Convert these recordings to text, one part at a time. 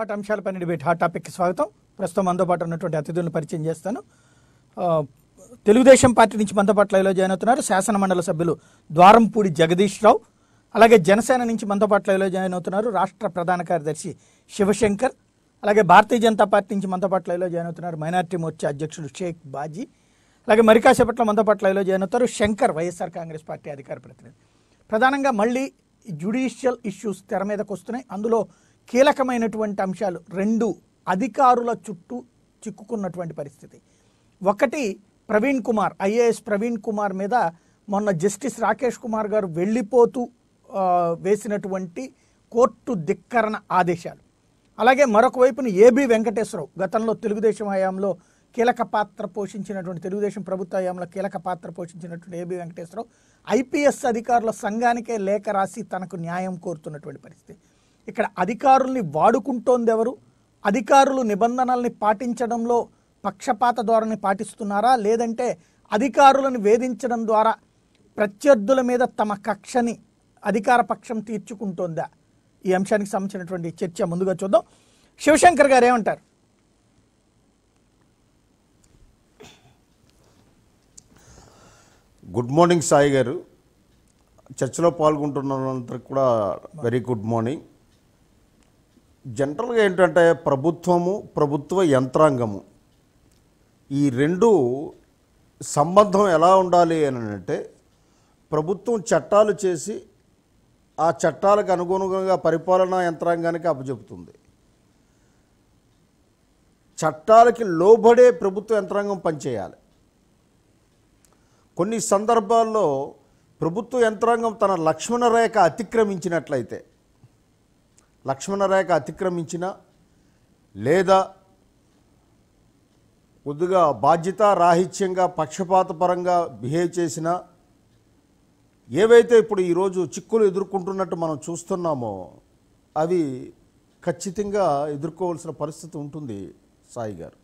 Hot అంశాలపైన debate hot topic స్వాగతం ప్రస్తుతం మనతో పాటు ఉన్నటువంటి అతిథులను పరిచయం చేస్తాను ఆ, తెలుగుదేశం పార్టీ నుంచి మనతో పాటు లైవ్లో జాయిన్ అవుతున్నారు శాసన మండలి సభ్యులు ద్వారంపూడి జగదీష్ రావు అలాగే జనసేన నుంచి మనతో పాటు లైవ్లో జాయిన్ అవుతున్నారు రాష్ట్ర ప్రధాన కార్యదర్శి శివశంకర్ అలాగే భారతీయ జనతా పార్టీ నుంచి మనతో పాటు లైవ్లో జాయిన్ అవుతున్నారు మైనార్టీ మోర్చా అధ్యక్షుడు షేక్ బాజీ అలాగే మరి కాసేపట్లో మనతో పాటు లైవ్లో జాయిన్ అవుతారు శంకర్ వైఎస్ఆర్ కాంగ్రెస్ పార్టీ అధికార ప్రతినిధి ప్రధానంగా మళ్ళీ జ్యుడిషియల్ ఇష్యూస్ తెర మీదకు వస్తున్నాయి అందులో కీలకమైనటువంటి అంశాలు రెండు అధికారుల చుట్టూ చిక్కుకున్నటువంటి పరిస్థితి ఒకటి ప్రవీణ్ కుమార్ ఐఏఎస్ ప్రవీణ్ కుమార్ మీద మొన్న జస్టిస్ రాకేష్ కుమార్ గారు వెళ్ళిపోతూ ఆ, వేసినటువంటి కోర్టు ధిక్కరణ ఆదేశాలు అలాగే మరొక వైపున ఏబి వెంకటేశ్వరరావు గతంలో తెలుగుదేశం హయాంలో కీలక పాత్ర పోషించినటువంటి తెలుగుదేశం ప్రభుత్వ హయాంలో కీలక పాత్ర పోషించినటువంటి ఏబి వెంకటేశ్వరరావు ఐపీఎస్ అధికారుల సంఘానికే లేఖ రాసి తనకు న్యాయం కోరుతున్నటువంటి పరిస్థితి ఇక్కడ అధికారుల్ని వాడుకుంటోంది ఎవరు అధికారులు నిబంధనల్ని పాటించడంలో పక్షపాత ధోరణి పాటిస్తున్నారా లేదంటే అధికారులను వేధించడం ద్వారా ప్రత్యర్థుల మీద తమ కక్షని అధికార పక్షం తీర్చుకుంటోందా ఈ అంశానికి సంబంధించినటువంటి చర్చ ముందుగా చూద్దాం శివశంకర్ గారు ఏమంటారు గుడ్ మార్నింగ్ సాయి గారు చర్చలో పాల్గొంటున్న వాళ్ళందరికీ కూడా వెరీ గుడ్ మార్నింగ్ జనరల్గా ఏంటంటే ప్రభుత్వము ప్రభుత్వ యంత్రాంగము ఈ రెండు సంబంధం ఎలా ఉండాలి అని అంటే ప్రభుత్వం చట్టాలు చేసి ఆ చట్టాలకు అనుగుణంగా పరిపాలనా యంత్రాంగానికి అప్పచెపుతుంది చట్టాలకి లోబడే ప్రభుత్వ యంత్రాంగం పనిచేయాలి కొన్ని సందర్భాల్లో ప్రభుత్వ యంత్రాంగం తన లక్ష్మణ రేఖ అతిక్రమించినట్లయితే లక్ష్మణ రేఖ అతిక్రమించిన లేదా కొద్దిగా బాధ్యత రాహిత్యంగా పక్షపాతపరంగా బిహేవ్ చేసిన ఏవైతే ఇప్పుడు ఈరోజు చిక్కులు ఎదుర్కొంటున్నట్టు మనం చూస్తున్నామో అవి ఖచ్చితంగా ఎదుర్కోవాల్సిన పరిస్థితి ఉంటుంది సాయి గారు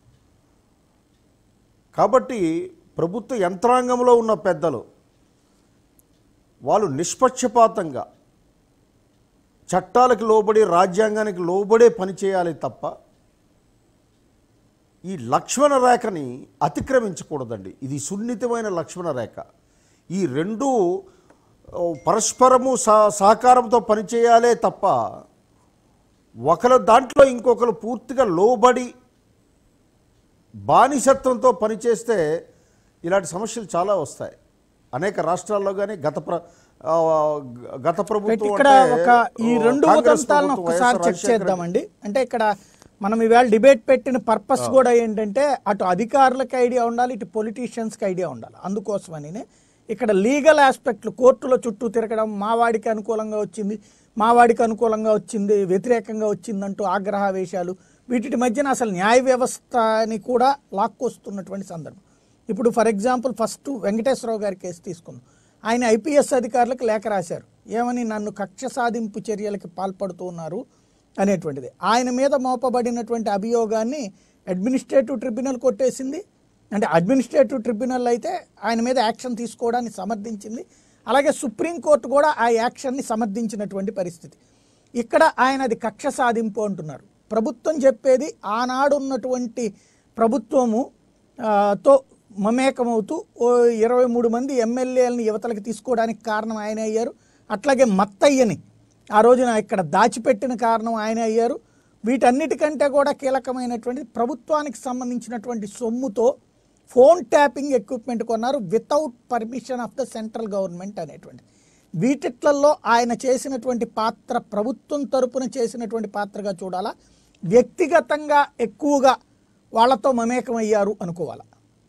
కాబట్టి ప్రభుత్వ యంత్రాంగంలో ఉన్న పెద్దలు వాళ్ళు నిష్పక్షపాతంగా చట్టాలకు లోబడి రాజ్యాంగానికి లోబడే పని చేయాలి తప్ప ఈ లక్ష్మణ రేఖని అతిక్రమించకూడదండి ఇది సున్నితమైన లక్ష్మణ రేఖ ఈ రెండు ఓ, పరస్పరము సహ సహకారంతో పనిచేయాలే తప్ప ఒకరు దాంట్లో ఇంకొకరు పూర్తిగా లోబడి బానిసత్వంతో పనిచేస్తే ఇలాంటి సమస్యలు చాలా వస్తాయి అనేక రాష్ట్రాల్లో కానీ గత ప్ర ఆ, గత ప్రభుత్వం ఇక్కడ అంటే, ఒక ఈ ఆ, రెండు కాంగ్రెస్ ఉదంతాలను ప్రభుత్వం, ఒక్కసారి వైఎస్ఆర్ చెక్ రాజశేఖర రెడ్డి చేద్దామండి అంటే ఇక్కడ మనం ఈవేళ డిబేట్ పెట్టిన పర్పస్ కూడా ఏంటంటే అటు అధికారులకు ఐడియా ఉండాలి ఇటు పొలిటీషియన్స్కి ఐడియా ఉండాలి అందుకోసమని ఇక్కడ లీగల్ ఆస్పెక్ట్లు కోర్టుల చుట్టూ తిరగడం మా వాడికి అనుకూలంగా వచ్చింది మా వాడికి అనుకూలంగా వచ్చింది వ్యతిరేకంగా వచ్చిందంటూ ఆగ్రహావేశాలు వీటి మధ్యన అసలు న్యాయ వ్యవస్థని కూడా లాక్కొస్తున్నటువంటి సందర్భం ఇప్పుడు ఫర్ ఎగ్జాంపుల్ ఫస్ట్ వెంకటేశ్వరరావు గారి కేసు తీసుకుందాం ఆయన ఐపీఎస్ అధికారులకు లేఖ రాశారు ఏమని నన్ను కక్ష సాధింపు చర్యలకు పాల్పడుతూ ఉన్నారు అనేటువంటిది ఆయన మీద మోపబడినటువంటి అభియోగాన్ని అడ్మినిస్ట్రేటివ్ ట్రిబ్యునల్ కొట్టేసింది అంటే అడ్మినిస్ట్రేటివ్ ట్రిబ్యునల్ అయితే ఆయన మీద యాక్షన్ తీసుకోవడాన్ని సమర్థించింది అలాగే సుప్రీంకోర్టు కూడా ఆ యాక్షన్ని సమర్థించినటువంటి పరిస్థితి ఇక్కడ ఆయన అది కక్ష సాధింపు అంటున్నారు ప్రభుత్వం చెప్పేది ఆనాడు ఉన్నటువంటి ప్రభుత్వము ఆ, తో మమేకమవుతూ ఓ ఇరవై మూడు మంది ఎమ్మెల్యేలని యువతలకు తీసుకోవడానికి కారణం ఆయన అయ్యారు అట్లాగే మత్తయ్యని ఆ రోజున ఇక్కడ దాచిపెట్టిన కారణం ఆయన అయ్యారు వీటన్నిటికంటే కూడా కీలకమైనటువంటి ప్రభుత్వానికి సంబంధించినటువంటి సొమ్ముతో ఫోన్ ట్యాపింగ్ ఎక్విప్మెంట్ కొన్నారు without permission of the central government అనేటువంటిది వీటిట్లలో ఆయన చేసినటువంటి పాత్ర ప్రభుత్వం తరపున చేసినటువంటి పాత్రగా చూడాలా వ్యక్తిగతంగా ఎక్కువగా వాళ్ళతో మమేకమయ్యారు అనుకోవాలా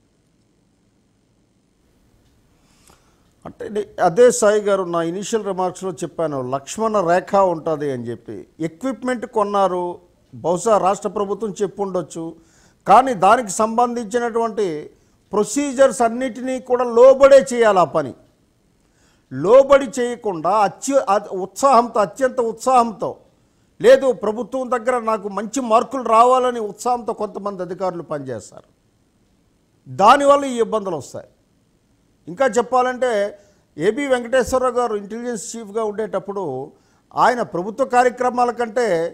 అంటే నే- అదే సాయి గారు నా ఇనిషియల్ రిమార్క్స్లో చెప్పాను లక్ష్మణ రేఖ ఉంటుంది అని చెప్పి ఎక్విప్మెంట్ కొన్నారు బహుశా రాష్ట్ర ప్రభుత్వం చెప్పుండొచ్చు కానీ దానికి సంబంధించినటువంటి ప్రొసీజర్స్ అన్నిటినీ కూడా లోబడే చేయాలి ఆ పని లోబడి చేయకుండా అత్య అ- ఉత్సాహంతో అత్యంత ఉత్సాహంతో లేదు ప్రభుత్వం దగ్గర నాకు మంచి మార్కులు రావాలని ఉత్సాహంతో కొంతమంది అధికారులు పనిచేస్తారు దానివల్ల ఈ ఇబ్బందులు వస్తాయి ఇంకా చెప్పాలంటే ఏబి వెంకటేశ్వరరావు గారు ఇంటెలిజెన్స్ చీఫ్గా ఉండేటప్పుడు ఆయన ప్రభుత్వ కార్యక్రమాల కంటే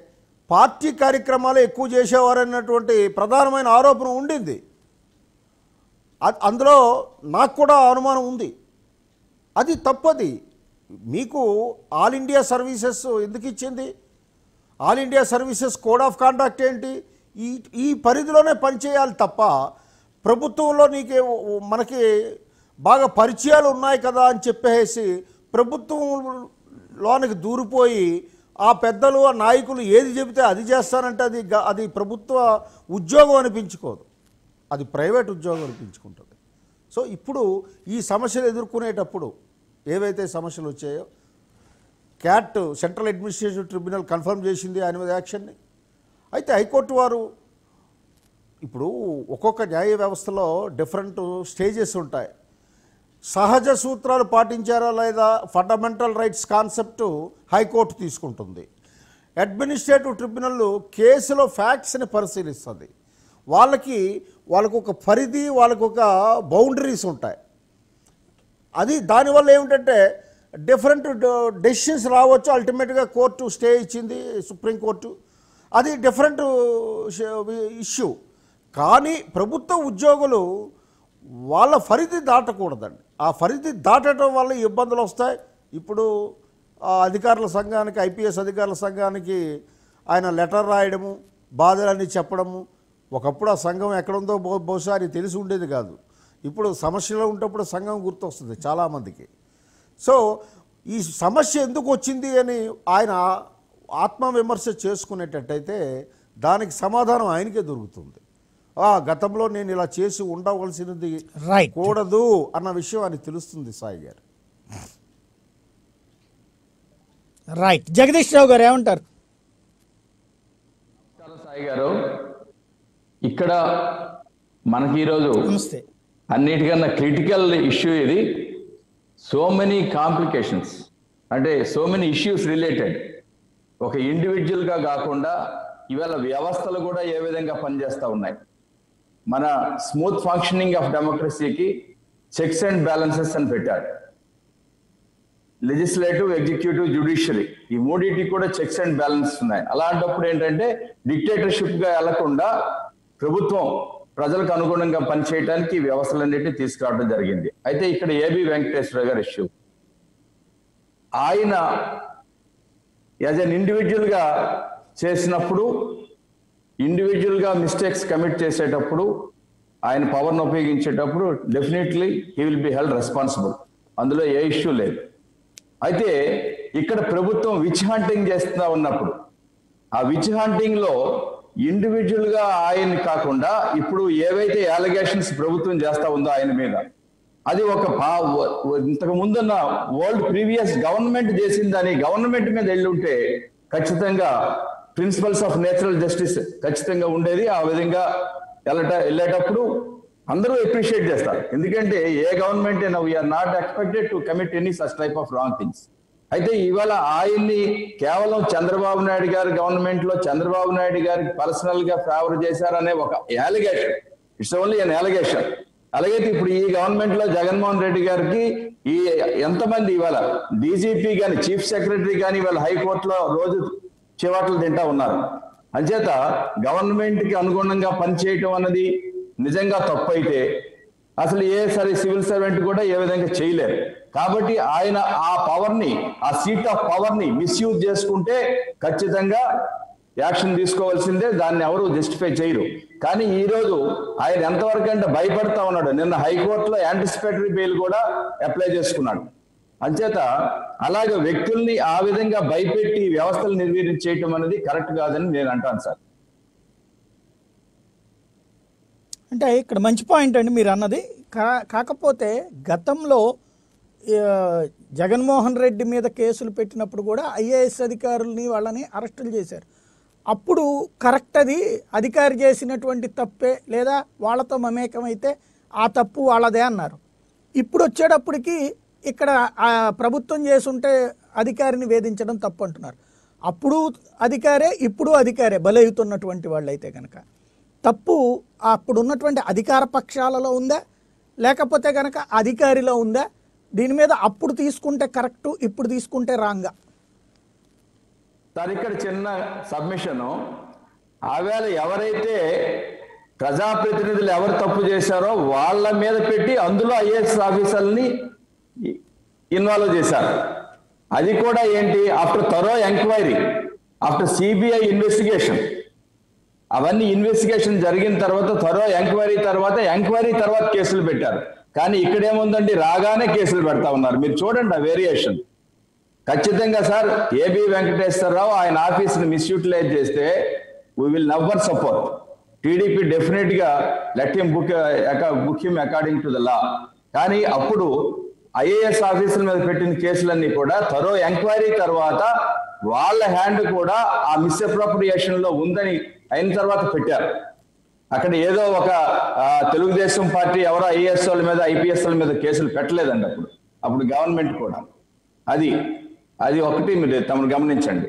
పార్టీ కార్యక్రమాలు ఎక్కువ చేసేవారన్నటువంటి ప్రధానమైన ఆరోపణ ఉండింది అ- అందులో నాకు కూడా అనుమానం ఉంది అది తప్పది మీకు ఆల్ ఇండియా సర్వీసెస్ ఎందుకు ఇచ్చింది all India services code of conduct ఏంటి ఈ ఈ పరిధిలోనే పనిచేయాలి తప్ప ప్రభుత్వంలో నీకే మనకి బాగా పరిచయాలు ఉన్నాయి కదా అని చెప్పేసి ప్రభుత్వంలోనికి దూరిపోయి ఆ పెద్దలు ఆ నాయకులు ఏది చెబితే అది చేస్తానంటే అది గ- అది ప్రభుత్వ ఉద్యోగం అనిపించుకోదు అది ప్రైవేట్ ఉద్యోగం అనిపించుకుంటుంది సో ఇప్పుడు ఈ సమస్యలు ఎదుర్కొనేటప్పుడు ఏవైతే సమస్యలు వచ్చాయో CAT central administrative tribunal confirm చేసింది ఆయన మీద యాక్షన్ని అయితే హైకోర్టు వారు ఇప్పుడు ఒక్కొక్క న్యాయ వ్యవస్థలో డిఫరెంట్ స్టేజెస్ ఉంటాయి సహజ సూత్రాలు పాటించారా లేదా ఫండమెంటల్ రైట్స్ కాన్సెప్ట్ హైకోర్టు తీసుకుంటుంది అడ్మినిస్ట్రేటివ్ ట్రిబ్యునల్ కేసులో ఫ్యాక్ట్స్ని పరిశీలిస్తుంది వాళ్ళకి వాళ్ళకు ఒక పరిధి వాళ్ళకు ఒక బౌండరీస్ ఉంటాయి అది దానివల్ల ఏమిటంటే డిఫరెంట్ డెసిషన్స్ రావచ్చు అల్టిమేట్గా కోర్టు స్టే ఇచ్చింది సుప్రీంకోర్టు అది డిఫరెంట్ ఇష్యూ కానీ ప్రభుత్వ ఉద్యోగులు వాళ్ళ పరిధి దాటకూడదండి ఆ పరిధి దాటడం వల్ల ఇబ్బందులు వస్తాయి ఇప్పుడు ఆ అధికారుల సంఘానికి ఐపీఎస్ అధికారుల సంఘానికి ఆయన లెటర్ రాయడము బాధలన్నీ చెప్పడము ఒకప్పుడు ఆ సంఘం ఎక్కడుందో బహు బహుశా అది తెలిసి ఉండేది కాదు ఇప్పుడు సమస్యలో ఉంటప్పుడు సంఘం గుర్తొస్తుంది చాలామందికి సో ఈ సమస్య ఎందుకు వచ్చింది అని ఆయన ఆత్మవిమర్శ చేసుకునేటట్టయితే దానికి సమాధానం ఆయనకే దొరుకుతుంది ఆ గతంలో నేను ఇలా చేసి ఉండవలసినది రైట్ కూడదు అన్న విషయం ఆయనకు తెలుస్తుంది సాయి గారు రైట్ జగదీష్ రావు గారు ఏమంటారు నమస్కారం సాయి గారు ఇక్కడ మనకి ఈరోజు నమస్తే అన్నిటికన్నా క్రిటికల్ ఇష్యూ ఇది సో మెనీ కాంప్లికేషన్స్ అంటే సో మెనీ ఇష్యూస్ రిలేటెడ్ ఒక ఇండివిజువల్ గా కాకుండా ఇవాళ వ్యవస్థలు కూడా ఏ విధంగా పనిచేస్తూ ఉన్నాయి మన స్మూత్ ఫంక్షనింగ్ ఆఫ్ డెమోక్రసీకి చెక్స్ అండ్ బ్యాలెన్సెస్ అని పెట్టారు లెజిస్లేటివ్ ఎగ్జిక్యూటివ్ జ్యుడిషియరీ ఈ మూడింటికి కూడా చెక్స్ అండ్ బ్యాలెన్స్ ఉన్నాయి అలాంటప్పుడు ఏంటంటే డిక్టేటర్షిప్ గా వెళ్లకుండా ప్రభుత్వం ప్రజలకు అనుగుణంగా పనిచేయడానికి ఈ వ్యవస్థలన్నింటినీ తీసుకురావడం జరిగింది అయితే ఇక్కడ ఏబి వెంకటేశ్వర గారి ఇష్యూ ఆయన యాజ్ అన్ ఇండివిజువల్ గా చేసినప్పుడు ఇండివిజువల్ గా మిస్టేక్స్ కమిట్ చేసేటప్పుడు ఆయన పవర్ను ఉపయోగించేటప్పుడు definitely he will be held responsible అందులో ఏ ఇష్యూ లేదు అయితే ఇక్కడ ప్రభుత్వం విచ్ హంటింగ్ చేస్తా ఉన్నప్పుడు ఆ విచ్ హంటింగ్ లో ఇండివిజువల్ గా ఆయన కాకుండా ఇప్పుడు ఏవైతే అలిగేషన్స్ ప్రభుత్వం చేస్తా ఉందో ఆయన మీద అది ఒక పా- ఇంతకు ముందున్న వరల్డ్ ప్రీవియస్ గవర్నమెంట్ చేసిందని గవర్నమెంట్ మీద వెళ్ళి ఉంటే ఖచ్చితంగా ప్రిన్సిపల్స్ ఆఫ్ నేచురల్ జస్టిస్ ఖచ్చితంగా ఉండేది ఆ విధంగా వెళ్ళట వెళ్ళేటప్పుడు అందరూ అప్రిషియేట్ చేస్తారు ఎందుకంటే ఏ గవర్నమెంట్ అయినా we're not expected to commit any such type of wrong things అయితే ఇవాళ ఆయన్ని కేవలం చంద్రబాబు నాయుడు గారి గవర్నమెంట్ లో చంద్రబాబు నాయుడు గారికి పర్సనల్ గా ఫేవర్ చేశారనే ఒక allegation it's only an allegation అలాగే ఇప్పుడు ఈ గవర్నమెంట్ లో జగన్మోహన్ రెడ్డి గారికి ఈ ఎంతమంది ఇవాళ డీజీపీ గాని చీఫ్ సెక్రటరీ గాని ఇవాళ హైకోర్టులో రోజు చివాట్లు తింటా ఉన్నారు అంచేత గవర్నమెంట్ కి అనుగుణంగా పనిచేయటం అన్నది నిజంగా తప్పు అయితే అసలు ఏ సరే సివిల్ సర్వెంట్ కూడా ఏ విధంగా చేయలేరు కాబట్టి ఆయన ఆ పవర్ ని ఆ సీట్ ఆఫ్ పవర్ ని మిస్యూజ్ చేసుకుంటే ఖచ్చితంగా యాక్షన్ తీసుకోవాల్సిందే దాన్ని ఎవరు జస్టిఫై చేయరు కానీ ఈ రోజు ఆయన ఎంతవరకు అంటే భయపడతా ఉన్నాడు నిన్న హైకోర్టులో యాంటిసిపేటరీ బెయిల్ కూడా అప్లై చేసుకున్నాడు అంచేత అలాగే వ్యక్తుల్ని ఆ విధంగా భయపెట్టి వ్యవస్థలు నిర్వీర్యం చేయటం అనేది కరెక్ట్ కాదని నేను అంటాను సార్ అంటే ఇక్కడ మంచి పాయింట్ అండి మీరు అన్నది కా కాకపోతే గతంలో ఆ, జగన్మోహన్ రెడ్డి మీద కేసులు పెట్టినప్పుడు కూడా ఐఏఎస్ అధికారుల్ని వాళ్ళని అరెస్టులు చేశారు అప్పుడు కరెక్ట్ అది అధికారి చేసినటువంటి తప్పే లేదా వాళ్ళతో మమేకమైతే ఆ తప్పు వాళ్ళదే అన్నారు ఇప్పుడు వచ్చేటప్పటికి ఇక్కడ ఆ ప్రభుత్వం చేసుంటే అధికారిని వేధించడం తప్పు అంటున్నారు అప్పుడు అధికారే ఇప్పుడు అధికారే బలవుతున్నటువంటి వాళ్ళు అయితే కనుక తప్పు అప్పుడు ఉన్నటువంటి అధికార పక్షాలలో ఉందా లేకపోతే కనుక అధికారిలో ఉందా దీని మీద అప్పుడు తీసుకుంటే కరెక్ట్ ఇప్పుడు తీసుకుంటే రాంగా సార్ ఇక్కడ చిన్న సబ్మిషను ఆవేళ ఎవరైతే ప్రజాప్రతినిధులు ఎవరు తప్పు చేశారో వాళ్ళ మీద పెట్టి అందులో ఐఏఎస్ ఆఫీసర్ని ఇన్వాల్వ్ చేశారు అది కూడా ఏంటి after thorough enquiry after CBI investigation అవన్నీ ఇన్వెస్టిగేషన్ జరిగిన తర్వాత త్వరో ఎంక్వైరీ తర్వాత ఎంక్వైరీ తర్వాత కేసులు పెట్టారు కానీ ఇక్కడ ఏముందండి రాగానే కేసులు పెడతా ఉన్నారు మీరు చూడండి ఆ వేరియేషన్ ఖచ్చితంగా సార్ ఏబి వెంకటేశ్వరరావు ఆయన ఆఫీస్ని మిస్యూటిలైజ్ చేస్తే we will never support TDP definite గా let him book book him according to the law కానీ అప్పుడు ఐఏఎస్ ఆఫీసుల మీద పెట్టిన కేసులన్నీ కూడా త్వరో ఎంక్వైరీ తర్వాత వాళ్ళ హ్యాండ్ కూడా ఆ మిస్అప్రోప్రియేషన్ లో ఉందని అయిన తర్వాత పెట్టారు అక్కడ ఏదో ఒక ఆ, తెలుగుదేశం పార్టీ ఎవరో ఐఏఎస్ వాళ్ళ మీద ఐపీఎస్ వాళ్ళ మీద కేసులు పెట్టలేదండి అప్పుడు అప్పుడు గవర్నమెంట్ కూడా అది అది ఒకటి మీరు తమను గమనించండి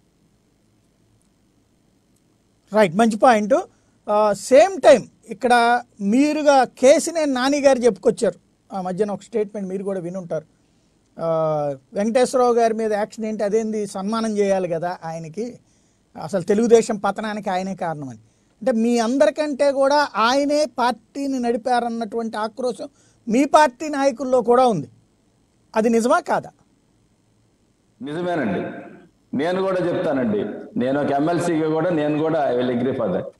రైట్ మంచి పాయింట్ సేమ్ టైం ఇక్కడ మీరుగా కేసినేని నాని గారు చెప్పుకొచ్చారు ఆ మధ్యన ఒక స్టేట్మెంట్ మీరు కూడా వినుంటారు ఆ, వెంకటేశ్వరరావు గారి మీద యాక్షన్ ఏంటి అదేంది సన్మానం చేయాలి కదా ఆయనకి అసలు తెలుగుదేశం పతనానికి ఆయనే కారణమని అంటే మీ అందరికంటే కూడా ఆయనే పార్టీని నడిపారన్నటువంటి ఆక్రోశం మీ పార్టీ నాయకుల్లో కూడా ఉంది అది నిజమా కాదా నిజమేనండి నేను కూడా చెప్తానండి నేను ఒక ఎమ్మెల్సీగా కూడా నేను కూడా I will agree for that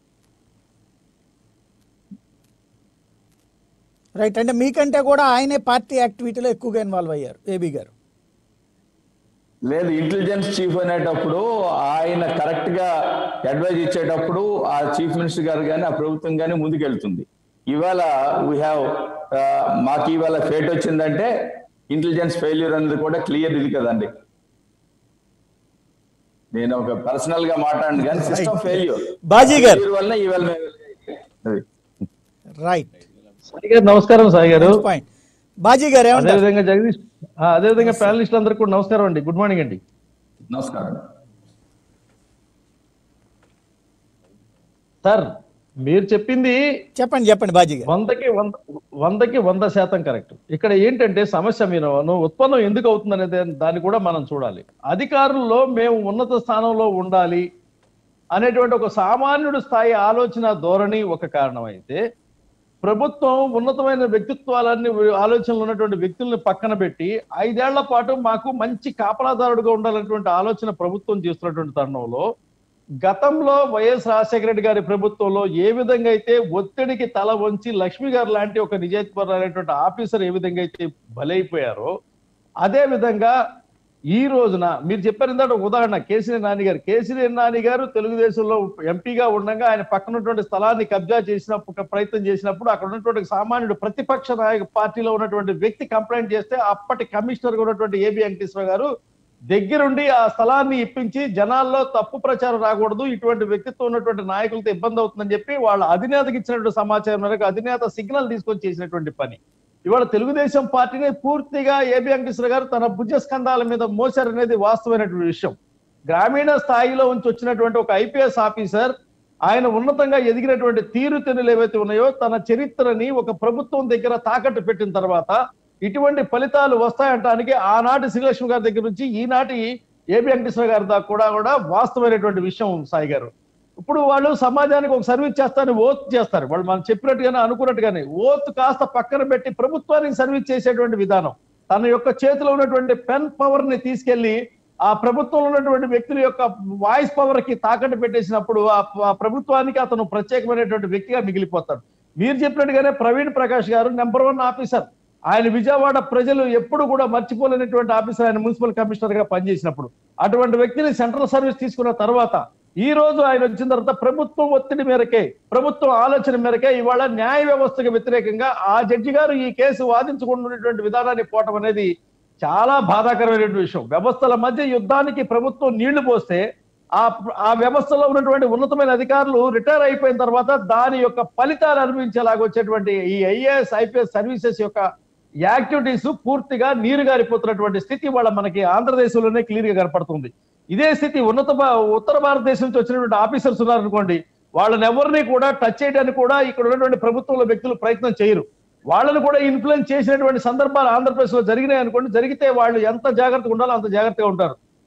right అంటే మీకంటే కూడా ఆయనే పార్టీ యాక్టివిటీలో ఎక్కువగా ఇన్వాల్వ్ అయ్యారు ఏబీ గారు లేదు ఇంటెలిజెన్స్ చీఫ్ అనేటప్పుడు ఆయన కరెక్ట్ గా అడ్వైజ్ ఇచ్చేటప్పుడు ఆ చీఫ్ మినిస్టర్ గారు కానీ ఆ ప్రభుత్వం కానీ ముందుకెళ్తుంది ఇవాళ వీ హ్యావ్ మాకు ఇవాళ ఫేట్ వచ్చిందంటే ఇంటెలిజెన్స్ ఫెయిల్యూర్ అనేది కూడా క్లియర్ ఇది కదండి నేను ఒక పర్సనల్ గా మాట్లాడండి కానీ సిస్టమ్ ఫెయిల్యూర్ బాజీ గారు. వల్ల ఇవాళ మేము- అది. రైట్ సాయి గారు నమస్కారం సాయి గారు పాయింట్ బాజీ గారు ఏమంటారు అదేవిధంగా జగదీష్ ఆ, అదేవిధంగా ప్యానలిస్టులు అందరికీ కూడా నమస్కారం అండి గుడ్ మార్నింగ్ అండి నమస్కారం సార్ మీరు చెప్పింది చెప్పండి చెప్పండి బాజీ గారు వందకి వంద వందకి వంద శాతం కరెక్ట్ ఇక్కడ ఏంటంటే సమస్య మీరు ఉత్పన్నం ఎందుకు అవుతుంది అనేది దాన్ని కూడా మనం చూడాలి అధికారుల్లో మేము ఉన్నత స్థానంలో ఉండాలి అనేటువంటి ఒక సామాన్యుడు స్థాయి ఆలోచన ధోరణి ఒక కారణం అయితే ప్రభుత్వం ఉన్నతమైన వ్యక్తిత్వాలన్నీ ఆలోచనలు ఉన్నటువంటి వ్యక్తుల్ని పక్కన పెట్టి ఐదేళ్ల పాటు మాకు మంచి కాపలాదారుడుగా ఉండాలనేటువంటి ఆలోచన ప్రభుత్వం చేస్తున్నటువంటి తరుణంలో గతంలో వైఎస్ రాజశేఖర రెడ్డి గారి ప్రభుత్వంలో ఏ విధంగా అయితే ఒత్తిడికి తల వంచి లక్ష్మి గారు లాంటి ఒక నిజాయితీపరమైనటువంటి ఆఫీసర్ ఏ విధంగా అయితే బలైపోయారో అదే విధంగా ఈ రోజున మీరు చెప్పారు ఇందాక ఒక ఉదాహరణ కేసీఆర్ నాని గారు కేసీఆర్ నాని గారు తెలుగుదేశంలో ఎంపీగా ఉండగా ఆయన పక్కన ఉన్నటువంటి స్థలాన్ని కబ్జా చేసినప్పుడు ప్రయత్నం చేసినప్పుడు అక్కడ ఉన్నటువంటి సామాన్యుడు ప్రతిపక్ష నాయక పార్టీలో ఉన్నటువంటి వ్యక్తి కంప్లైంట్ చేస్తే అప్పటి కమిషనర్ గా ఉన్నటువంటి ఏబి వెంకటేశ్వర గారు దగ్గరుండి ఆ స్థలాన్ని ఇప్పించి జనాల్లో తప్పు ప్రచారం రాకూడదు ఇటువంటి వ్యక్తిత్వం ఉన్నటువంటి నాయకులతో ఇబ్బంది అవుతుందని చెప్పి వాళ్ళ అధినేతకి ఇచ్చినటువంటి సమాచారం మేరకు అధినేత సిగ్నల్ తీసుకొని చేసినటువంటి పని ఇవాళ తెలుగుదేశం పార్టీని పూర్తిగా ఏబి వెంకటేశ్వర గారు తన భుజ స్కంధాల మీద మోసారనేది వాస్తవమైనటువంటి విషయం గ్రామీణ స్థాయిలో ఉంచి వచ్చినటువంటి ఒక ఐపీఎస్ ఆఫీసర్ ఆయన ఉన్నతంగా ఎదిగినటువంటి తీరుతెన్నులు ఏవైతే ఉన్నాయో తన చరిత్రని ఒక ప్రభుత్వం దగ్గర తాకట్టు పెట్టిన తర్వాత ఇటువంటి ఫలితాలు వస్తాయంటానికి ఆనాటి శ్రీలక్ష్మి గారి దగ్గర నుంచి ఈనాటి ఏబి వెంకటేశ్వర గారి దాకా కూడా కూడా వాస్తవమైనటువంటి విషయం సాయి గారు ఇప్పుడు వాళ్ళు సమాజానికి ఒక సర్వీస్ చేస్తారని ఓత్ చేస్తారు వాళ్ళు మనం చెప్పినట్టుగానే అనుకున్నట్టుగానే ఓత్ కాస్త పక్కన పెట్టి ప్రభుత్వానికి సర్వీస్ చేసేటువంటి విధానం తన యొక్క చేతిలో ఉన్నటువంటి పెన్ పవర్ ని తీసుకెళ్లి ఆ ప్రభుత్వంలో ఉన్నటువంటి వ్యక్తుల యొక్క వాయిస్ పవర్ కి తాకట్టు పెట్టేసినప్పుడు ఆ ఆ ప్రభుత్వానికి అతను ప్రత్యేకమైనటువంటి వ్యక్తిగా మిగిలిపోతాడు మీరు చెప్పినట్టుగానే ప్రవీణ్ ప్రకాష్ గారు నెంబర్ వన్ ఆఫీసర్ ఆయన విజయవాడ ప్రజలు ఎప్పుడు కూడా మర్చిపోలేనటువంటి ఆఫీసర్ ఆయన మున్సిపల్ కమిషనర్ గా పనిచేసినప్పుడు అటువంటి వ్యక్తిని సెంట్రల్ సర్వీస్ తీసుకున్న తర్వాత ఈ రోజు ఆయన వచ్చిన తర్వాత ప్రభుత్వం ఒత్తిడి మేరకే ప్రభుత్వం ఆలోచన మేరకే ఇవాళ న్యాయ వ్యవస్థకు వ్యతిరేకంగా ఆ జడ్జి గారు ఈ కేసు వాదించుకున్నటువంటి విధానాన్ని పోవటం అనేది చాలా బాధాకరమైనటువంటి విషయం వ్యవస్థల మధ్య యుద్ధానికి ప్రభుత్వం నీళ్లు పోస్తే ఆ ఆ వ్యవస్థలో ఉన్నటువంటి ఉన్నతమైన అధికారులు రిటైర్ అయిపోయిన తర్వాత దాని యొక్క ఫలితాలు అనుభవించేలాగా వచ్చేటువంటి ఈ ఐఏఎస్ ఐపీఎస్ సర్వీసెస్ యొక్క యాక్టివిటీస్ పూర్తిగా నీరు గారిపోతున్నటువంటి స్థితి వాళ్ళ మనకి ఆంధ్రదేశంలోనే క్లియర్ గా కనపడుతుంది ఇదే స్థితి ఉన్నత భా- ఉత్తర భారతదేశం నుంచి వచ్చినటువంటి ఆఫీసర్స్ ఉన్నారనుకోండి వాళ్ళని ఎవరిని కూడా టచ్ చేయడానికి కూడా ఇక్కడ ఉన్నటువంటి ప్రభుత్వంలో వ్యక్తులు ప్రయత్నం చేయరు వాళ్ళని కూడా ఇన్ఫ్లుయెన్స్ చేసినటువంటి సందర్భాలు ఆంధ్రప్రదేశ్ లో జరిగినాయి అనుకోండి జరిగితే వాళ్ళు ఎంత జాగ్రత్తగా ఉండాలో అంత జాగ్రత్తగా ఉంటారు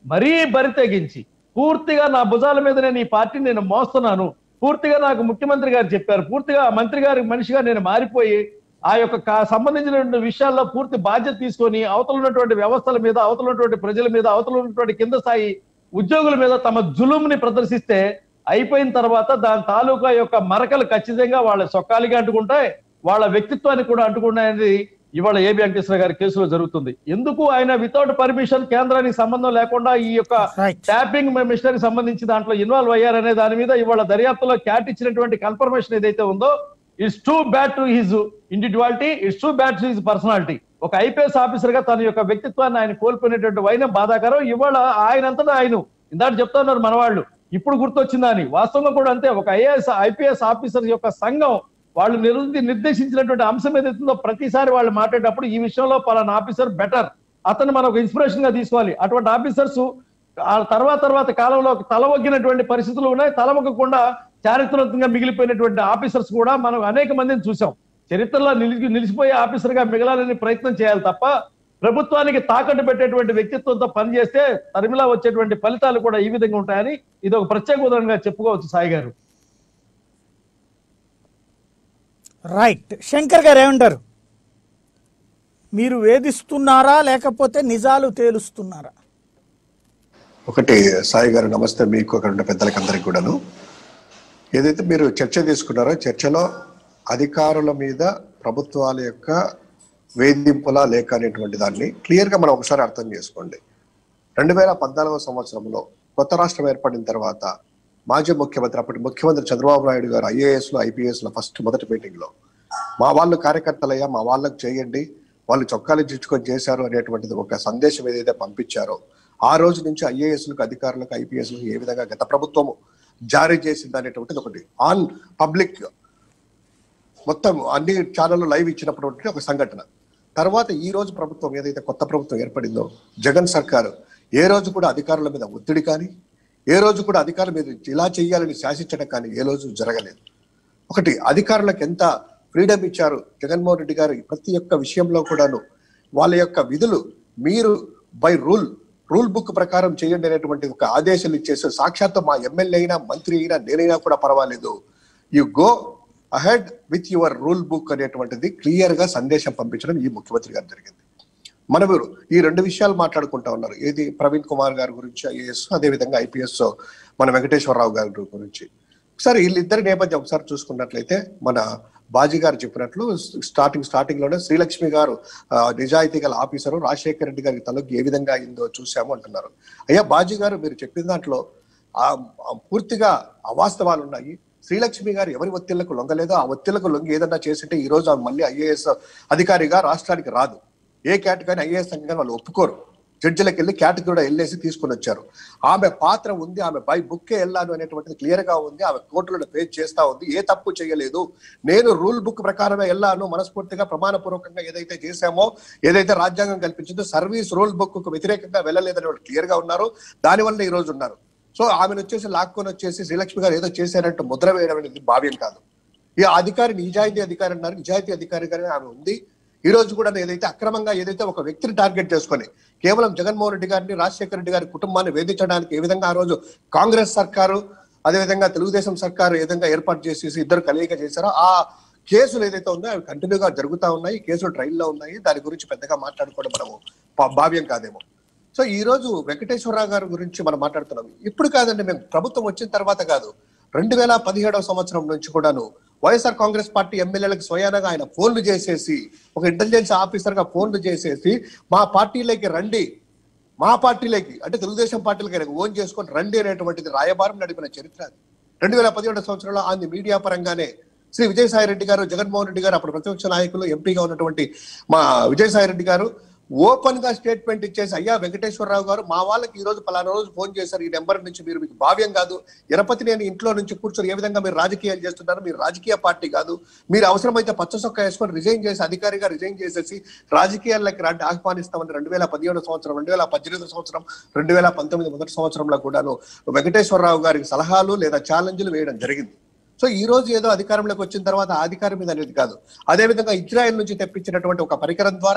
మరీ బరి తెగించి పూర్తిగా నా భుజాల మీద నేను ఈ పార్టీని నేను మోస్తున్నాను పూర్తిగా నాకు ముఖ్యమంత్రి గారు చెప్పారు పూర్తిగా ఆ మంత్రి గారి మనిషిగా నేను మారిపోయి ఆ యొక్క కా- సంబంధించినటువంటి విషయాల్లో పూర్తి బాధ్యత తీసుకొని అవతల ఉన్నటువంటి వ్యవస్థల మీద అవతల ఉన్నటువంటి ప్రజల మీద అవతల ఉన్నటువంటి కింద స్థాయి ఉద్యోగుల మీద తమ జులుంని ప్రదర్శిస్తే అయిపోయిన తర్వాత దాని తాలూకా యొక్క మరకలు ఖచ్చితంగా వాళ్ళ సొక్కాలిగా అంటుకుంటాయి వాళ్ళ వ్యక్తిత్వానికి కూడా అంటుకున్నాయనేది ఇవాళ ఏబి వెంకటేశ్వర గారి కేసులో జరుగుతుంది ఎందుకు ఆయన వితౌట్ పర్మిషన్ కేంద్రానికి సంబంధం లేకుండా ఈ యొక్క రైట్ ట్యాపింగ్ మిషనరీ సంబంధించి దాంట్లో ఇన్వాల్వ్ అయ్యారనే దాని మీద ఇవాళ దర్యాప్తులో క్యాట్ ఇచ్చినటువంటి కన్ఫర్మేషన్ ఏదైతే ఉందో it's too bad to his individuality it's too bad to his personality ఒక ఐపీఎస్ ఆఫీసర్ గా తన యొక్క వ్యక్తిత్వాన్ని ఆయన కోల్పోయినటువంటి వైనం బాధాకరం ఇవాళ ఆయనంతటా ఆయన ఇందాక చెప్తున్నారు మన వాళ్ళు ఇప్పుడు గుర్తొచ్చిందా అని వాస్తవంగా కూడా అంతే ఒక ఐఏఎస్ ఐపీఎస్ ఆఫీసర్ యొక్క సంఘం వాళ్ళు నిరుద్ధి నిర్దేశించినటువంటి అంశం ఏదైతుందో ప్రతిసారి వాళ్ళు మాట్లాడేటప్పుడు ఈ విషయంలో పలానా ఆఫీసర్ బెటర్ అతను మనం ఒక ఇన్స్పిరేషన్ గా తీసుకోవాలి అటువంటి ఆఫీసర్స్ ఆ తర్వాత తర్వాత కాలంలో తల వగ్గినటువంటి పరిస్థితులు ఉన్నాయి తల వగ్గకుండా చారిత్రాత్మకంగా మిగిలిపోయినటువంటి ఆఫీసర్స్ కూడా మనం అనేక మందిని చూసాం చరిత్రలో నిలిచి నిలిచిపోయే ఆఫీసర్ గా మిగలాలని ప్రయత్నం చేయాలి తప్ప ప్రభుత్వానికి తాకట్టు పెట్టేటువంటి వ్యక్తిత్వంతో పనిచేస్తే తరిమిలా వచ్చేటువంటి ఫలితాలు కూడా ఈ విధంగా ఉంటాయని ఇది ఒక ప్రత్యేక ఉదాహరణగా చెప్పుకోవచ్చు సాయి గారు రైట్ శంకర్ గారు ఏమంటారు మీరు వేధిస్తున్నారా లేకపోతే నిజాలు తేలుస్తున్నారా ఒకటి సాయి గారు నమస్తే మీకు అక్కడ ఉన్న పెద్దలకి అందరికి కూడాను ఏదైతే మీరు చర్చ తీసుకున్నారో చర్చలో అధికారుల మీద ప్రభుత్వాల యొక్క వేధింపుల లేక అనేటువంటి దాన్ని క్లియర్గా మనం ఒకసారి అర్థం చేసుకోండి రెండు వేల పద్నాలుగవ సంవత్సరంలో కొత్త రాష్ట్రం ఏర్పడిన తర్వాత మాజీ ముఖ్యమంత్రి అప్పటి ముఖ్యమంత్రి చంద్రబాబు నాయుడు గారు ఐఏఎస్లో ఐపీఎస్లో ఫస్ట్ మొదటి మీటింగ్లో మా వాళ్ళు కార్యకర్తలయ్యా మా వాళ్ళకు చేయండి వాళ్ళు చొక్కాలు జిచ్చుకొని చేశారు అనేటువంటిది ఒక సందేశం ఏదైతే పంపించారో ఆ రోజు నుంచి ఐఏఎస్లకు అధికారులకు ఐపీఎస్లకు ఏ విధంగా గత ప్రభుత్వము జారీ చేసింది అనేటువంటిది ఒకటి ఆన్ పబ్లిక్ మొత్తం అన్ని ఛానళ్ళు లైవ్ ఇచ్చినప్పుడు ఒక సంఘటన తర్వాత ఈ రోజు ప్రభుత్వం ఏదైతే కొత్త ప్రభుత్వం ఏర్పడిందో జగన్ సర్కారు ఏ రోజు కూడా అధికారుల మీద ఒత్తిడి కానీ ఏ రోజు కూడా అధికారుల మీద ఇలా చేయాలని శాసించడం కానీ ఏ రోజు జరగలేదు ఒకటి అధికారులకు ఎంత ఫ్రీడమ్ ఇచ్చారు జగన్మోహన్ రెడ్డి గారు ప్రతి ఒక్క విషయంలో కూడాను వాళ్ళ యొక్క విధులు మీరు బై రూల్ రూల్ బుక్ ప్రకారం చేయండి అనేటువంటి ఒక ఆదేశాలు ఇచ్చేసి సాక్షాత్తు మా ఎమ్మెల్యే అయినా మంత్రి అయినా నేనైనా కూడా పర్వాలేదు you go ahead with your rule book అనేటువంటిది క్లియర్ గా సందేశం పంపించడం ఈ ముఖ్యమంత్రి గారు జరిగింది మనము ఈ రెండు విషయాలు మాట్లాడుకుంటా ఉన్నారు ఏది ప్రవీణ్ కుమార్ గారి గురించి ఐఏఎస్ అదేవిధంగా ఐపీఎస్ మన వెంకటేశ్వరరావు గారి గురించి ఒకసారి వీళ్ళిద్దరి నేపథ్యం ఒకసారి చూసుకున్నట్లయితే మన బాజీ గారు చెప్పినట్లు స్టార్టింగ్ స్టార్టింగ్ లోనే శ్రీలక్ష్మి గారు ఆ, నిజాయితీ గల ఆఫీసరు రాజశేఖర రెడ్డి గారికి తలకి ఏ విధంగా అయిందో చూసాము అంటున్నారు అయ్యా బాజీ గారు మీరు చెప్పిన దాంట్లో ఆ ఆ పూర్తిగా అవాస్తవాలు ఉన్నాయి శ్రీలక్ష్మి గారు ఎవరి ఒత్తిళ్లకు లొంగలేదో ఆ ఒత్తిళ్లకు లొంగి ఏదన్నా చేసింటే ఈ రోజు ఆమె మళ్ళీ ఐఏఎస్ అధికారిగా రాష్ట్రానికి రాదు ఏ కేటగిరీ ఐఏఎస్ సంఘం వాళ్ళు ఒప్పుకోరు జడ్జిలకు వెళ్ళి కేటగిరీ కూడా వెళ్ళేసి తీసుకుని వచ్చారు ఆమె పాత్ర ఉంది ఆమె బై బుక్కే వెళ్ళాను అనేటువంటిది క్లియర్ గా ఉంది ఆమె కోర్టులను ఫేస్ చేస్తా ఉంది ఏ తప్పు చేయలేదు నేను రూల్ బుక్ ప్రకారమే వెళ్ళాను మనస్ఫూర్తిగా ప్రమాణపూర్వకంగా ఏదైతే చేశామో ఏదైతే రాజ్యాంగం కల్పించిందో సర్వీస్ రూల్ బుక్ కు వ్యతిరేకంగా వెళ్ళలేదని వాళ్ళు క్లియర్ గా ఉన్నారు దానివల్ల ఈ రోజు ఉన్నారు సో ఆమెను వచ్చేసి లాక్కొని వచ్చేసి శ్రీలక్ష్మి గారు ఏదో చేశారంటే ముద్ర వేయడం అనేది భావ్యం కాదు ఈ అధికారి నిజాయితీ అధికారి అన్నారు నిజాయితీ అధికారిగానే ఆమె ఉంది ఈ రోజు కూడా ఏదైతే అక్రమంగా ఏదైతే ఒక వ్యక్తిని టార్గెట్ చేసుకొని కేవలం జగన్మోహన్ రెడ్డి గారిని రాజశేఖర రెడ్డి గారి కుటుంబాన్ని వేధించడానికి ఏ విధంగా ఆ రోజు కాంగ్రెస్ సర్కారు అదేవిధంగా తెలుగుదేశం సర్కారు ఏ విధంగా ఏర్పాటు చేసేసి ఇద్దరు కలయిక చేశారో ఆ కేసులు ఏదైతే ఉందో అవి కంటిన్యూగా జరుగుతా ఉన్నాయి కేసులు ట్రైల్లో ఉన్నాయి దాని గురించి పెద్దగా మాట్లాడుకోవడం మనము ప- భావ్యం కాదేమో సో ఈ రోజు వెంకటేశ్వరరావు గారి గురించి మనం మాట్లాడుతున్నాం ఇప్పుడు కాదండి మేము ప్రభుత్వం వచ్చిన తర్వాత కాదు రెండు వేల పదిహేడవ సంవత్సరం నుంచి కూడాను వైఎస్ఆర్ కాంగ్రెస్ పార్టీ ఎమ్మెల్యేలకు స్వయానగా ఆయన ఫోన్లు చేసేసి ఒక ఇంటెలిజెన్స్ ఆఫీసర్ గా ఫోన్లు చేసేసి మా పార్టీలోకి రండి మా పార్టీలోకి అంటే తెలుగుదేశం పార్టీలకి ఆయన ఓన్ చేసుకొని రండి అనేటువంటిది రాయబారం నడిపిన చరిత్ర అది రెండు వేల పదిహేడు సంవత్సరంలో ఆంది మీడియా పరంగానే శ్రీ విజయసాయి రెడ్డి గారు జగన్మోహన్ రెడ్డి గారు అప్పుడు ప్రతిపక్ష నాయకులు ఎంపీగా ఉన్నటువంటి మా విజయసాయి రెడ్డి గారు ఓపెన్ గా స్టేట్మెంట్ ఇచ్చేసి అయ్యా వెంకటేశ్వరరావు గారు మా వాళ్ళకి ఈ రోజు పలానా రోజు ఫోన్ చేశారు ఈ నెంబర్ నుంచి మీరు మీకు భావ్యం కాదు ఎరపతి నేను ఇంట్లో నుంచి కూర్చొని ఏ విధంగా మీరు రాజకీయాలు చేస్తున్నారు మీరు రాజకీయ పార్టీ కాదు మీరు అవసరమైతే పచ్చ సొక్క వేసుకొని రిజైన్ చేసి అధికారిగా రిజైన్ చేసేసి రాజకీయాల్లోకి రండి ఆహ్వానిస్తామని రెండు వేల పదిహేడు సంవత్సరం రెండు వేల పద్దెనిమిది సంవత్సరం రెండు వేల పంతొమ్మిది మొదటి సంవత్సరంలో కూడాను వెంకటేశ్వరరావు గారికి సలహాలు లేదా ఛాలెంజ్లు వేయడం జరిగింది సో ఈ రోజు ఏదో అధికారంలోకి వచ్చిన తర్వాత ఆ అధికారం మీద అనేది కాదు అదే విధంగా ఇజ్రాయెల్ నుంచి తెప్పించినటువంటి ఒక పరికరం ద్వారా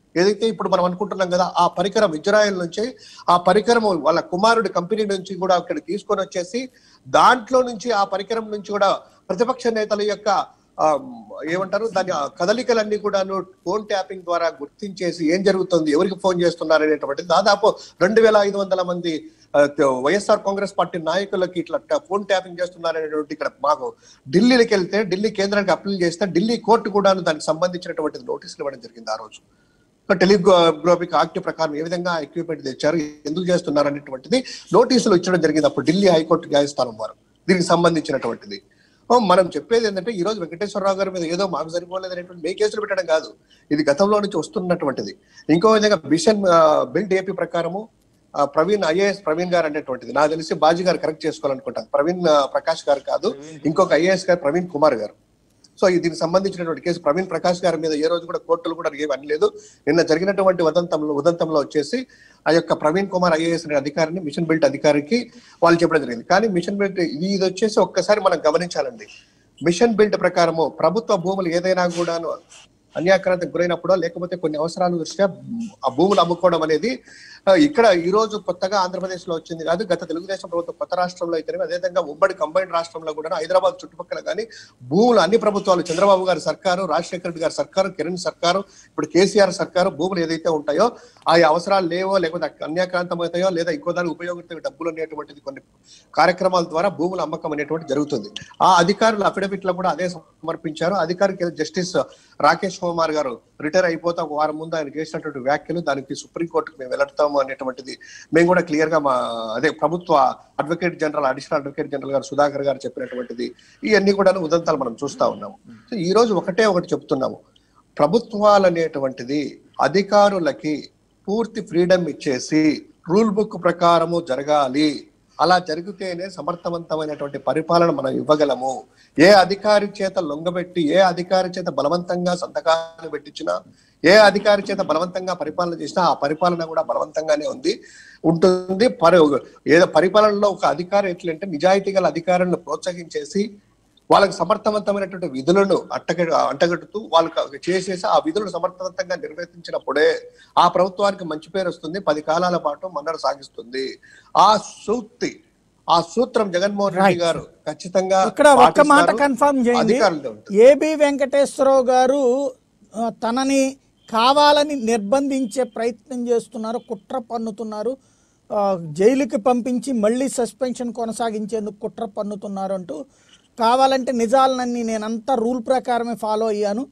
ఏదైతే ఇప్పుడు మనం అనుకుంటున్నాం కదా ఆ పరికరం ఇజ్రాయెల్ నుంచి ఆ పరికరం వాళ్ళ కుమారుడి కంపెనీ నుంచి కూడా అక్కడ తీసుకొని వచ్చేసి దాంట్లో నుంచి ఆ పరికరం నుంచి కూడా ప్రతిపక్ష నేతల యొక్క ఆ, ఏమంటారు దాని ఆ కదలికలన్నీ కూడాను ఫోన్ ట్యాపింగ్ ద్వారా గుర్తించేసి ఏం జరుగుతుంది ఎవరికి ఫోన్ చేస్తున్నారు అనేటువంటి దాదాపు రెండు వేల ఐదు వందల మంది ఆ, త- వైఎస్ఆర్ కాంగ్రెస్ పార్టీ నాయకులకి ఇట్లా ట- ఫోన్ ట్యాపింగ్ చేస్తున్నారనేటువంటి ఇక్కడ మాకు ఢిల్లీకి వెళ్తే ఢిల్లీ కేంద్రానికి అప్పీల్ చేస్తే ఢిల్లీ కోర్టు కూడా దానికి సంబంధించినటువంటి నోటీసులు ఇవ్వడం జరిగింది ఆ రోజు టెలిగ్రాఫిక్ యాక్ట్ ప్రకారం ఏ విధంగా ఎక్విప్మెంట్ తెచ్చారు ఎందుకు చేస్తున్నారు అనేటువంటిది నోటీసులు ఇచ్చడం జరిగింది అప్పుడు ఢిల్లీ హైకోర్టు న్యాయస్థానం వారు దీనికి సంబంధించినటువంటిది ఓ, మనం చెప్పేది ఏంటంటే ఈ రోజు వెంకటేశ్వరరావు గారి మీద ఏదో మాకు సరిపోలేదు అనేటువంటి మే కేసులు పెట్టడం కాదు ఇది గతంలో నుంచి వస్తున్నటువంటిది ఇంకో విధంగా మిషన్ బిల్డ్ ఏపీ ప్రకారము ఆ, ప్రవీణ్ ఐఏఎస్ ప్రవీణ్ గారు అనేటువంటిది నాకు తెలిసి బాజీ గారు కరెక్ట్ చేసుకోవాలనుకుంటాను ప్రవీణ్ ఆ, ప్రకాష్ గారు కాదు ఇంకొక ఐఏఎస్ గారు ప్రవీణ్ కుమార్ గారు సో ఈ దీనికి సంబంధించినటువంటి కేసు ప్రవీణ్ ప్రకాష్ గారి మీద ఏ రోజు కూడా కోర్టులు కూడా ఏమి అనలేదు నిన్న జరిగినటువంటి ఉదంతంలో ఉదంతంలో వచ్చేసి ఆ యొక్క ప్రవీణ్ కుమార్ ఐఏఎస్ అనే అధికారిని మిషన్ బిల్ట్ అధికారికి వాళ్ళు చెప్పడం జరిగింది కానీ మిషన్ బిల్ట్ ఇది ఇది వచ్చేసి ఒక్కసారి మనం గమనించాలండి మిషన్ బిల్ట్ ప్రకారము ప్రభుత్వ భూములు ఏదైనా కూడాను అన్యాక్రాంతికి గురైనప్పుడో లేకపోతే కొన్ని అవసరాల దృష్ట్యా ఆ భూములు అమ్ముకోవడం అనేది ఆ, ఇక్కడ ఈ రోజు కొత్తగా ఆంధ్రప్రదేశ్ లో వచ్చింది కాదు గత తెలుగుదేశం ప్రభుత్వం కొత్త రాష్ట్రంలో అయితేనే అదేవిధంగా ఉమ్మడి కంబైన్డ్ రాష్ట్రంలో కూడా హైదరాబాద్ చుట్టుపక్కల కానీ భూములు అన్ని ప్రభుత్వాలు చంద్రబాబు గారి సర్కారు రాజశేఖర రెడ్డి గారి సర్కారు కిరణ్ సర్కారు ఇప్పుడు కేసీఆర్ సర్కారు భూములు ఏదైతే ఉంటాయో ఆ అవసరాలు లేవో లేకపోతే అన్యాక్రాంతం అవుతాయో లేదా ఇంకో దానికి ఉపయోగిస్తే డబ్బులు అనేటువంటిది కొన్ని కార్యక్రమాల ద్వారా భూముల అమ్మకం అనేటువంటి జరుగుతుంది ఆ అధికారులు అఫిడవిట్ లో కూడా అదే సమర్పించారు అధికారికి జస్టిస్ రాకేష్ కుమార్ గారు రిటైర్ అయిపోతా ఒక వారం ముందు ఆయన చేసినటువంటి వ్యాఖ్యలు దానికి సుప్రీంకోర్టుకు మేము వెళ్తాము అనేటువంటిది మేము కూడా క్లియర్ గా మా అదే ప్రభుత్వ advocate general additional advocate general గారు సుధాకర్ గారు చెప్పినటువంటిది ఇవన్నీ కూడా ఉదంతాలు మనం చూస్తా ఉన్నాము సో ఈ రోజు ఒకటే ఒకటి చెప్తున్నాము ప్రభుత్వాలు అనేటువంటిది అధికారులకి పూర్తి ఫ్రీడమ్ ఇచ్చేసి రూల్ బుక్ ప్రకారము జరగాలి అలా జరిగితేనే సమర్థవంతమైనటువంటి పరిపాలన మనం ఇవ్వగలము ఏ అధికారి చేత లొంగబెట్టి ఏ అధికారి చేత బలవంతంగా సంతకాలు పెట్టించినా ఏ అధికారి చేత బలవంతంగా పరిపాలన చేసినా ఆ పరిపాలన కూడా బలవంతంగానే ఉంది ఉంటుంది పరి ఏదో పరిపాలనలో ఒక అధికారి ఎట్లంటే నిజాయితీ గల అధికారులను ప్రోత్సహించేసి వాళ్ళకి సమర్థవంతమైనటువంటి విధులను అట్టగ అంటగడుతూ వాళ్ళకి చేసేసి ఆ విధులను సమర్థవంతంగా నిర్వర్తించినప్పుడే ఆ ప్రభుత్వానికి మంచి పేరు వస్తుంది పది కాలాల పాటు మన్నడ సాగిస్తుంది ఆ సూక్తి ఆ సూత్రం జగన్మోహన్ రెడ్డి Right. గారు ఖచ్చితంగా ఇక్కడ ఒక్క మాట పాటిస్తారు. కన్ఫర్మ్ చేయండి అధికారులదే ఉంటుంది. ఏబి వెంకటేశ్వరరావు గారు ఆ, తనని కావాలని నిర్బంధించే ప్రయత్నం చేస్తున్నారు కుట్ర పన్నుతున్నారు ఆ, జైలుకి పంపించి మళ్ళీ సస్పెన్షన్ కొనసాగించేందుకు కుట్ర పన్నుతున్నారు అంటూ కావాలంటే నిజాలన్నీ నేనంతా రూల్ ప్రకారమే ఫాలో అయ్యాను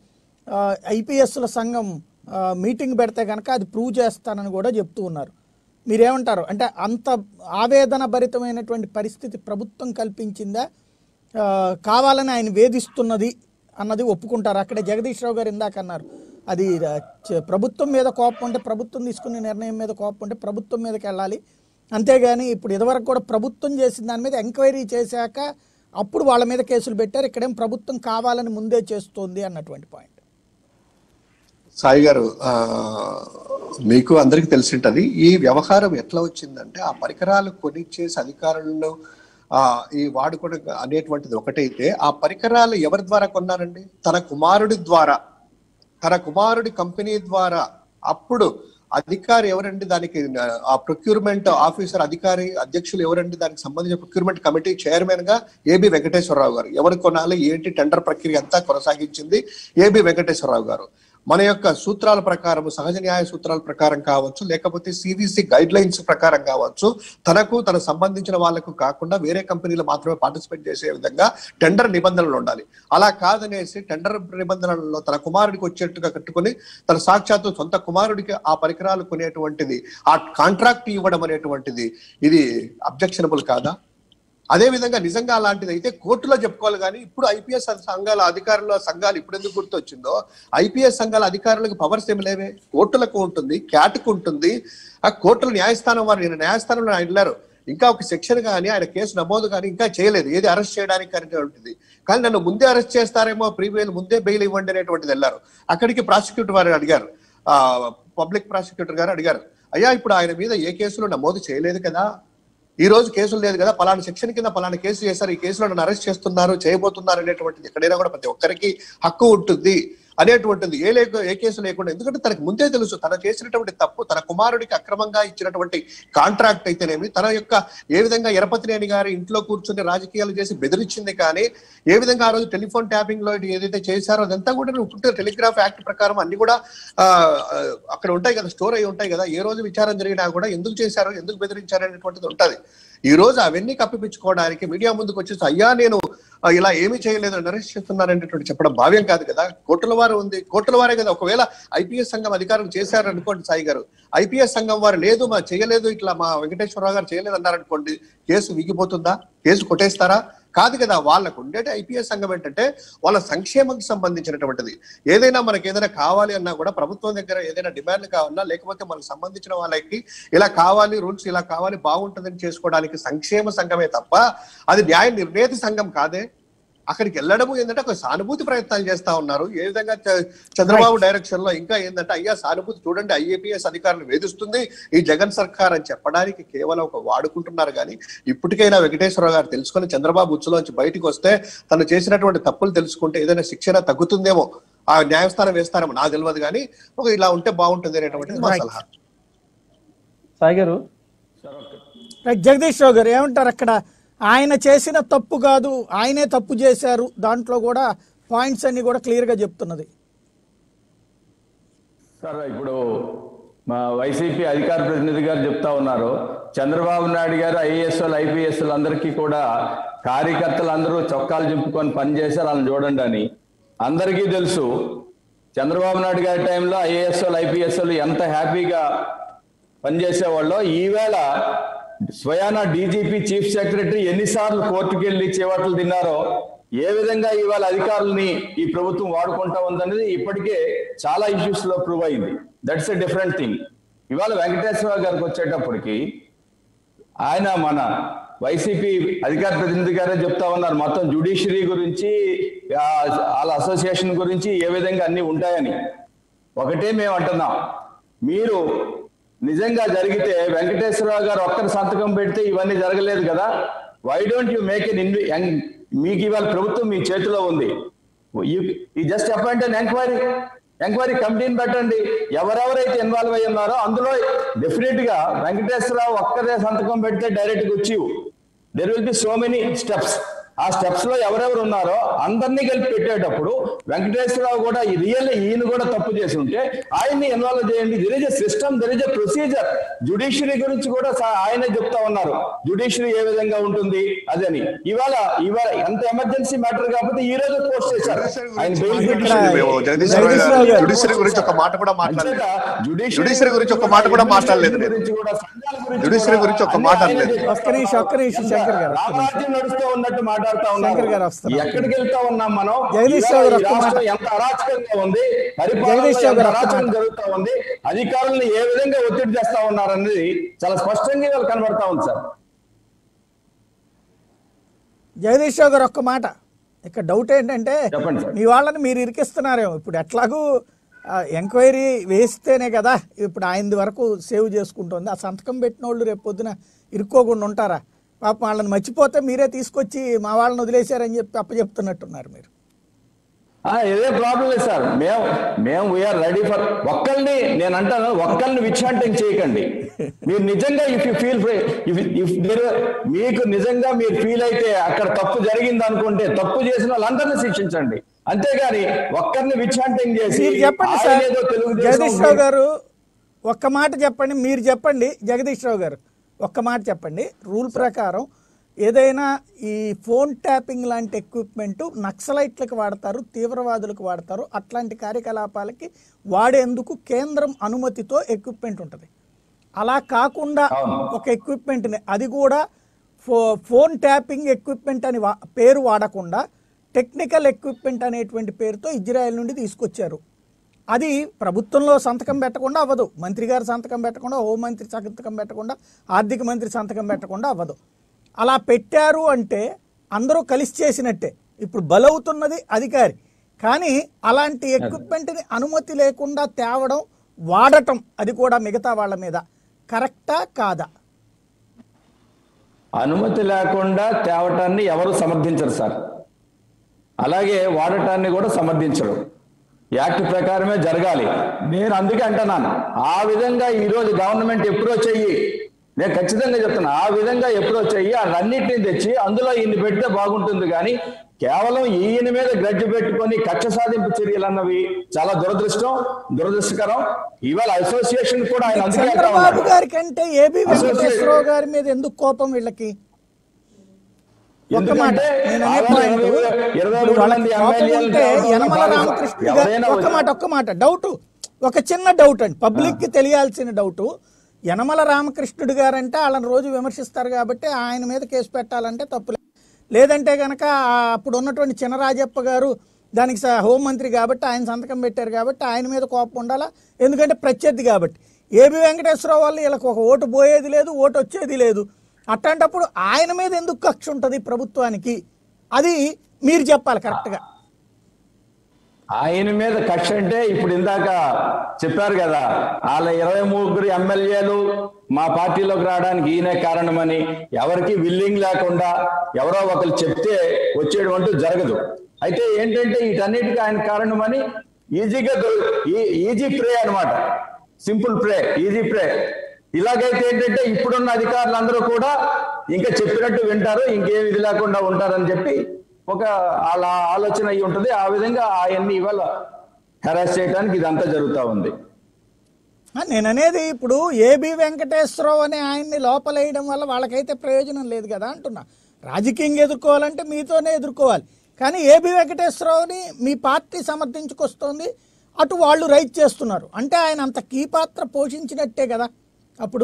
ఐపీఎస్ల సంఘం ఆ, మీటింగ్ పెడితే కనుక అది ప్రూవ్ చేస్తానని కూడా చెప్తూ ఉన్నారు మీరేమంటారు అంటే అంత ఆవేదన భరితమైనటువంటి పరిస్థితి ప్రభుత్వం కల్పించిందా ఆ, కావాలని ఆయన వేధిస్తున్నది అన్నది ఒప్పుకుంటారు అక్కడే జగదీష్ రావు గారు ఇందాక అన్నారు అది ఆ, చ- ప్రభుత్వం మీద కోపం ఉంటే ప్రభుత్వం తీసుకునే నిర్ణయం మీద కోపం ఉంటే ప్రభుత్వం మీదకి వెళ్ళాలి అంతేగాని ఇప్పుడు ఇదివరకు కూడా ప్రభుత్వం చేసిన దాని మీద ఎంక్వైరీ చేశాక అప్పుడు వాళ్ళ మీద కేసులు పెట్టారు ఇక్కడేం ప్రభుత్వం కావాలని ముందే చేస్తోంది అన్నటువంటి పాయింట్ సాయి గారు ఆ, మీకు అందరికి తెలిసింటది ఈ వ్యవహారం ఎట్లా వచ్చిందంటే ఆ పరికరాలు కొనిచ్చేసి అధికారులను ఆ ఈ వాడుకోవడం అనేటువంటిది ఒకటైతే ఆ పరికరాలు ఎవరి ద్వారా కొన్నారండి తన కుమారుడి ద్వారా తన కుమారుడి కంపెనీ ద్వారా అప్పుడు అధికారి ఎవరండి దానికి ఆ ప్రొక్యూర్మెంట్ ఆఫీసర్ అధికారి అధ్యక్షులు ఎవరండి దానికి సంబంధించిన ప్రొక్యూర్మెంట్ కమిటీ చైర్మన్ గా ఏబి వెంకటేశ్వరరావు గారు ఎవరు కొనాలి ఏంటి టెండర్ ప్రక్రియ అంతా కొనసాగించింది ఏబి వెంకటేశ్వరరావు గారు మన యొక్క సూత్రాల ప్రకారం సహజ న్యాయ సూత్రాల ప్రకారం కావచ్చు లేకపోతే సివిసి గైడ్ లైన్స్ ప్రకారం కావచ్చు తనకు తన సంబంధించిన వాళ్ళకు కాకుండా వేరే కంపెనీలు మాత్రమే పార్టిసిపేట్ చేసే విధంగా టెండర్ నిబంధనలు ఉండాలి అలా కాదనేసి టెండర్ నిబంధనలలో తన కుమారుడికి వచ్చేట్టుగా కట్టుకొని తన సాక్షాత్తు సొంత కుమారుడికి ఆ పరికరాలు కొనేటువంటిది ఆ కాంట్రాక్ట్ ఇవ్వడం అనేటువంటిది ఇది అబ్జెక్షనబుల్ కాదా అదే విధంగా నిజంగా అలాంటిది అయితే కోర్టులో చెప్పుకోవాలి కానీ ఇప్పుడు ఐపీఎస్ సంఘాల అధికారుల సంఘాలు ఇప్పుడు ఎందుకు గుర్తొచ్చిందో ఐపీఎస్ సంఘాల అధికారులకు పవర్స్ ఏమి లేవే కోర్టులకు ఉంటుంది క్యాట్కు ఉంటుంది ఆ కోర్టుల న్యాయస్థానం వారు నేను న్యాయస్థానంలో ఆయన వెళ్ళారు ఇంకా ఒక సెక్షన్ కానీ ఆయన కేసు నమోదు కానీ ఇంకా చేయలేదు ఏది అరెస్ట్ చేయడానికి అనేటువంటిది కానీ నన్ను ముందే అరెస్ట్ చేస్తారేమో ప్రీవియల్ ముందే బెయిల్ ఇవ్వండి అనేటువంటిది వెళ్ళారు అక్కడికి ప్రాసిక్యూటర్ వారు అడిగారు ఆ పబ్లిక్ ప్రాసిక్యూటర్ గారు అడిగారు అయ్యా ఇప్పుడు ఆయన మీద ఏ కేసులు నమోదు చేయలేదు కదా ఈ రోజు కేసులు లేదు కదా పలానా సెక్షన్ కింద పలానా కేసు చేశారు ఈ కేసులో నన్ను అరెస్ట్ చేస్తున్నారు చేయబోతున్నారు అనేటువంటిది ఎక్కడైనా కూడా ప్రతి ఒక్కరికి హక్కు ఉంటుంది అనేటువంటిది ఏ లేక ఏ కేసు లేకుండా ఎందుకంటే తనకు ముందే తెలుసు తన చేసినటువంటి తప్పు తన కుమారుడికి అక్రమంగా ఇచ్చినటువంటి కాంట్రాక్ట్ అయితేనేమి తన యొక్క ఏ విధంగా ఎరపతినేని గారి ఇంట్లో కూర్చుని రాజకీయాలు చేసి బెదిరించింది కానీ ఏ విధంగా ఆ రోజు టెలిఫోన్ ట్యాపింగ్ లో ఏదైతే చేశారో అదంతా కూడా ఇప్పుడు టెలిగ్రాఫ్ యాక్ట్ ప్రకారం అన్ని కూడా ఆ, ఆ, అక్కడ ఉంటాయి కదా స్టోర్ అయి ఉంటాయి కదా ఏ రోజు విచారణ జరిగినా కూడా ఎందుకు చేశారు ఎందుకు బెదిరించారు అనేటువంటిది ఉంటది ఈ రోజు అవన్నీ కప్పిపించుకోవడానికి మీడియా ముందుకు వచ్చేసి అయ్యా నేను ఆ, ఇలా ఏమీ చేయలేదు నరేష్ చేస్తున్నారనేటువంటి చెప్పడం భావ్యం కాదు కదా కోర్టుల వారు ఉంది కోర్టుల వారే కదా ఒకవేళ ఐపీఎస్ సంఘం అధికారులు చేశారు అనుకోండి సాయి గారు ఐపీఎస్ సంఘం వారు లేదు మా చేయలేదు ఇట్లా మా వెంకటేశ్వరరావు గారు చేయలేదు అన్నారనుకోండి కేసు విగిపోతుందా కేసు కొట్టేస్తారా కాదు కదా వాళ్ళకు ఉండేటి ఐపీఎస్ సంఘం ఏంటంటే వాళ్ళ సంక్షేమంకి సంబంధించినటువంటిది ఏదైనా మనకి ఏదైనా కావాలి అన్నా కూడా ప్రభుత్వం దగ్గర ఏదైనా డిమాండ్ కావాలన్నా లేకపోతే మనకు సంబంధించిన వాళ్ళకి ఇలా కావాలి రూల్స్ ఇలా కావాలి బాగుంటుందని చేసుకోవడానికి సంక్షేమ సంఘమే తప్ప అది న్యాయ నిర్ణేత సంఘం కాదే అక్కడికి వెళ్ళడము ఏంటంటే ఒక సానుభూతి ప్రయత్నాలు చేస్తా ఉన్నారు ఏ విధంగా చ- చంద్రబాబు డైరెక్షన్ లో ఇంకా ఏంటంటే అయ్యా సానుభూతి చూడండి ఐఏపీఎస్ అధికారులు వేధిస్తుంది ఈ జగన్ సర్కార్ అని చెప్పడానికి కేవలం ఒక వాడుకుంటున్నారు కానీ ఇప్పటికైనా వెంకటేశ్వరరావు గారు తెలుసుకొని చంద్రబాబు ఉచ్చులోంచి బయటికి వస్తే తను చేసినటువంటి తప్పులు తెలుసుకుంటే ఏదైనా శిక్షణ తగ్గుతుందేమో ఆ న్యాయస్థానం వేస్తారేమో నాకు తెలియదు కానీ ఒక ఇలా ఉంటే బాగుంటుంది అనేటువంటిది మా Right. సలహా సాయి గారు రైట్ జగదీష్ రావు గారు ఏమంటారు అక్కడ ఆయన చేసిన తప్పు కాదు ఆయనే తప్పు చేశారు దాంట్లో కూడా పాయింట్స్ అన్ని కూడా క్లియర్ గా చెప్తున్నది సార్ ఇప్పుడు మా వైసీపీ అధికార ప్రతినిధి గారు చెప్తా ఉన్నారు చంద్రబాబు నాయుడు గారు ఐఏఎస్ఎల్ ఐపీఎస్ఎల్ అందరికీ కూడా కార్యకర్తలు అందరూ చొక్కాలు చింపుకొని పనిచేశారు వాళ్ళని చూడండి అని అందరికీ తెలుసు చంద్రబాబు నాయుడు గారి టైంలో ఐఏఎస్ఎల్ ఐపీఎస్ఎల్ ఎంత హ్యాపీగా పనిచేసేవాళ్ళో ఈవేళ స్వయానా డీజీపీ చీఫ్ సెక్రటరీ ఎన్నిసార్లు కోర్టుకు వెళ్ళి చేపట్లు తిన్నారో ఏ విధంగా ఇవాళ అధికారుల్ని ఈ ప్రభుత్వం వాడుకుంటా ఉందనేది ఇప్పటికే చాలా ఇష్యూస్ లో ప్రూవ్ అయింది దట్స్ ఎ డిఫరెంట్ థింగ్ ఇవాళ వెంకటేశ్వర గారికి వచ్చేటప్పటికి ఆయన మన వైసీపీ అధికార ప్రతినిధి గారే చెప్తా ఉన్నారు మొత్తం జుడిషియరీ గురించి ఆ, వాళ్ళ అసోసియేషన్ గురించి ఏ విధంగా అన్ని ఉంటాయని ఒకటే మేము అంటున్నాం మీరు నిజంగా జరిగితే వెంకటేశ్వరరావు గారు ఒక్కరి సంతకం పెడితే ఇవన్నీ జరగలేదు కదా why don't you make an మీకు ఇవాళ ప్రభుత్వం మీ చేతిలో ఉంది ఈ just appoint an enquiry enquiry కమిటీని పెట్టండి ఎవరెవరైతే ఇన్వాల్వ్ అయి ఉన్నారో అందులో డెఫినెట్ గా వెంకటేశ్వరరావు ఒక్కరే సంతకం పెడితే డైరెక్ట్ వచ్చి there will be so many steps ఆ స్టెప్స్ లో ఎవరెవరు ఉన్నారో అందరినీ కలిపి పెట్టేటప్పుడు వెంకటేశ్వరరావు కూడా ఈ రియల్ ఈయన కూడా తప్పు చేసి ఉంటే ఆయన్ని ఇన్వాల్వ్ చేయండి there is a system there is a procedure judiciary గురించి కూడా సా- ఆయనే చెప్తా ఉన్నారు జుడిషియరీ ఏ విధంగా ఉంటుంది అదని ఇవాళ ఇవాళ ఎంత ఎమర్జెన్సీ మ్యాటర్ కాకపోతే ఈ రోజు పోస్ట్ చేశారు ఆయన బెయిల్ ఇక్కడ మేము జగదీష్ జగదీష్ రావు రావు గారు గారు. జుడిషియరీ గురించి ఒక మాట కూడా మాట్లాడలేదు జుడిషియరీ జుడిషియరీ గురించి ఒక మాట కూడా మాట్లాడలేదు నేను. గురించి కూడా సంఘాల గురించి జుడిషియరీ కూడా గురించి ఒక్క అన్ని మాట ఆయనే అనలేదు. చెప్పేస్తా ఒక్క నిమిషం, ఒక్క నిమిషం, ఎంత శంకర్ గారు, ఒక్క నిమిషం. రామరాజ్యం నడుస్తూ ఉన్నట్టు మాట్లాడుతా ఉన్నారు శంకర్ గారు వస్తున్నారు. ఎక్కడికి వెళ్తా ఉన్నాం మనం జగదీష్ ఇవాళ రావు గారు ఈ ఒక్క మాట. రాష్ట్రం ఎంత అరాచకంగా ఉంది జగదీష్ పరిపాలన రావు ఎంత గారు ఒక్క అరాచకం మాట. జరుగుతా ఉంది అధికారులను ఏ విధంగా ఒత్తిడి చేస్తా ఉన్నారనేది చాలా స్పష్టంగా ఇవాళ కనబడతా ఉంది సార్ జగదీష్ రావు గారు ఒక్క మాట ఇక్కడ డౌట్ ఏంటంటే చెప్పండి సార్. మీ వాళ్ళని మీరు ఇరికిస్తున్నారేమో ఇప్పుడు ఎట్లాగూ ఎంక్వైరీ వేస్తేనే కదా ఇప్పుడు ఆయనది వరకు సేవ్ చేసుకుంటుంది ఆ సంతకం పెట్టిన వాళ్ళు రేపు పొద్దున ఇరుక్కోకుండా ఉంటారా పాపం వాళ్ళని మర్చిపోతే మీరే తీసుకొచ్చి మా వాళ్ళని వదిలేశారని చెప్పి అప్పచెప్తున్నట్టున్నారు మీరు ఆ, ఇదే ప్రాబ్లం లేదు సార్ మేము మేము వీఆర్ రెడీ ఫర్ ఒక్కరిని నేను అంటాను ఒక్కరిని విచ్ఛాంతం చేయకండి మీరు నిజంగా if you feel if if మీకు నిజంగా మీరు ఫీల్ అయితే అక్కడ తప్పు జరిగింది అనుకుంటే తప్పు చేసిన వాళ్ళందరినీ శిక్షించండి అంతేగాని ఒక్కరిని విచ్ఛాంతం చేసి మీరు చెప్పండి ఆయన సార్ ఏదో తెలుగుదేశం జగదీష్ రావు గారు ఒక్క మాట చెప్పండి మీరు చెప్పండి జగదీష్ రావు గారు ఒక్క మాట చెప్పండి రూల్ ప్రకారం ఏదైనా ఈ ఫోన్ ట్యాపింగ్ లాంటి ఎక్విప్మెంట్ నక్సలైట్లకు వాడతారు తీవ్రవాదులకు వాడతారు అట్లాంటి కార్యకలాపాలకి వాడేందుకు కేంద్రం అనుమతితో ఎక్విప్మెంట్ ఉంటుంది అలా కాకుండా ఒక ఎక్విప్మెంట్ని అది కూడా ఫో ఫోన్ ట్యాపింగ్ ఎక్విప్మెంట్ అని వా పేరు వాడకుండా టెక్నికల్ ఎక్విప్మెంట్ అనేటువంటి పేరుతో ఇజ్రాయెల్ నుండి తీసుకొచ్చారు అది ప్రభుత్వంలో సంతకం పెట్టకుండా అవ్వదు మంత్రి గారు సంతకం పెట్టకుండా హోంమంత్రి సంతకం పెట్టకుండా ఆర్థిక మంత్రి సంతకం పెట్టకుండా అవ్వదు అలా పెట్టారు అంటే అందరూ కలిసి చేసినట్టే ఇప్పుడు బలవుతున్నది అధికారి కానీ అలాంటి ఎక్విప్మెంట్ని అనుమతి లేకుండా తేవడం వాడటం అది కూడా మిగతా వాళ్ళ మీద కరెక్టా కాదా అనుమతి లేకుండా తేవటాన్ని ఎవరు సమర్థించరు సార్ అలాగే వాడటాన్ని కూడా సమర్థించరు యాక్ట్ ప్రకారమే జరగాలి నేను అందుకే అంటున్నాను ఆ విధంగా ఈ రోజు గవర్నమెంట్ అప్రోచ్ అయ్యి నేను ఖచ్చితంగా చెప్తున్నా ఆ విధంగా అప్రోచ్ అయ్యి అన్నింటినీ తెచ్చి అందులో ఈయన పెడితే బాగుంటుంది కానీ కేవలం ఈయన మీద గ్రడ్జ్ పెట్టుకొని కక్ష సాధింపు చర్యలు అన్నవి చాలా దురదృష్టం దురదృష్టకరం ఇవాళ అసోసియేషన్ కూడా ఆయన అందుకే అంటా చంద్రబాబు ఉన్నాడు. గారి కంటే ఏబి వెంకటేశ్వరరావు గారి మీద ఎందుకు కోపం వీళ్ళకి ఒక్క మాట ఎందుకంటే నేను అనే ఆవేదన పాయింట్ ఇరవై- ఇరవై ఇప్పుడు మూడు వాళ్ళకి మంది కోపం ఎమ్మెల్యేలు ఉంటే కావడం యనమల వల్ల రామకృష్ణ గారు ఎవరైనా ఒక్క మాట ఒక్క మాట డౌట్ ఒక చిన్న డౌట్ అండి పబ్లిక్ కి తెలియాల్సిన డౌట్ యనమల రామకృష్ణుడు గారంటే వాళ్ళని రోజు విమర్శిస్తారు కాబట్టి ఆయన మీద కేసు పెట్టాలంటే తప్పు లేదు. లేదంటే గనక ఆ అప్పుడు ఉన్నటువంటి చినరాజప్ప గారు దానికి స- హోంమంత్రి కాబట్టి ఆయన సంతకం పెట్టారు కాబట్టి ఆయన మీద కోపం ఉండాలా ఎందుకంటే ప్రత్యర్థి కాబట్టి ఏబి వెంకటేశ్వరరావు వల్ల వీళ్ళకి ఒక ఓటు పోయేది లేదు ఓటు వచ్చేది లేదు అట్లాంటప్పుడు ఆయన మీద ఎందుకు కక్ష ఉంటుంది ప్రభుత్వానికి అది మీరు చెప్పాలి కరెక్ట్గా ఆయన మీద కక్ష అంటే ఇప్పుడు ఇందాక చెప్పారు కదా వాళ్ళ ఇరవై ముగ్గురు ఎమ్మెల్యేలు మా పార్టీలోకి రావడానికి ఈయనే కారణమని ఎవరికి విల్లింగ్ లేకుండా ఎవరో ఒకరు చెప్తే వచ్చేటువంటి జరగదు అయితే ఏంటంటే వీటన్నిటికీ ఆయన కారణమని ఈజీగా ఈజీ ప్రే అన్నమాట సింపుల్ ప్రే ఈజీ ప్రే ఇలాగైతే ఏంటంటే ఇప్పుడున్న అధికారులందరూ కూడా ఇంకా చెప్పినట్టు వింటారు ఇంకేం ఇది లేకుండా ఉంటారని చెప్పి ఒక వాళ్ళ ఆలోచన అయి ఉంటుంది ఆ విధంగా ఆయన్ని ఇవాళ హెరాస్ చేయడానికి ఇదంతా జరుగుతూ ఉంది ఆ, నేను అనేది ఇప్పుడు ఏబి వెంకటేశ్వరరావు అనే ఆయన్ని లోపలేయడం వల్ల వాళ్ళకైతే ప్రయోజనం లేదు కదా అంటున్నా రాజకీయంగా ఎదుర్కోవాలంటే మీతోనే ఎదుర్కోవాలి కానీ ఏబి వెంకటేశ్వరరావుని మీ పార్టీ సమర్థించుకొస్తోంది అటు వాళ్ళు రైట్ చేస్తున్నారు అంటే ఆయన అంత కీ పాత్ర పోషించినట్టే కదా అప్పుడు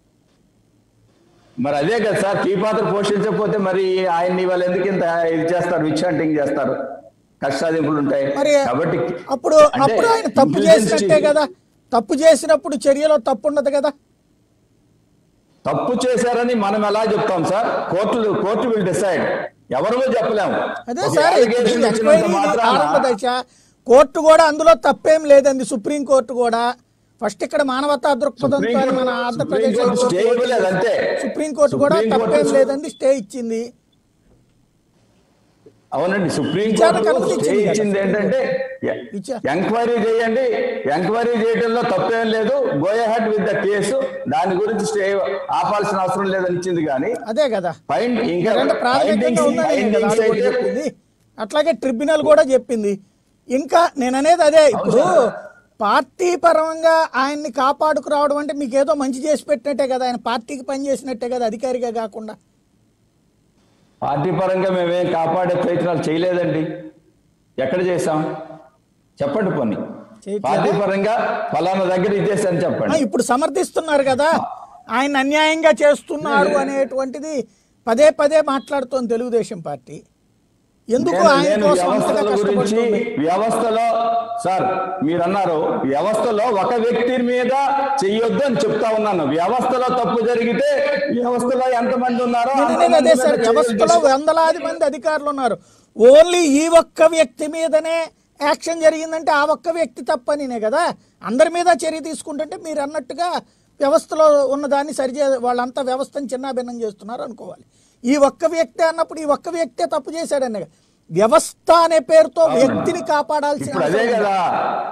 మరి అదే కదా సార్ కీ పాత్ర పోషించకపోతే మరి ఆయన్ని వాళ్ళు ఎందుకు ఇంత ఇది చేస్తారు విచ్చాంటింగ్ చేస్తారు కష్టాదింపులు ఉంటాయి మరి కాబట్టి అప్పుడు అంటే అప్పుడు ఆయన తప్పు intelligence చేసినట్టే chief- కదా తప్పు చేసినప్పుడు చర్యలో తప్పు ఉండదు కదా తప్పు చేశారని మనం ఎలా చెప్తాం సార్ కోర్టులు కోర్టు విల్ డిసైడ్ ఎవరు చెప్పలేము అదే ఒక సార్ allegation ఇది వచ్చినంత ఎంక్వైరీ ఇది మాత్రాన ఆరంభ దశ కోర్టు కూడా అందులో తప్పేం లేదండి సుప్రీం కోర్టు కూడా ఫస్ట్ ఇక్కడ మానవతా దృక్పథంతో సుప్రీం మన court- Andhra Pradesh supreme court stay ఇవ్వలేదు అంతే. సుప్రీం కోర్టు కూడా సుప్రీం కోర్టు తప్పేం లేదండి స్టే ఇచ్చింది అవునండి సుప్రీం విచారణ కోర్టు కమిటీ స్టే ఇచ్చింది కదా. ఇచ్చింది ఏంటంటే విచారణ. ఎంక్వైరీ చేయండి ఎంక్వైరీ చేయడంలో తప్పేం లేదు go head with the case దాని గురించి స్టే ఆపాల్సిన అవసరం లేదని ఇచ్చింది కానీ అదే కదా ఫైండ్ ఇంకా ఎందుకంటే ప్రాథమికంగా findings- ఉందని కదా findings వాళ్ళు కూడా అయితే చెప్పింది అట్లాగే ట్రిబ్యునల్ కూడా చెప్పింది ఇంకా నేను అనేది అదే ఇప్పుడు పార్టీ పరంగా ఆయన్ని కాపాడుకు రావడం అంటే మీకు ఏదో మంచి చేసి పెట్టినట్టే కదా ఆయన పార్టీకి పనిచేసినట్టే కదా అధికారిగా కాకుండా పార్టీ పరంగా మేమేం కాపాడే ప్రయత్నాలు చేయలేదండి ఎక్కడ చేసాం చెప్పండి కొన్ని చేయట్లేదా? పార్టీ పరంగా ఫలానా దగ్గర ఇచ్చేసాను ఆ, చెప్పండి ఇప్పుడు సమర్థిస్తున్నారు కదా ఆయన అన్యాయంగా చేస్తున్నారు అనేటువంటిది పదే పదే మాట్లాడుతోంది తెలుగుదేశం పార్టీ ఎందుకు నేను- ఆయన నేను కోసం అంతగా వ్యవస్థల గురించి కష్టపడుతుంది వ్యవస్థలో సార్ మీరు అన్నారు వ్యవస్థలో ఒక వ్యక్తి మీద చెయ్యొద్దు అని చెప్తా ఉన్నాను వ్యవస్థలో తప్పు జరిగితే వ్యవస్థలో ఎంతమంది ఉన్నారో నేను అనేది అంతమంది అదే మీద సార్ చర్యలు వ్యవస్థలో తీసుకో- వందలాది మంది అధికారులు ఉన్నారు ఓన్లీ ఈ ఒక్క వ్యక్తి మీదనే యాక్షన్ జరిగిందంటే ఆ ఒక్క వ్యక్తి తప్పనినే కదా అందరి మీద చర్య తీసుకుంటుంటే మీరు అన్నట్టుగా వ్యవస్థలో ఉన్నదాన్ని సరిచే వాళ్ళంతా వ్యవస్థను చిన్నాభిన్నం చేస్తున్నారు అనుకోవాలి ఈ ఒక్క వ్యక్తి అన్నప్పుడు ఈ ఒక్క వ్యక్తే తప్పు చేశాడనే కదా. వ్యవస్థ అనే పేరుతో వ్యక్తిని కాపాడాల్సిన ఇప్పుడు అదే అవసరం ఉంది. కదా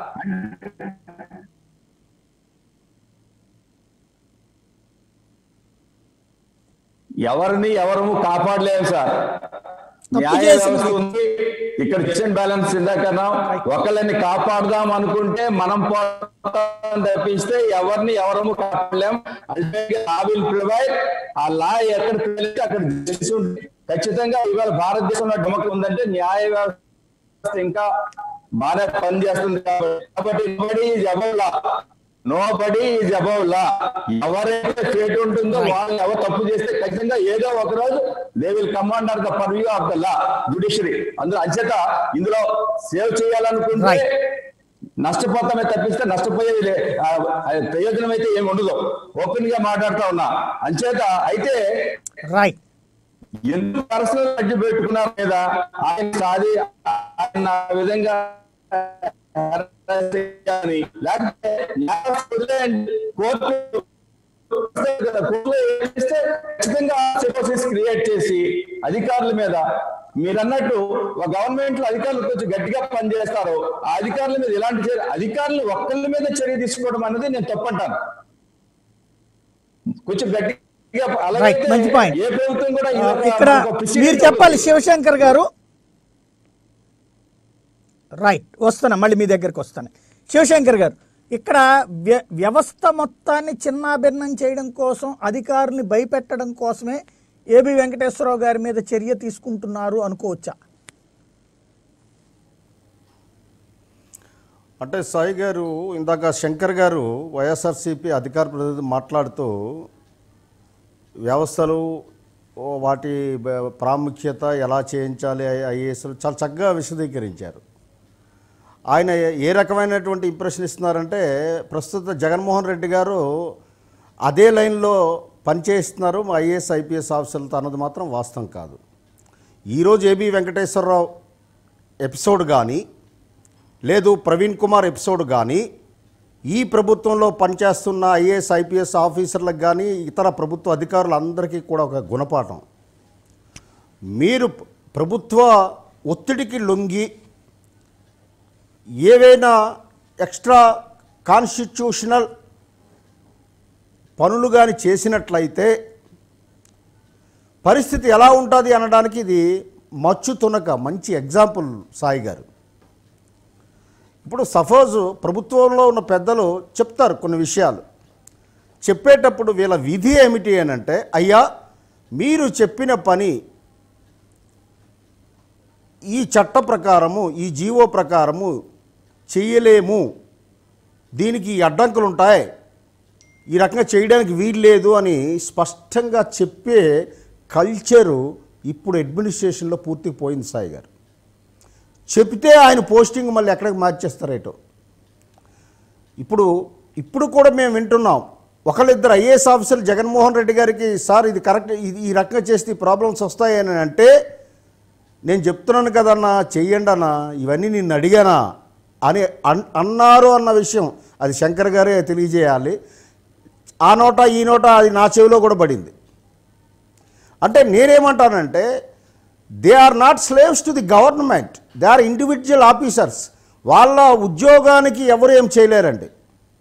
ఎవరిని ఎవరము కాపాడలేము సార్ తప్పు న్యాయ చేసింది. వ్యవస్థ ఉంది ఇక్కడ చెక్ బ్యాలెన్స్ ఇందాకన్నా ఒకళ్ళని కాపాడదాం అనుకుంటే మనం పోతాం తప్పిస్తే ఎవరిని ఎవరము కాపాడలేం లా విల్ ప్రివైడ్ ఆ లా ఎక్కడ తెలిస్తే అక్కడ తెలిసి ఉంటుంది ఖచ్చితంగా ఇవాళ భారతదేశంలో డెమోక్రసీ ఉందంటే న్యాయ వ్యవస్థ ఇంకా బాగా పనిచేస్తుంది కాబట్టి nobody is above law nobody is above law ఎవరైతే ఫేట్ ఉంటుందో వాళ్ళు ఎవరు తప్పు చేస్తే ఖచ్చితంగా ఏదో ఒక రోజు they will come under the purview of the law judiciary అందులో అంచేత ఇందులో సేవ్ చేయాలనుకుంటే Right. నష్టపోతామే తప్పిస్తే నష్టపోయేది లే- ఆ, ఆ, ప్రయోజనం అయితే ఏమి ఉండదు ఓపెన్ గా మాట్లాడుతా ఉన్నా అంచేత అయితే రైట్ ఎందుకు పర్సనల్ అడ్డు పెట్టుకున్నారు లేదా ఆయన సాది ఆయన ఆ విధంగా చేయాలని, లేకపోతే న్యాయం వదిలేయండి. కోర్టు కోర్టులో ఏం చేస్తే ఖచ్చితంగా సిపోసిస్ క్రియేట్ చేసి అధికారుల మీద మీరు అన్నట్టు గవర్నమెంట్ లో అధికారులు కొంచెం గట్టిగా పనిచేస్తారు ఆ అధికారుల మీద ఎలాంటి చర్య అధికారులు ఒక్కళ్ళ మీద చర్య తీసుకోవడం అనేది నేను తప్పంటాను కొంచెం గట్టిగా అలాగే Right, మంచి point. ఏ ప్రభుత్వం కూడా ఈ ఆ, ఒక- ఇక్కడ ఒక procedure మీరు చెప్పాలి శివశంకర్ గారు రైట్ వస్తున్నా మళ్ళీ మీ దగ్గరికి వస్తాను శివశంకర్ గారు ఇక్కడ వ్య- వ్యవస్థ మొత్తాన్ని చిన్నాభిన్నం చేయడం కోసం అధికారుల్ని భయపెట్టడం కోసమే ఏబి వెంకటేశ్వరరావు గారి మీద చర్య తీసుకుంటున్నారు అనుకోవచ్చా అంటే సాయి గారు ఇందాక శంకర్ గారు వైఎస్ఆర్సీపీ అధికార ప్రతినిధి మాట్లాడుతూ వ్యవస్థలు ఓ వాటి బ- ప్రాముఖ్యత ఎలా చేయించాలి ఐఏఎస్లు చాలా చక్కగా విశదీకరించారు ఆయన ఏ రకమైనటువంటి ఇంప్రెషన్ ఇస్తున్నారంటే ప్రస్తుత జగన్మోహన్ రెడ్డి గారు అదే లైన్లో పనిచేస్తున్నారు మా ఐఏఎస్ ఐపీఎస్ ఆఫీసర్లతో అన్నది మాత్రం వాస్తవం కాదు ఈరోజు ఏబి వెంకటేశ్వరరావు ఎపిసోడ్ కానీ లేదు ప్రవీణ్ కుమార్ ఎపిసోడ్ కానీ ఈ ప్రభుత్వంలో పనిచేస్తున్న ఐఏఎస్ ఐపీఎస్ ఆఫీసర్లకు కానీ ఇతర ప్రభుత్వ అధికారులందరికీ కూడా ఒక గుణపాఠం మీరు ప్రభుత్వ ఒత్తిడికి లొంగి ఏవైనా ఎక్స్ట్రా కాన్స్టిట్యూషనల్ పనులు కానీ చేసినట్లయితే పరిస్థితి ఎలా ఉంటుంది అనడానికి ఇది మచ్చు తునక మంచి ఎగ్జాంపుల్ సాయి గారు ఇప్పుడు సపోజ్ ప్రభుత్వంలో ఉన్న పెద్దలు చెప్తారు కొన్ని విషయాలు చెప్పేటప్పుడు వీళ్ళ విధి ఏమిటి అని అంటే అయ్యా మీరు చెప్పిన పని ఈ చట్ట ప్రకారము ఈ జీవో ప్రకారము చెయ్యలేము దీనికి ఈ అడ్డంకులు ఉంటాయి ఈ రకంగా చేయడానికి వీలు లేదు అని స్పష్టంగా చెప్పే కల్చరు ఇప్పుడు అడ్మినిస్ట్రేషన్లో పూర్తిగా పోయింది సాయి గారు చెప్తే ఆయన పోస్టింగ్ మళ్ళీ ఎక్కడికి మార్చేస్తారేటో ఇప్పుడు ఇప్పుడు కూడా మేము వింటున్నాం ఒకళ్ళిద్దరు ఐఏఎస్ ఆఫీసర్లు జగన్మోహన్ రెడ్డి గారికి సార్ ఇది కరెక్ట్ ఇది ఈ రకంగా చేస్తే ఈ ప్రాబ్లమ్స్ వస్తాయని అంటే నేను చెప్తున్నాను కదన్నా చెయ్యండి అన్న ఇవన్నీ నిన్ను అడిగానా అని అన్ అన్నారు అన్న విషయం అది శంకర్ గారే తెలియజేయాలి ఆ నోట ఈ నోట అది నా చెవిలో కూడా పడింది అంటే నేనేమంటానంటే they are not slaves to the government they are individual officers వాళ్ళ ఉద్యోగానికి ఎవరు ఏం చేయలేరండి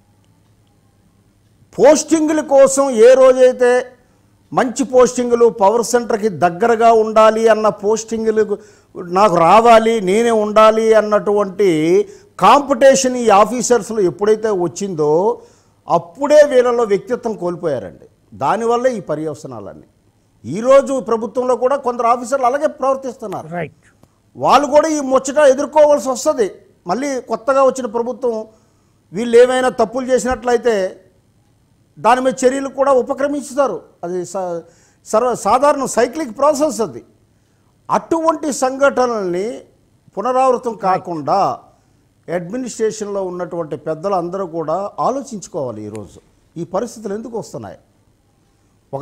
పోస్టింగుల కోసం ఏ రోజైతే మంచి పోస్టింగులు పవర్ సెంటర్కి దగ్గరగా ఉండాలి అన్న పోస్టింగులు నాకు రావాలి నేనే ఉండాలి అన్నటువంటి కాంపిటీషన్ ఈ ఆఫీసర్స్లో ఎప్పుడైతే వచ్చిందో అప్పుడే వీళ్ళలో వ్యక్తిత్వం కోల్పోయారండి దానివల్ల ఈ పర్యవసనాలన్నీ ఈరోజు ప్రభుత్వంలో కూడా కొందరు ఆఫీసర్లు అలాగే ప్రవర్తిస్తున్నారు రైట్ వాళ్ళు కూడా ఈ ముచ్చట ఎదుర్కోవాల్సి వస్తుంది మళ్ళీ కొత్తగా వచ్చిన ప్రభుత్వం వీళ్ళు ఏమైనా తప్పులు చేసినట్లయితే దాని మీద చర్యలు కూడా ఉపక్రమిస్తారు అది స- సర్వ సాధారణ సైక్లిక్ ప్రాసెస్ అది అటువంటి సంఘటనల్ని పునరావృతం కాకుండా అడ్మినిస్ట్రేషన్లో ఉన్నటువంటి పెద్దలు అందరూ కూడా ఆలోచించుకోవాలి ఈరోజు ఈ పరిస్థితులు ఎందుకు వస్తున్నాయి ఒక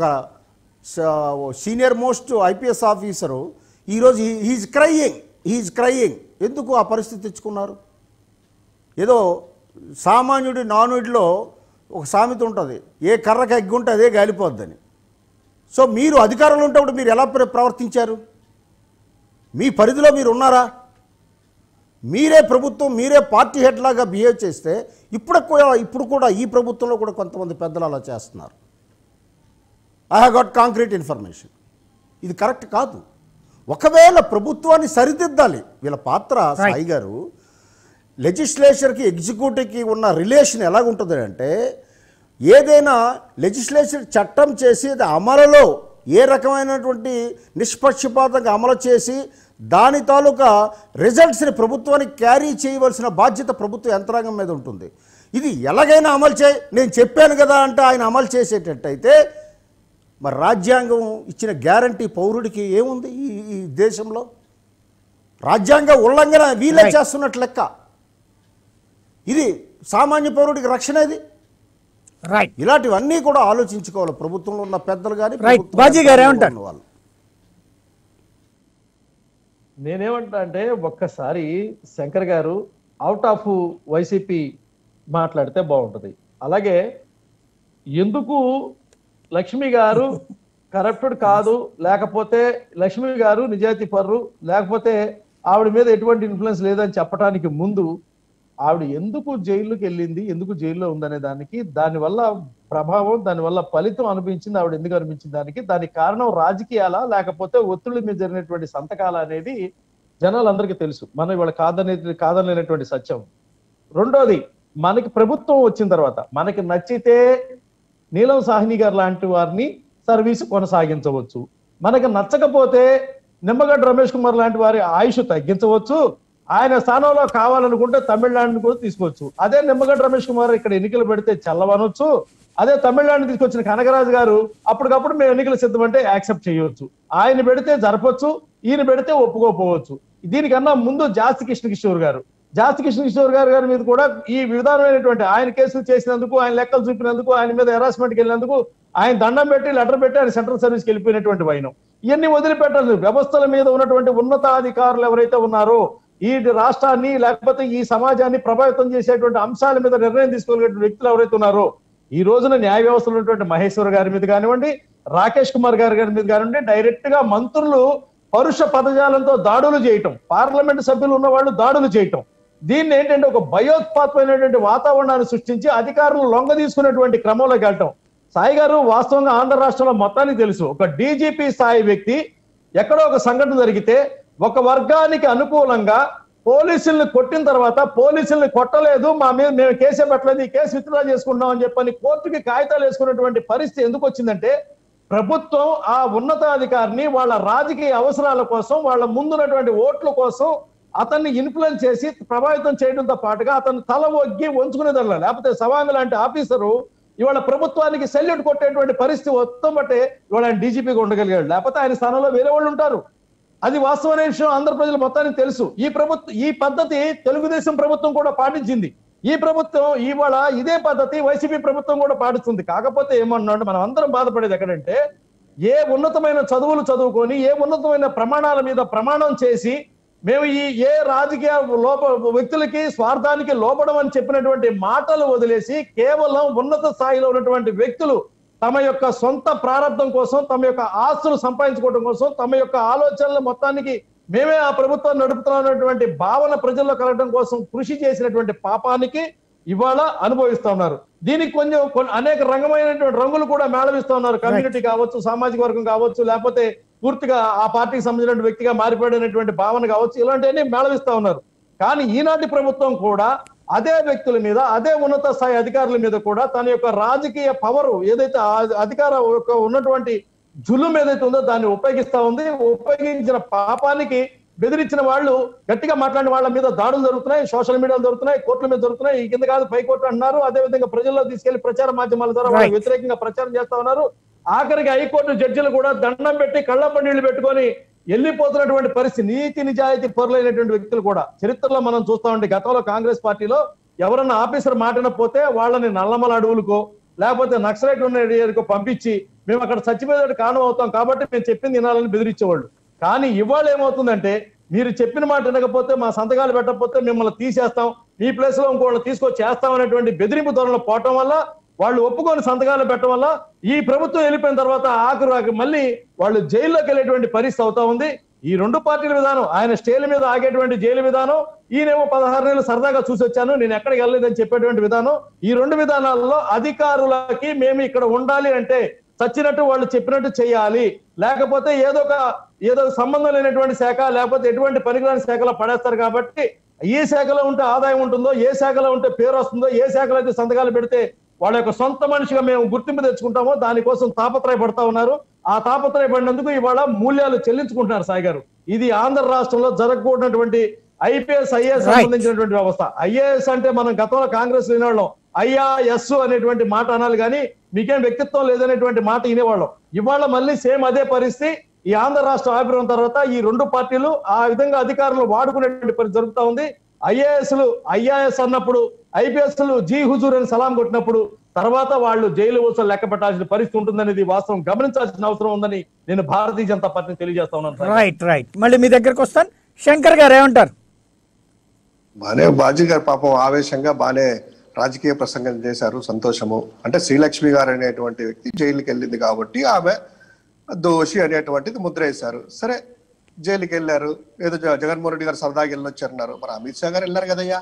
స- సీనియర్ మోస్ట్ ఐపీఎస్ ఆఫీసరు ఈరోజు హీజ్ క్రయింగ్ హీజ్ క్రయింగ్ ఎందుకు ఆ పరిస్థితి తెచ్చుకున్నారు ఏదో సామాన్యుడి నానుడిలో ఒక సామెత ఉంటుంది ఏ కర్రకు ఎగ్గి ఉంటే అదే గాలిపోద్దని సో మీరు అధికారంలో ఉంటప్పుడు మీరు ఎలా ప్ర- ప్రవర్తించారు మీ పరిధిలో మీరు ఉన్నారా మీరే ప్రభుత్వం మీరే పార్టీ హెడ్ లాగా బిహేవ్ చేస్తే ఇప్పుడు కూడా ఇప్పుడు కూడా ఈ ప్రభుత్వంలో కూడా కొంతమంది పెద్దలు అలా చేస్తున్నారు I have got concrete information ఇది కరెక్ట్ కాదు ఒకవేళ ప్రభుత్వాన్ని సరిదిద్దాలి వీళ్ళ పాత్ర సాయి గారు లెజిస్లేచర్కి ఎగ్జిక్యూటివ్కి ఉన్న రిలేషన్ ఎలాగుంటుంది అంటే ఏదైనా లెజిస్లేచర్ చట్టం చేసి అది అమలులో ఏ రకమైనటువంటి నిష్పక్షపాతంగా అమలు చేసి దాని తాలూకా రిజల్ట్స్ని ప్రభుత్వానికి క్యారీ చేయవలసిన బాధ్యత ప్రభుత్వ యంత్రాంగం మీద ఉంటుంది ఇది ఎలాగైనా అమలు చేయి నేను చెప్పాను కదా అంటే ఆయన అమలు చేసేటట్టయితే మరి రాజ్యాంగం ఇచ్చిన గ్యారంటీ పౌరుడికి ఏముంది ఈ ఈ దేశంలో రాజ్యాంగ ఉల్లంఘన వీలే Right. చేస్తున్నట్లు లెక్క ఇది సామాన్య పౌరుడికి రక్షణ ఇది రైట్ ఇలాంటివన్నీ కూడా ఆలోచించుకోవాలి ప్రభుత్వంలో ఉన్న పెద్దలు కానీ Right. ప్రభుత్వ బాజీ గారు అధికారులు ఏమంటారు? ఉన్న వాళ్ళు. నేనేమంటా అంటే ఒక్కసారి శంకర్ గారు అవుట్ ఆఫ్ వైసీపీ మాట్లాడితే బాగుంటది అలాగే ఎందుకు లక్ష్మి గారు కరప్టెడ్ కాదు లేకపోతే లక్ష్మి గారు నిజాయితీ పర్రు లేకపోతే ఆవిడ మీద ఎటువంటి ఇన్ఫ్లుయెన్స్ లేదని చెప్పడానికి ముందు ఆవిడ ఎందుకు జైలుకి వెళ్ళింది ఎందుకు జైల్లో ఉందనే దానికి దానివల్ల ప్రభావం దానివల్ల ఫలితం అనిపించింది ఆవిడ ఎందుకు అనిపించింది దానికి దానికి కారణం రాజకీయాలా లేకపోతే ఒత్తిడి మీద జరిగినటువంటి సంతకాల అనేది జనాలందరికీ తెలుసు మనం ఇవాళ కాదనే కాదనలేనటువంటి సత్యం రెండోది మనకి ప్రభుత్వం వచ్చిన తర్వాత మనకి నచ్చితే నీలం సాహ్ని గారు లాంటి వారిని సర్వీస్ కొనసాగించవచ్చు మనకి నచ్చకపోతే నిమ్మగడ్డ రమేష్ కుమార్ లాంటి వారి ఆయుష్ తగ్గించవచ్చు ఆయన స్థానంలో కావాలనుకుంటే తమిళనాడుని కూడా తీసుకోవచ్చు అదే నిమ్మగడ్డ రమేష్ కుమార్ ఇక్కడ ఎన్నికలు పెడితే చల్లవనొచ్చు అదే తమిళనాడుని తీసుకొచ్చిన కనకరాజు గారు అప్పటికప్పుడు మేము ఎన్నికలు సిద్ధమంటే యాక్సెప్ట్ చేయవచ్చు ఆయన పెడితే జరపొచ్చు ఈయన పెడితే ఒప్పుకోపోవచ్చు దీనికన్నా ముందు జాస్తి కృష్ణ కిషోర్ గారు జాస్తి కృష్ణ కిషోర్ గారు గారి మీద కూడా ఈ విధానమైనటువంటి ఆయన కేసులు చేసినందుకు ఆయన లెక్కలు చూపినందుకు ఆయన మీద హెరాస్మెంట్కి వెళ్ళినందుకు ఆయన దండం పెట్టి లెటర్ పెట్టి ఆయన సెంట్రల్ సర్వీస్కి వెళ్ళిపోయినటువంటి వైనం ఇవన్నీ వదిలిపెట్టదు వ్యవస్థల మీద ఉన్నటువంటి ఉన్నతాధికారులు ఎవరైతే ఉన్నారో ఈ రాష్ట్రాన్ని లేకపోతే ఈ సమాజాన్ని ప్రభావితం చేసేటువంటి అంశాల మీద నిర్ణయం తీసుకోగలిగే వ్యక్తులు ఎవరైతే ఉన్నారో ఈ రోజున న్యాయ వ్యవస్థలో ఉన్నటువంటి మహేశ్వర్ గారి మీద కానివ్వండి రాకేష్ కుమార్ గారి గారి మీద కానివ్వండి డైరెక్ట్ గా మంత్రులు పరుష పదజాలంతో దాడులు చేయటం పార్లమెంట్ సభ్యులు ఉన్న వాళ్ళు దాడులు చేయటం దీన్ని ఏంటంటే ఒక భయోత్పాతమైనటువంటి వాతావరణాన్ని సృష్టించి అధికారులు లొంగ తీసుకున్నటువంటి క్రమంలోకి వెళ్ళటం సాయి గారు వాస్తవంగా ఆంధ్ర రాష్ట్రంలో మొత్తానికి తెలుసు ఒక డీజీపీ స్థాయి వ్యక్తి ఎక్కడో ఒక సంఘటన జరిగితే ఒక వర్గానికి అనుకూలంగా పోలీసుల్ని కొట్టిన తర్వాత పోలీసుల్ని కొట్టలేదు మా మీద మేము కేసే పెట్టలేదు ఈ కేసు విత్డ్రా చేసుకుంటాం అని చెప్పని కోర్టుకి కాగితాలు వేసుకున్నటువంటి పరిస్థితి ఎందుకు వచ్చిందంటే ప్రభుత్వం ఆ ఉన్నతాధికారిని వాళ్ళ రాజకీయ అవసరాల కోసం వాళ్ళ ముందున్నటువంటి ఓట్ల కోసం అతన్ని ఇన్ఫ్లుయెన్స్ చేసి ప్రభావితం చేయడంతో పాటుగా అతను తల ఒగ్గి వంచుకునేదల్లా లేకపోతే సవాంగ్ లాంటి ఆఫీసరు ఇవాళ ప్రభుత్వానికి సెల్యూట్ కొట్టేటువంటి పరిస్థితి మొత్తం బట్టే ఇవాళ ఆయన డీజీపీగా ఉండగలిగాడు లేకపోతే ఆయన స్థానంలో వేరే వాళ్ళు ఉంటారు అది వాస్తవమైన విషయం ఆంధ్ర ప్రజలు మొత్తానికి తెలుసు ఈ ప్రభుత్వం ఈ పద్ధతి తెలుగుదేశం ప్రభుత్వం కూడా పాటించింది ఈ ప్రభుత్వం ఇవాళ ఇదే పద్ధతి వైసీపీ ప్రభుత్వం కూడా పాటిస్తుంది కాకపోతే ఏమన్నాడు మనం అందరం బాధపడేది ఎక్కడంటే ఏ ఉన్నతమైన చదువులు చదువుకొని ఏ ఉన్నతమైన ప్రమాణాల మీద ప్రమాణం చేసి మేము ఈ ఏ రాజకీయ లోప వ్యక్తులకి స్వార్థానికి లోపడం అని చెప్పినటువంటి మాటలు వదిలేసి కేవలం ఉన్నత స్థాయిలో ఉన్నటువంటి వ్యక్తులు తమ యొక్క సొంత ప్రారంభం కోసం తమ యొక్క ఆస్తులు సంపాదించుకోవడం కోసం తమ యొక్క ఆలోచనలు మొత్తానికి మేమే ఆ ప్రభుత్వాన్ని నడుపుతున్నటువంటి భావన ప్రజల్లో కలగడం కోసం కృషి చేసినటువంటి పాపానికి ఇవాళ అనుభవిస్తా ఉన్నారు దీనికి కొంచెం కొన్- అనేక రంగమైనటువంటి రంగులు కూడా మేళవిస్తా ఉన్నారు కమ్యూనిటీ కావచ్చు సామాజిక వర్గం కావచ్చు లేకపోతే పూర్తిగా ఆ పార్టీకి సంబంధించిన వ్యక్తిగా మారిపోయినటువంటి భావన కావచ్చు ఇలాంటివన్నీ మేళవిస్తా ఉన్నారు కానీ ఈనాటి ప్రభుత్వం కూడా అదే వ్యక్తుల మీద అదే ఉన్నత స్థాయి అధికారుల మీద కూడా తన యొక్క రాజకీయ పవర్ ఏదైతే ఆ అధికార యొక్క ఉన్నటువంటి జులుం ఏదైతే ఉందో దాన్ని ఉపయోగిస్తా ఉంది ఉపయోగించిన పాపానికి బెదిరించిన వాళ్ళు గట్టిగా మాట్లాడిన వాళ్ళ మీద దాడులు జరుగుతున్నాయి సోషల్ మీడియాలో జరుగుతున్నాయి కోర్టుల మీద జరుగుతున్నాయి ఈ కింద కాదు పై కోర్టు అంటున్నారు అదే విధంగా ప్రజల్లో తీసుకెళ్లి ప్రచార మాధ్యమాల ద్వారా వాళ్ళకి Right. వ్యతిరేకంగా ప్రచారం చేస్తా ఉన్నారు ఆఖరికి హైకోర్టు జడ్జిలు కూడా దండం పెట్టి కళ్ళ నీళ్లు పెట్టుకొని వెళ్ళిపోతున్నటువంటి పరిస్థితి నీతి నిజాయితీ పరులైనటువంటి వ్యక్తులు కూడా చరిత్రలో మనం చూస్తా ఉంటే గతంలో కాంగ్రెస్ పార్టీలో ఎవరన్నా ఆఫీసర్ మాట్లాడకపోతే వాళ్ళని నల్లమల అడవులకో లేకపోతే నక్సలైట్ ఉన్న ఏరియాకో పంపించి మేము అక్కడ చచ్చిపోయేటట్టు కారణం అవుతాం కాబట్టి మేము చెప్పింది వినాలని బెదిరించేవాళ్ళు కానీ ఇవాళ ఏమవుతుందంటే మీరు చెప్పిన మాట వినకపోతే మా సంతకాలు పెట్టకపోతే మిమ్మల్ని తీసేస్తాం మీ ప్లేస్ లో ఇంకోళ్ళని తీసుకొచ్చి చేస్తాం అనేటువంటి బెదిరింపు ధోరణిలో పోవటం వల్ల వాళ్ళు ఒప్పుకొని సంతకాలు పెట్టడం వల్ల ఈ ప్రభుత్వం వెళ్ళిపోయిన తర్వాత ఆఖరు ఆఖరు మళ్ళీ వాళ్ళు జైల్లోకి వెళ్ళేటువంటి పరిస్థితి అవుతా ఉంది ఈ రెండు పార్టీల విధానం ఆయన స్టేల మీద ఆగేటువంటి జైలు విధానం ఈయనేమో పదహారు నెలలు సరదాగా చూసి వచ్చాను నేను ఎక్కడికి వెళ్ళలేదని చెప్పేటువంటి విధానం ఈ రెండు విధానాల్లో అధికారులకి మేము ఇక్కడ ఉండాలి అంటే చచ్చినట్టు వాళ్ళు చెప్పినట్టు చేయాలి లేకపోతే ఏదో ఒక ఏదో సంబంధం లేనటువంటి శాఖ లేకపోతే ఎటువంటి పనికిరాని శాఖలో పడేస్తారు కాబట్టి ఏ శాఖలో ఉంటే ఆదాయం ఉంటుందో ఏ శాఖలో ఉంటే పేరు వస్తుందో ఏ శాఖలో అయితే సంతకాలు పెడితే వాళ్ళ యొక్క సొంత మనిషిగా మేము గుర్తింపు తెచ్చుకుంటామో దానికోసం తాపత్రయపడతా ఉన్నారు ఆ తాపత్రయపడినందుకు ఇవాళ మూల్యాలు చెల్లించుకుంటున్నారు సాయి గారు ఇది ఆంధ్ర రాష్ట్రంలో జరగకూడనటువంటి ఐపీఎస్ ఐఏఎస్ Right. సంబంధించినటువంటి వ్యవస్థ ఐఏఎస్ అంటే మనం గతంలో కాంగ్రెస్ వినేవాళ్ళం అయ్యా ఎస్ అనేటువంటి మాట అనాలి కానీ మీకేం వ్యక్తిత్వం లేదనేటువంటి మాట వినేవాళ్ళం ఇవాళ మళ్ళీ సేమ్ అదే పరిస్థితి ఈ ఆంధ్ర రాష్ట్ర ఆవిర్భావం తర్వాత ఈ రెండు పార్టీలు ఆ విధంగా అధికారులు వాడుకునేటువంటి పరిస్థితి జరుగుతా ఉంది ఐఏఎస్లు ఐఆర్ఎస్ అన్నప్పుడు ఐపీఎస్లు జీ హుజూర్ అని సలాం కొట్టినప్పుడు తర్వాత వాళ్ళు జైలు ఊసలు లెక్క పెట్టాల్సిన పరిస్థితి ఉంటుందనేది వాస్తవం గమనించాల్సిన అవసరం ఉందని నేను భారతీయ జనతా పార్టీని తెలియజేస్తా ఉన్నాను సార్. రైట్ రైట్ మళ్ళీ మీ దగ్గరకు వస్తాను శంకర్ గారు ఏమంటారు బానే బాజీ గారు పాపం ఆవేశంగా బానే రాజకీయ ప్రసంగం చేశారు సంతోషము అంటే శ్రీలక్ష్మి గారు అనేటువంటి వ్యక్తి జైలుకి వెళ్ళింది కాబట్టి ఆమె దోషి అనేటువంటిది ముద్ర వేశారు సరే జైలుకి వెళ్ళారు ఏదో జ- జగన్మోహన్ రెడ్డి గారు సరదాగా వెళ్ళొచ్చారన్నారు మరి అమిత్ షా గారు వెళ్ళారు కదయ్యా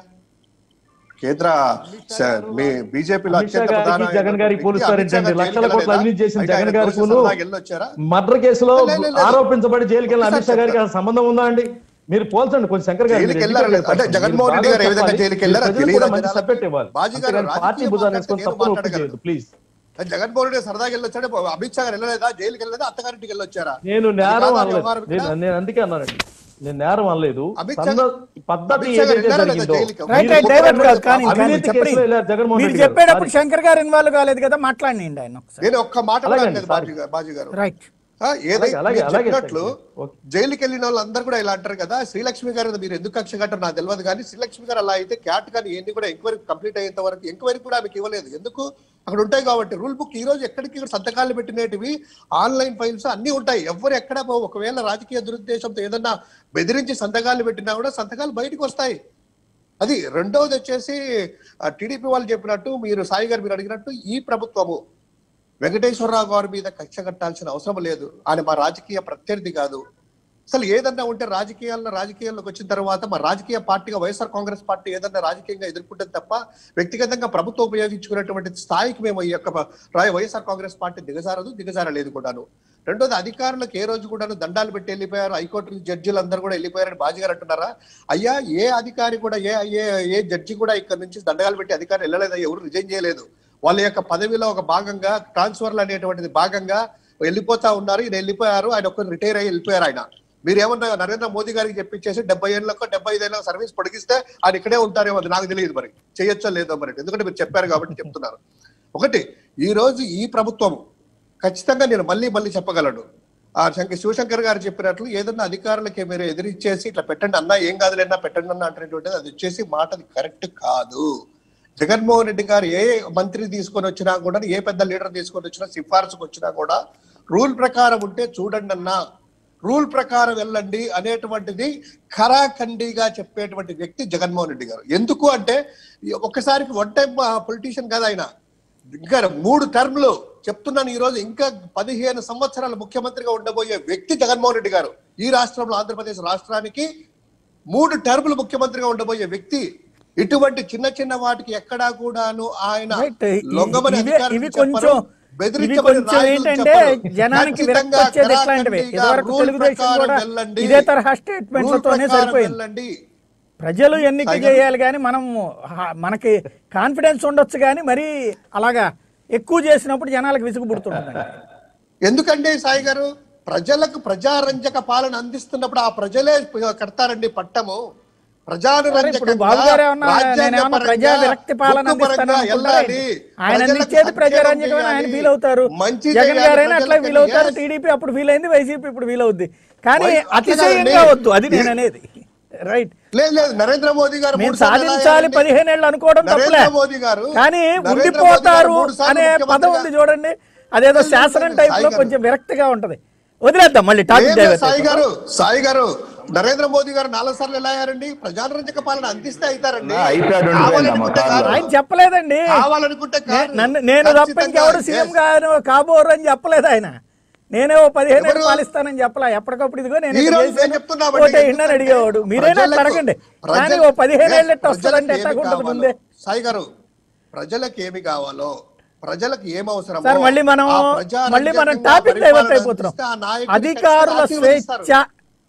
కేంద్ర స- మీ బీజేపీలో అమిత్ షా అత్యంత గారికి ప్రధాన జగన్ గారికి వ్యక్తి పోలుస్తారేంటండి? అమిత్ షా గారు లక్షల జైలుకి కోట్ల అవినీతి చేసిన అయితే జగన్ ఆయన గారి దోషి కూను సరదాగా వెళ్ళొచ్చారా మర్డర్ కేసులో లే, లే, లేదు. ఆరోపించబడి జైలుకి వెళ్ళిన అమిత్ షా ఒకసారి గారికి ఆ సంబంధం ఉందా అండి మీరు పోల్చండి కొంచెం శంకర్ గారు జైలుకి మీరు వెళ్ళారు educated అంటే person. జగన్మోహన్ రెడ్డి మీరు గారు ఏ విధంగా బాగా జైలుకి చెప్పాలి. వెళ్ళారో ప్రజలకు తెలియదు కూడా మంచి జనాలకి. సపోర్ట్ ఇవ్వాలి బాజీ గారు, అంతేగాని పార్టీ రాజకీయ భుజాన్ని మాట్లాడితే వేసుకొని నేను తప్పులు ఒప్పు మాట్లాడగలను. చేయొద్దు ప్లీజ్ అది జగన్మోహన్ రెడ్డి సరదాగా వెళ్ళొచ్చాడు అమిత్ షా గారు వెళ్ళలేదా జైలుకి వెళ్ళలేదా అత్తగారింటికి వెళ్ళొచ్చారా నేను అది నేరం కాదా అనలేదు వ్యవహారం ఇక్కడ? నేను నేను అందుకే అన్నానండి నేను నేరం అనలేదు అమిత్ షా- సంద- పద్ధతి అమిత్ షా గారు ఏదైతే వెళ్ళారా లేదా జరిగిందో జైలుకి? రైట్ మీరు రైట్ డైవర్ట్ కాదు కానీ కానీ అవినీతి చెప్పండి కేసులో వెళ్ళారు జగన్మోహన్ మీరు రెడ్డి గారు. చెప్పేటప్పుడు సారీ. శంకర్ గారు ఇన్వాల్వ్ కాలేదు కదా మాట్లాడినండి ఆయన ఒకసారి నేను ఒక్క మాట కూడా అలాగండి, అనలేదు సారీ. బాజీ గారు బాజీ గారు రైట్ ఆ, ఏదైతే అలాగే, మీరు అలాగే, చెప్పినట్లు ఓకే. జైలుకి వెళ్ళిన వాళ్ళందరూ కూడా ఇలా అంటారు కదా శ్రీలక్ష్మి గారు మీరు ఎందుకు కక్ష కట్టారు నాకు తెలియదు కానీ శ్రీలక్ష్మి గారు అలా అయితే క్యాట్ కానీ ఇవన్నీ కూడా ఎంక్వైరీ కంప్లీట్ అయ్యేంత వరకు ఎంక్వైరీ కూడా ఆమెకి ఇవ్వలేదు ఎందుకు అక్కడ ఉంటాయి కాబట్టి రూల్ బుక్ ఈ రోజు ఎక్కడికి ఇక్కడ సంతకాలు పెట్టినటివి ఆన్లైన్ ఫైల్స్ అన్ని ఉంటాయి ఎవరు ఎక్కడ పో- ఒకవేళ రాజకీయ దురుద్దేశంతో ఏదన్నా బెదిరించి సంతకాలు పెట్టినా కూడా సంతకాలు బయటకు వస్తాయి అది రెండవది వచ్చేసి టీడీపీ వాళ్ళు చెప్పినట్టు మీరు సాయి గారు మీరు అడిగినట్టు ఈ ప్రభుత్వము వెంకటేశ్వరరావు గారి మీద కక్ష కట్టాల్సిన అవసరం లేదు ఆయన మా రాజకీయ ప్రత్యర్థి కాదు అసలు ఏదన్నా ఉంటే రాజకీయాల్లో రాజకీయాల్లోకి వచ్చిన తర్వాత మా రాజకీయ పార్టీగా వైఎస్ఆర్ కాంగ్రెస్ పార్టీ ఏదన్నా రాజకీయంగా ఎదుర్కొంటుంది తప్ప వ్యక్తిగతంగా ప్రభుత్వం ఉపయోగించుకునేటువంటి స్థాయికి మేము ఈ యొక్క రా- వైఎస్ఆర్ కాంగ్రెస్ పార్టీ దిగజారదు దిగజారలేదు కూడాను రెండోది అధికారులకు ఏ రోజు కూడాను దండాలు పెట్టి వెళ్ళిపోయారు హైకోర్టు జడ్జిలు అందరూ కూడా వెళ్ళిపోయారని బాజీగారు అంటున్నారా అయ్యా ఏ అధికారి కూడా ఏ ఏ ఏ జడ్జి కూడా ఇక్కడ నుంచి దండగాలు పెట్టి అధికారులు వెళ్ళలేదు ఎవరు రిజైన్ చేయలేదు వాళ్ళ యొక్క పదవిలో ఒక భాగంగా ట్రాన్స్ఫర్లు అనేటువంటిది భాగంగా వెళ్ళిపోతా ఉన్నారు ఈయన వెళ్ళిపోయారు ఆయన ఒక్కరు రిటైర్ అయ్యి వెళ్ళిపోయారు ఆయన మీరు ఏమన్నా నరేంద్ర మోదీ గారికి చెప్పించేసి డెబ్బై ఏళ్ళకో డెబ్బై ఐదేళ్ళ సర్వీస్ పొడిగిస్తే ఆయన ఇక్కడే ఉంటారేమో అది నాకు తెలియదు మరి చేయొచ్చో లేదో మరి ఎందుకంటే మీరు చెప్పారు కాబట్టి చెప్తున్నారు ఒకటి ఈ రోజు ఈ ప్రభుత్వం ఖచ్చితంగా నేను మళ్ళీ మళ్ళీ చెప్పగలను ఆ శంకర్ శివశంకర్ గారు చెప్పినట్లు ఏదన్నా అధికారులకి మీరు ఎదిరిచ్చేసి ఇట్లా పెట్టండి అన్నా ఏం కాదులేనా పెట్టండి అన్న అంటున్నటువంటిది అది వచ్చేసి మాట అది కరెక్ట్ కాదు జగన్మోహన్ రెడ్డి గారు ఏ మంత్రి తీసుకొని వచ్చినా కూడా ఏ పెద్ద లీడర్ తీసుకొని వచ్చినా సిఫార్సుకు వచ్చినా కూడా రూల్ ప్రకారం ఉంటే చూడండి అన్నా రూల్ ప్రకారం వెళ్ళండి అనేటువంటిది ఖరాఖండిగా చెప్పేటువంటి వ్యక్తి జగన్మోహన్ రెడ్డి గారు ఎందుకు అంటే ఒక్కసారికి వన్ టైం పొలిటీషియన్ కదా ఆయన ఇంకా మూడు టర్మ్లు చెప్తున్నాను ఈ రోజు ఇంకా పదిహేను సంవత్సరాల ముఖ్యమంత్రిగా ఉండబోయే వ్యక్తి జగన్మోహన్ రెడ్డి గారు ఈ రాష్ట్రంలో ఆంధ్రప్రదేశ్ రాష్ట్రానికి మూడు టర్ములు ముఖ్యమంత్రిగా ఉండబోయే వ్యక్తి ఇటువంటి చిన్న చిన్న వాటికి ఎక్కడా కూడాను ఆయన రైట్ లొంగమని ఇవి అధికారులకు ఇవి చెప్పరు, కొంచెం ఇవి బెదిరించమని కొంచెం రాజులకు ఏంటంటే చెప్పరు. జనానికి విరక్తి ఖచ్చితంగా వచ్చేది ఇట్లాంటివి ఖరాఖండిగా ఇదివరకు రూల్ తెలుగుదేశం ప్రకారం కూడా వెళ్ళండి. ఇదే తరహా రూల్ స్టేట్మెంట్లతోనే ప్రకారం సరిపోయింది వెళ్ళండి ప్రజలు ఎన్నిక సాయి గారు. చేయాలి కానీ మనం హ- మనకి కాన్ఫిడెన్స్ ఉండొచ్చు కానీ మరి అలాగా ఎక్కువ చేసినప్పుడు జనాలకు విసుగు పుడుతుంటుంది ఎందుకంటే సాయి గారు ప్రజలకు ప్రజారంజక పాలన అందిస్తున్నప్పుడు ఆ ప్రజలే కడతారండి పట్టము ఇప్పుడు బాబు గారు ఏమన్నా నేనేమన్నా ప్రజా విరక్తి పాలన అందిస్తాను అనుకుంటారా? ఆయన అందించేది ప్రజారంజకమని ఆయన ఫీల్ అవుతారు జగన్ గారైనా అట్లా ఫీల్ అవుతారు టీడీపీ అప్పుడు ఫీల్ అయింది వైసీపీ ఇప్పుడు ఫీల్ అవుద్ది కానీ వై- అట్లా అతిశయంగా కాదండి. వద్దు అది నేను అనేది రైట్ లేదు లేదు నరేంద్ర మోదీ గారు మేము మూడు సార్లు ఎలా సాధించాలి అయ్యారండి? పదిహేనేళ్ళు అనుకోవడం నరేంద్ర తప్పులే మోదీ గారు కానీ నరేంద్ర మోదీ గారు ఉండిపోతారు మూడు సార్లు అనే పదం ముఖ్యమంత్రిగా- ఉంది చూడండి అదేదో లేదు, లేదు, శాసనం లేదు, టైప్ లో సాయి గారు. కొంచెం విరక్తిగా ఉంటది వదిలేద్దాం మళ్ళీ టాపిక్ లేదు, డైవర్ట్ సాయి గారు సాయి గారు నరేంద్ర మోదీ గారు నాలుగు సార్లు ఎలా అయ్యారండి ప్రజారంజక పాలన అందిస్తే అవుతారండి నా ఐప్యాడ్ ఉంటుంది కావాలనుకుంటే అమ్మా, కాదు. ఆయన చెప్పలేదండి కావాలనుకుంటే నే- కాదు. నన్ను నేను తప్ప ఖచ్చితంగా, ఇంకెవరు సీఎం yes. గారు కాబోరు అని చెప్పలేదు ఆయన నేనే ఓ పదిహేను ఏళ్ళు ఎవరు? పాలిస్తానని చెప్పలా ఎప్పటికప్పుడు ఇదిగో నేను ఈ ఇట్లా రోజు చేశాను, నేను చెప్తున్నామండి, ఓటే ఇండని ఎందుకంటే అడిగేవాడు మీరైనా ప్రజలకు- అడగండి కానీ ప్రజలు- ఓ పదిహేను ఏళ్ళు ఎట్ట ప్రజలకు వస్తుందంటే ఎట్లా ఏమి ఉంటుంది కావాలో, ముందే సాయి గారు ప్రజలకు ఏమి కావాలో ప్రజలకు ఏం అవసరమో సార్ మళ్ళీ మనం ఆ ప్రజారంజకంగా మళ్ళీ మనం టాపిక్ పరిపాలన డైవర్ట్ అయిపోతున్నాం అందిస్తే ఆ నాయకుడిని అధికారుల ఖచ్చితంగా ఆశీర్వదిస్తారు. స్వేచ్ఛ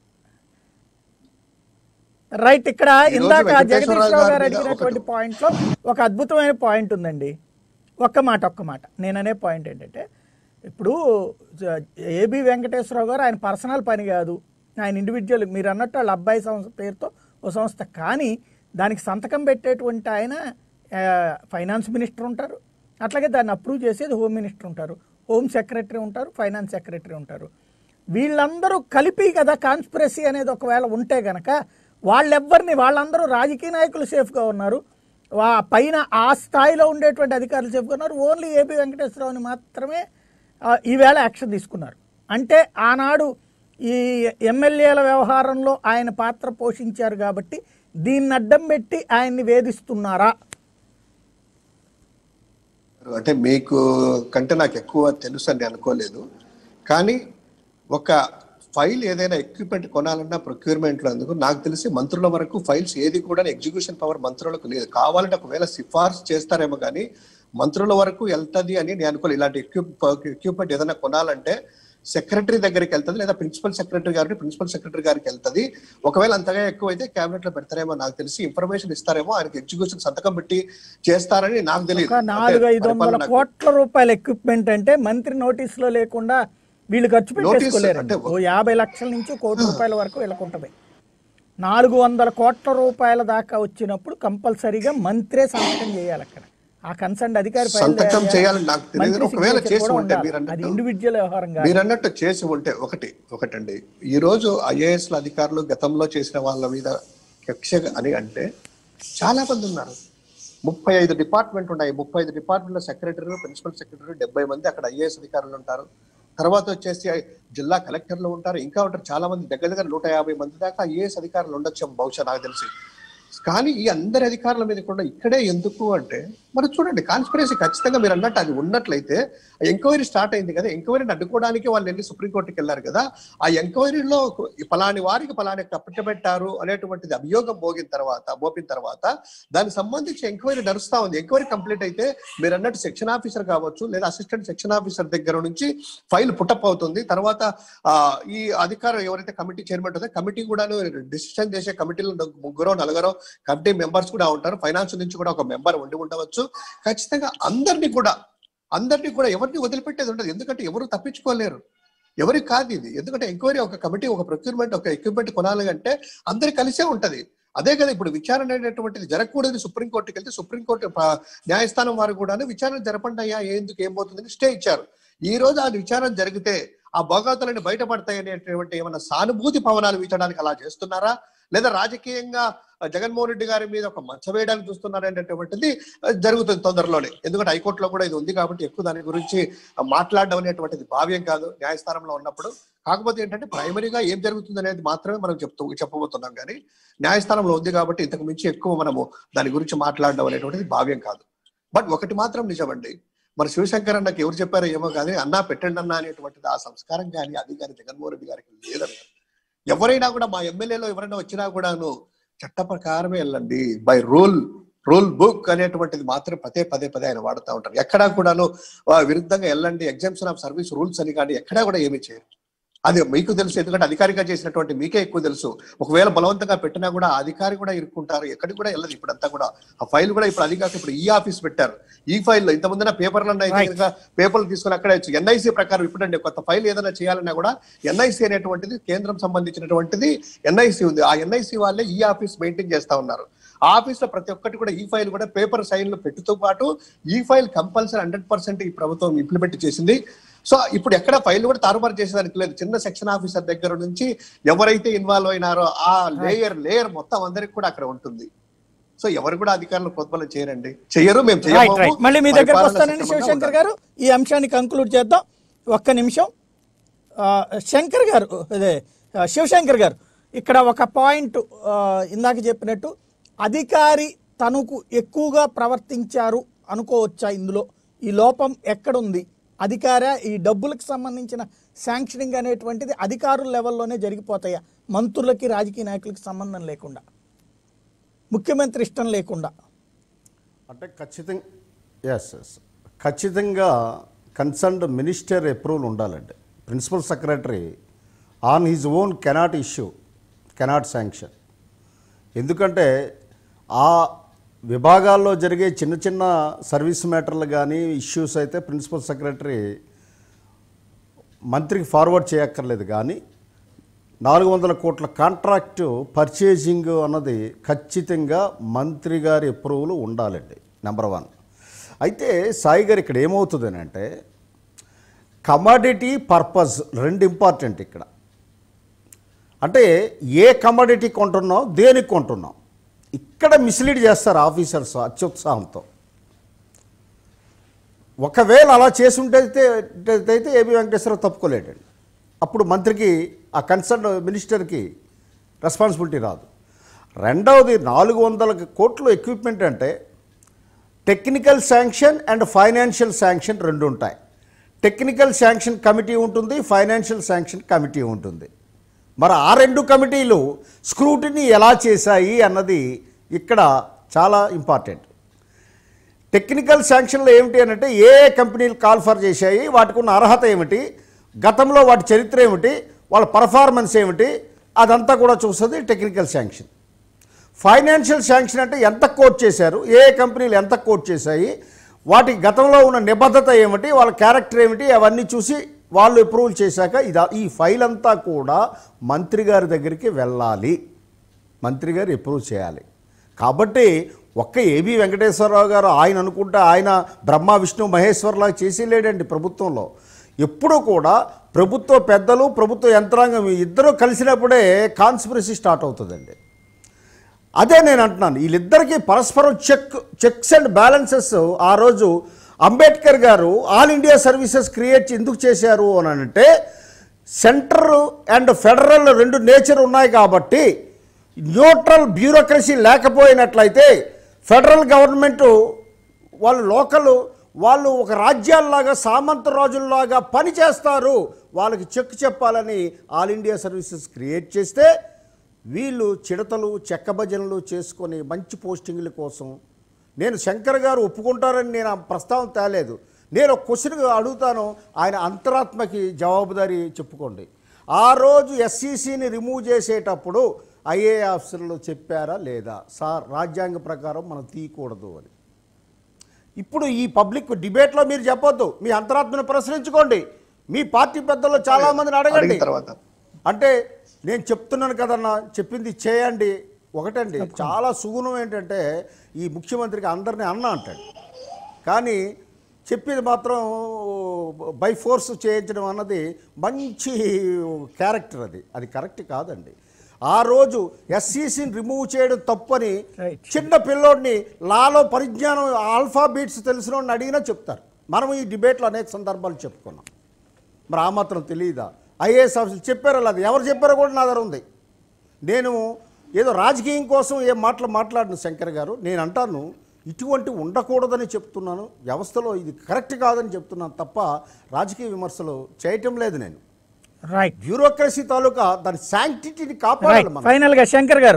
రైట్ ఇక్కడ ఈ రోజు ఇందాక వెంకటేశ్వరరావు జగదీశ్వరరావు గారు గారి మీద అడిగినటువంటి ఒకటి- పాయింట్ లో ఒక అద్భుతమైన పాయింట్ ఉందండి ఒక్క మాట ఒక్క మాట నేను అనే పాయింట్ ఏంటంటే ఇప్పుడు జ- ఏబి వెంకటేశ్వరరావు గారు ఆయన పర్సనల్ పని కాదు ఆయన ఇండివిజువల్ మీరు అన్నట్టు వాళ్ళ అబ్బాయి సంస్థ పేరుతో ఓ సంస్థ కానీ దానికి సంతకం పెట్టేటువంటి ఆయన ఆ, ఫైనాన్స్ మినిస్టర్ ఉంటారు అట్లాగే దాన్ని అప్రూవ్ చేసేది హోమ్ మినిస్టర్ ఉంటారు హోమ్ సెక్రటరీ ఉంటారు ఫైనాన్స్ సెక్రటరీ ఉంటారు వీళ్ళందరూ కలిపి కదా కాన్స్పిరసీ అనేది ఒకవేళ ఉంటే గనక వాళ్ళెవ్వరిని వాళ్ళందరూ రాజకీయ నాయకులు సేఫ్గా ఉన్నారు వా పైన ఆ స్థాయిలో ఉండేటువంటి అధికారులు సేఫ్గా ఉన్నారు ఓన్లీ ఏపీ వెంకటేశ్వరరావుని మాత్రమే ఆ, ఈవేళ యాక్షన్ తీసుకున్నారు అంటే ఆనాడు ఈ ఎమ్మెల్యేల వ్యవహారంలో ఆయన పాత్ర పోషించారు కాబట్టి దీన్ని అడ్డం పెట్టి ఆయన్ని వేధిస్తున్నారా అంటే మీకు కంటే నాకు ఎక్కువ తెలుసు అని అనుకోలేదు కానీ ఒక ఫైల్ ఏదైనా ఎక్విప్మెంట్ కొనాలన్నా ప్రొక్యూర్మెంట్లో అందుకు నాకు తెలిసి మంత్రుల వరకు ఫైల్స్ ఏది కూడా ఎగ్జిక్యూషన్ పవర్ మంత్రులకు లేదు కావాలంటే ఒకవేళ సిఫార్సు చేస్తారేమో కానీ మంత్రుల వరకు వెళ్తది అని నేను అనుకోలేదు ఇలాంటి ఎక్విప్ ఎక్విప్మెంట్ ఏదైనా కొనాలంటే సెక్రటరీ దగ్గరికి వెళ్తుంది లేదా ప్రిన్సిపల్ సెక్రటరీ గారికి ప్రిన్సిపల్ సెక్రటరీ గారికి వెళ్తుంది ఒకవేళ అంతగా ఎక్కువైతే కేబినెట్ లో పెడతారేమో నాకు తెలిసి ఇన్ఫర్మేషన్ ఇస్తారేమో ఆయనకి ఎగ్జిక్యూషన్ సంతకం పెట్టి చేస్తారని నాకు తెలియదు ఒక నాలుగు ఐదు వందల పరిపాలన- కోట్ల రూపాయల ఎక్విప్మెంట్ అంటే మంత్రి నోటీస్ లో లేకుండా వీళ్ళు ఖర్చు పెట్టేసుకోలేరు అంటే ఓ యాభై లక్షల నుంచి కోటి రూపాయల వరకు వీళ్ళకు ఉంటుంది నాలుగు వందల కోట్ల రూపాయల దాకా వచ్చినప్పుడు కంపల్సరీగా మంత్రే సంతకం చేయాలి అక్కడ ఆ కన్సర్న్ అధికారి ఫైల్ సంతకం చేయాలి. చేయాలని నాకు తెలియదు. మంత్రి ఒకవేళ signature చేసి కూడా ఉంటే ఉండాలి. మీరు అన్నట్టు- అది ఇండివిజువల్ వ్యవహారం కాదు మీరు అన్నట్టు చేసి ఉంటే ఒకటి ఒకటండి ఈ రోజు ఐఏఎస్ అధికారులు గతంలో చేసిన వాళ్ళ మీద కక్ష అని అంటే చాలా మంది ఉన్నారు ముప్పై ఐదు డిపార్ట్మెంట్ ఉన్నాయి ముప్పై ఐదు డిపార్ట్మెంట్ సెక్రటరీ ప్రిన్సిపల్ సెక్రటరీ డెబ్బై మంది అక్కడ ఐఏఎస్ అధికారులు ఉంటారు తర్వాత వచ్చేసి జిల్లా కలెక్టర్లు ఉంటారు ఇంకా ఉంటారు చాలా మంది దగ్గర దగ్గర నూట యాభై మంది దాకా ఐఏఎస్ అధికారులు ఉండొచ్చు బహుశా నాకు తెలిసి కానీ ఈ అందరి అధికారుల మీద కూడా ఇక్కడే ఎందుకు అంటే మరి చూడండి కాన్స్పిరసీ ఖచ్చితంగా మీరు అన్నట్టు అది ఉన్నట్లయితే ఎంక్వైరీ స్టార్ట్ అయింది కదా ఎంక్వైరీని అడ్డుకోవడానికి వాళ్ళు వెళ్ళి సుప్రీంకోర్టుకి వెళ్ళారు కదా ఆ ఎంక్వైరీలో పలాని వారికి పలాని కప్పటబెట్టారు అనేటువంటిది అభియోగం మోగిన తర్వాత మోపిన తర్వాత దానికి సంబంధించి ఎంక్వైరీ నడుస్తా ఉంది ఎంక్వైరీ కంప్లీట్ అయితే మీరు అన్నట్టు సెక్షన్ ఆఫీసర్ కావచ్చు లేదా అసిస్టెంట్ సెక్షన్ ఆఫీసర్ దగ్గర నుంచి ఫైల్ పుట్టప్ అవుతుంది తర్వాత ఆ, ఈ అధికారం ఎవరైతే కమిటీ చైర్మన్ ఉందో కమిటీ కూడా డిసిషన్ చేసే కమిటీలో ముగ్గురో నలుగురో కమిటీ మెంబర్స్ కూడా ఉంటారు ఫైనాన్స్ నుంచి కూడా ఒక మెంబర్ ఉండి ఉండవచ్చు ఖచ్చితంగా అందరినీ కూడా అందరినీ కూడా ఎవరిని వదిలిపెట్టేది ఉండదు ఎందుకంటే ఎవరు తప్పించుకోలేరు ఎవరికి కాదు ఇది ఎందుకంటే ఎంక్వైరీ ఒక కమిటీ ఒక ప్రొక్యూర్మెంట్ ఒక ఎక్విప్మెంట్ కొనాలి అంటే అందరు కలిసే ఉంటది అదే కదా ఇప్పుడు విచారణ అనేటువంటిది జరగకూడదు సుప్రీంకోర్టుకి వెళ్తే సుప్రీంకోర్టు ప- న్యాయస్థానం వారు కూడా విచారణ జరపండి అయ్యా ఎందుకు ఏం పోతుందని స్టే ఇచ్చారు ఈ రోజు ఆ విచారణ జరిగితే ఆ భోగాతులని బయటపడతాయి అనేటువంటి ఏమైనా సానుభూతి పవనాలు వీచడానికి అలా చేస్తున్నారా లేదా రాజకీయంగా ఆ, జగన్మోహన్ రెడ్డి గారి మీద ఒక మచ్చ వేయడానికి చూస్తున్నారా అనేటువంటిది ఆ, జరుగుతుంది తొందరలోనే ఎందుకంటే హైకోర్టులో కూడా ఇది ఉంది కాబట్టి ఎక్కువ దాని గురించి ఆ, మాట్లాడడం అనేటువంటిది భావ్యం కాదు న్యాయస్థానంలో ఉన్నప్పుడు కాకపోతే ఏంటంటే ప్రైమరీగా ఏం జరుగుతుంది అనేది మాత్రమే మనం చెప్తూ చెప్పబోతున్నాం కానీ న్యాయస్థానంలో ఉంది కాబట్టి ఇంతకు మించి ఎక్కువ మనము దాని గురించి మాట్లాడడం అనేటువంటిది భావ్యం కాదు బట్ ఒకటి మాత్రం నిజమండి మరి శివశంకర్ అన్నకి ఎవరు చెప్పారో ఏమో కానీ అన్నా పెట్టండి అన్నా అనేటువంటిది ఆ సంస్కారం కానీ అది కానీ జగన్మోహన్ రెడ్డి గారికి లేదని ఎవరైనా కూడా మా ఎమ్మెల్యేలో ఎవరైనా వచ్చినా కూడాను చట్ట ప్రకారమే వెళ్ళండి బై రూల్ రూల్ బుక్ అనేటువంటిది మాత్రం పదే పదే పదే ఆయన వాడుతూ ఉంటారు ఎక్కడా కూడాను ఆ, విరుద్ధంగా వెళ్ళండి ఎగ్జామ్షన్ ఆఫ్ సర్వీస్ రూల్స్ అని కానీ ఎక్కడా కూడా ఏమీ చేయరు అది మీకు తెలుసు ఎందుకంటే అధికారిగా చేసినటువంటి మీకే ఎక్కువ తెలుసు ఒకవేళ బలవంతంగా పెట్టినా కూడా ఆ అధికారి కూడా ఇరుక్కుంటారు ఎక్కడికి కూడా వెళ్ళదు ఇప్పుడు అంతా కూడా ఆ ఫైల్ కూడా ఇప్పుడు అది కాక ఇప్పుడు ఈ ఆఫీస్ పెట్టారు ఈ ఫైల్ లో ఇంతమంది పేపర్లు అయితే Right. కనుక పేపర్లు తీసుకుని అక్కడే ఎన్ఐసి ప్రకారం ఇప్పుడండి కొత్త ఫైల్ ఏదైనా చేయాలన్నా కూడా ఎన్ఐసి అనేటువంటిది కేంద్రం సంబంధించినటువంటిది ఎన్ఐసి ఉంది ఆ ఎన్ఐసి వాళ్ళే ఈ ఆఫీస్ మెయింటైన్ చేస్తా ఉన్నారు ఆ ఆఫీస్ లో ప్రతి ఒక్కటి కూడా ఈ ఫైల్ కూడా పేపర్ సైన్లు పెట్టుతో పాటు ఈ ఫైల్ కంపల్సరీ హండ్రెడ్ పర్సెంట్ ఈ ప్రభుత్వం ఇంప్లిమెంట్ చేసింది సో ఇప్పుడు ఎక్కడ ఫైల్ కూడా తారుమారు చేసేదానికి లేదు చిన్న సెక్షన్ ఆఫీసర్ దగ్గర నుంచి ఎవరైతే ఇన్వాల్వ్ అయినారో ఆ లేయర్ లేయర్ మొత్తం అందరికి కూడా అక్కడ ఉంటుంది సో ఎవరు కూడా అధికారులు ప్రోత్బలం చేయరండి చెయ్యరు మేము రైట్ చేయము. రైట్ మళ్ళీ మీ దగ్గరకు పరిపాలన వస్తానండి సక్రమంగా శివశంకర్ ఉండాలి. గారు ఈ అంశాన్ని కంక్లూడ్ చేద్దాం ఒక్క నిమిషం ఆ, శంకర్ గారు అదే ఆ, శివశంకర్ గారు ఇక్కడ ఒక పాయింట్ ఆ, ఇందాక చెప్పినట్టు అధికారి తనకు ఎక్కువగా ప్రవర్తించారు అనుకోవచ్చా ఇందులో ఈ లోపం ఎక్కడుంది అధికార ఈ డబ్బులకు సంబంధించిన శాంక్షనింగ్ అనేటువంటిది అధికారుల లెవెల్లోనే జరిగిపోతాయా మంత్రులకి రాజకీయ నాయకులకి సంబంధం లేకుండా ముఖ్యమంత్రి ఇష్టం లేకుండా అంటే ఖచ్చితంగా ఎస్ ఎస్ ఖచ్చితంగా కన్సర్న్డ్ మినిస్టర్ అప్రూవల్ ఉండాలండి principal secretary on his own cannot issue cannot sanction ఎందుకంటే ఆ విభాగాల్లో జరిగే చిన్న చిన్న సర్వీస్ మ్యాటర్లు కానీ ఇష్యూస్ అయితే ప్రిన్సిపల్ సెక్రటరీ మంత్రికి ఫార్వర్డ్ చేయక్కర్లేదు కానీ నాలుగు వందల కోట్ల కాంట్రాక్టు పర్చేజింగ్ అన్నది ఖచ్చితంగా మంత్రి గారి అప్రూవల్ ఉండాలండి నెంబర్ వన్ అయితే సాయి గారు ఇక్కడ ఏమవుతుంది అంటే కమాడిటీ పర్పస్ రెండు ఇంపార్టెంట్ ఇక్కడ అంటే ఏ కమాడిటీ కొంటున్నాం దేనికి కొంటున్నాం ఇక్కడ మిస్లీడ్ చేస్తారు ఆఫీసర్స్ అత్యుత్సాహంతో ఒకవేళ అలా చేసి ఉంటే అయితే ఏబి వెంకటేశ్వరరావు తప్పుకోలేడండి అప్పుడు మంత్రికి ఆ కన్సర్న్ మినిస్టర్కి రెస్పాన్సిబిలిటీ రాదు రెండవది నాలుగు వందల కోట్లు ఎక్విప్మెంట్ అంటే technical sanction and financial sanction రెండు ఉంటాయి టెక్నికల్ శాంక్షన్ కమిటీ ఉంటుంది ఫైనాన్షియల్ శాంక్షన్ కమిటీ ఉంటుంది మరి ఆ రెండు కమిటీలు స్క్రూటినీ ఎలా చేశాయి అన్నది ఇక్కడ చాలా ఇంపార్టెంట్ టెక్నికల్ శాంక్షన్లో ఏమిటి అని అంటే ఏ ఏ కంపెనీలు కాల్ ఫర్ చేశాయి వాటికి ఉన్న అర్హత ఏమిటి గతంలో వాటి చరిత్ర ఏమిటి వాళ్ళ పర్ఫార్మెన్స్ ఏమిటి అదంతా కూడా చూస్తుంది టెక్నికల్ శాంక్షన్ ఫైనాన్షియల్ శాంక్షన్ అంటే ఎంత కోట్ చేశారు ఏ ఏ కంపెనీలు ఎంత కోట్ చేశాయి వాటి గతంలో ఉన్న నిబద్ధత ఏమిటి వాళ్ళ క్యారెక్టర్ ఏమిటి అవన్నీ చూసి వాళ్ళు అప్రూవల్ చేశాక ఇది ఈ ఫైల్ అంతా కూడా మంత్రి గారి దగ్గరికి వెళ్ళాలి మంత్రి గారు అప్రూవ్ చేయాలి కాబట్టి ఒక్క ఏబి వెంకటేశ్వరరావు గారు ఆయన అనుకుంటే ఆయన బ్రహ్మ విష్ణు మహేశ్వర్లాగా చేసి లేడండి ప్రభుత్వంలో ఎప్పుడూ కూడా ప్రభుత్వ పెద్దలు ప్రభుత్వ యంత్రాంగం ఇద్దరూ కలిసినప్పుడే కాన్స్పిరసీ స్టార్ట్ అవుతుందండి అదే నేను అంటున్నాను వీళ్ళిద్దరికీ పరస్పరం చెక్ చెక్స్ అండ్ బ్యాలెన్సెస్ ఆ రోజు అంబేద్కర్ గారు ఆల్ ఇండియా సర్వీసెస్ క్రియేట్ ఎందుకు చేశారు అని అంటే సెంటర్ అండ్ ఫెడరల్ రెండు నేచర్ ఉన్నాయి కాబట్టి న్యూట్రల్ బ్యూరోక్రసీ లేకపోయినట్లయితే ఫెడరల్ గవర్నమెంట్ వాళ్ళు లోకల్ వాళ్ళు ఒక రాజ్యాల్లాగా సామంత రాజుల్లాగా పని చేస్తారు వాళ్ళకి చెక్ చెప్పాలని ఆల్ ఇండియా సర్వీసెస్ క్రియేట్ చేస్తే వీళ్ళు చిడతలు చెక్క భజనలు చేసుకొని మంచి పోస్టింగ్ల కోసం నేను శంకర్ గారు ఒప్పుకుంటారని నేను ఆ ప్రస్తావన తేలేదు నేను ఒక క్వశ్చన్ అడుగుతాను ఆయన అంతరాత్మకి జవాబుదారీ చెప్పుకోండి ఆ రోజు ఎస్సీసీని రిమూవ్ చేసేటప్పుడు ఐఏ ఆఫీసర్లు చెప్పారా లేదా సార్ రాజ్యాంగ ప్రకారం మనం తీయకూడదు అని ఇప్పుడు ఈ పబ్లిక్ డిబేట్లో మీరు చెప్పొద్దు మీ అంతరాత్మను ప్రశ్నించుకోండి మీ పార్టీ పెద్దల్లో చాలా మందిని అడగండి అడిగిన తర్వాత అంటే నేను చెప్తున్నాను కదన్నా చెప్పింది చేయండి ఒకటండి చాలా సుగుణం ఏంటంటే ఈ ముఖ్యమంత్రికి అందరినీ అన్న అంటాడు కానీ చెప్పేది మాత్రం బై ఫోర్స్ చేయించడం అన్నది మంచి క్యారెక్టర్ అది అది కరెక్ట్ కాదండి ఆ రోజు ఎస్సీసీని రిమూవ్ చేయడం తప్పని Right. చిన్న పిల్లోడిని లాలో పరిజ్ఞానం ఆల్ఫాబీట్స్ తెలిసిన వాడిని అడిగినా చెప్తారు మనం ఈ డిబేట్లో అనేక సందర్భాలు చెప్పుకున్నాం మరి ఆ మాత్రం తెలియదా ఐఏఎస్ ఆఫీసర్లు చెప్పారో అది ఎవరు చెప్పారో కూడా నా దగ్గర ఉంది నేను ఏదో రాజకీయం కోసం ఏ మాటలు మాట్లాడిన శంకర్ గారు నేను అంటాను ఇటువంటి ఉండకూడదని చెప్తున్నాను వ్యవస్థలో ఇది కరెక్ట్ కాదని చెప్తున్నాను తప్ప రాజకీయ విమర్శలు చేయటం లేదు నేను రైట్ బ్యూరోక్రసీ తాలూకా దాని శాంక్టిటీని కాపాడాలి రైట్ మనం ఫైనల్ గా శంకర్ గారు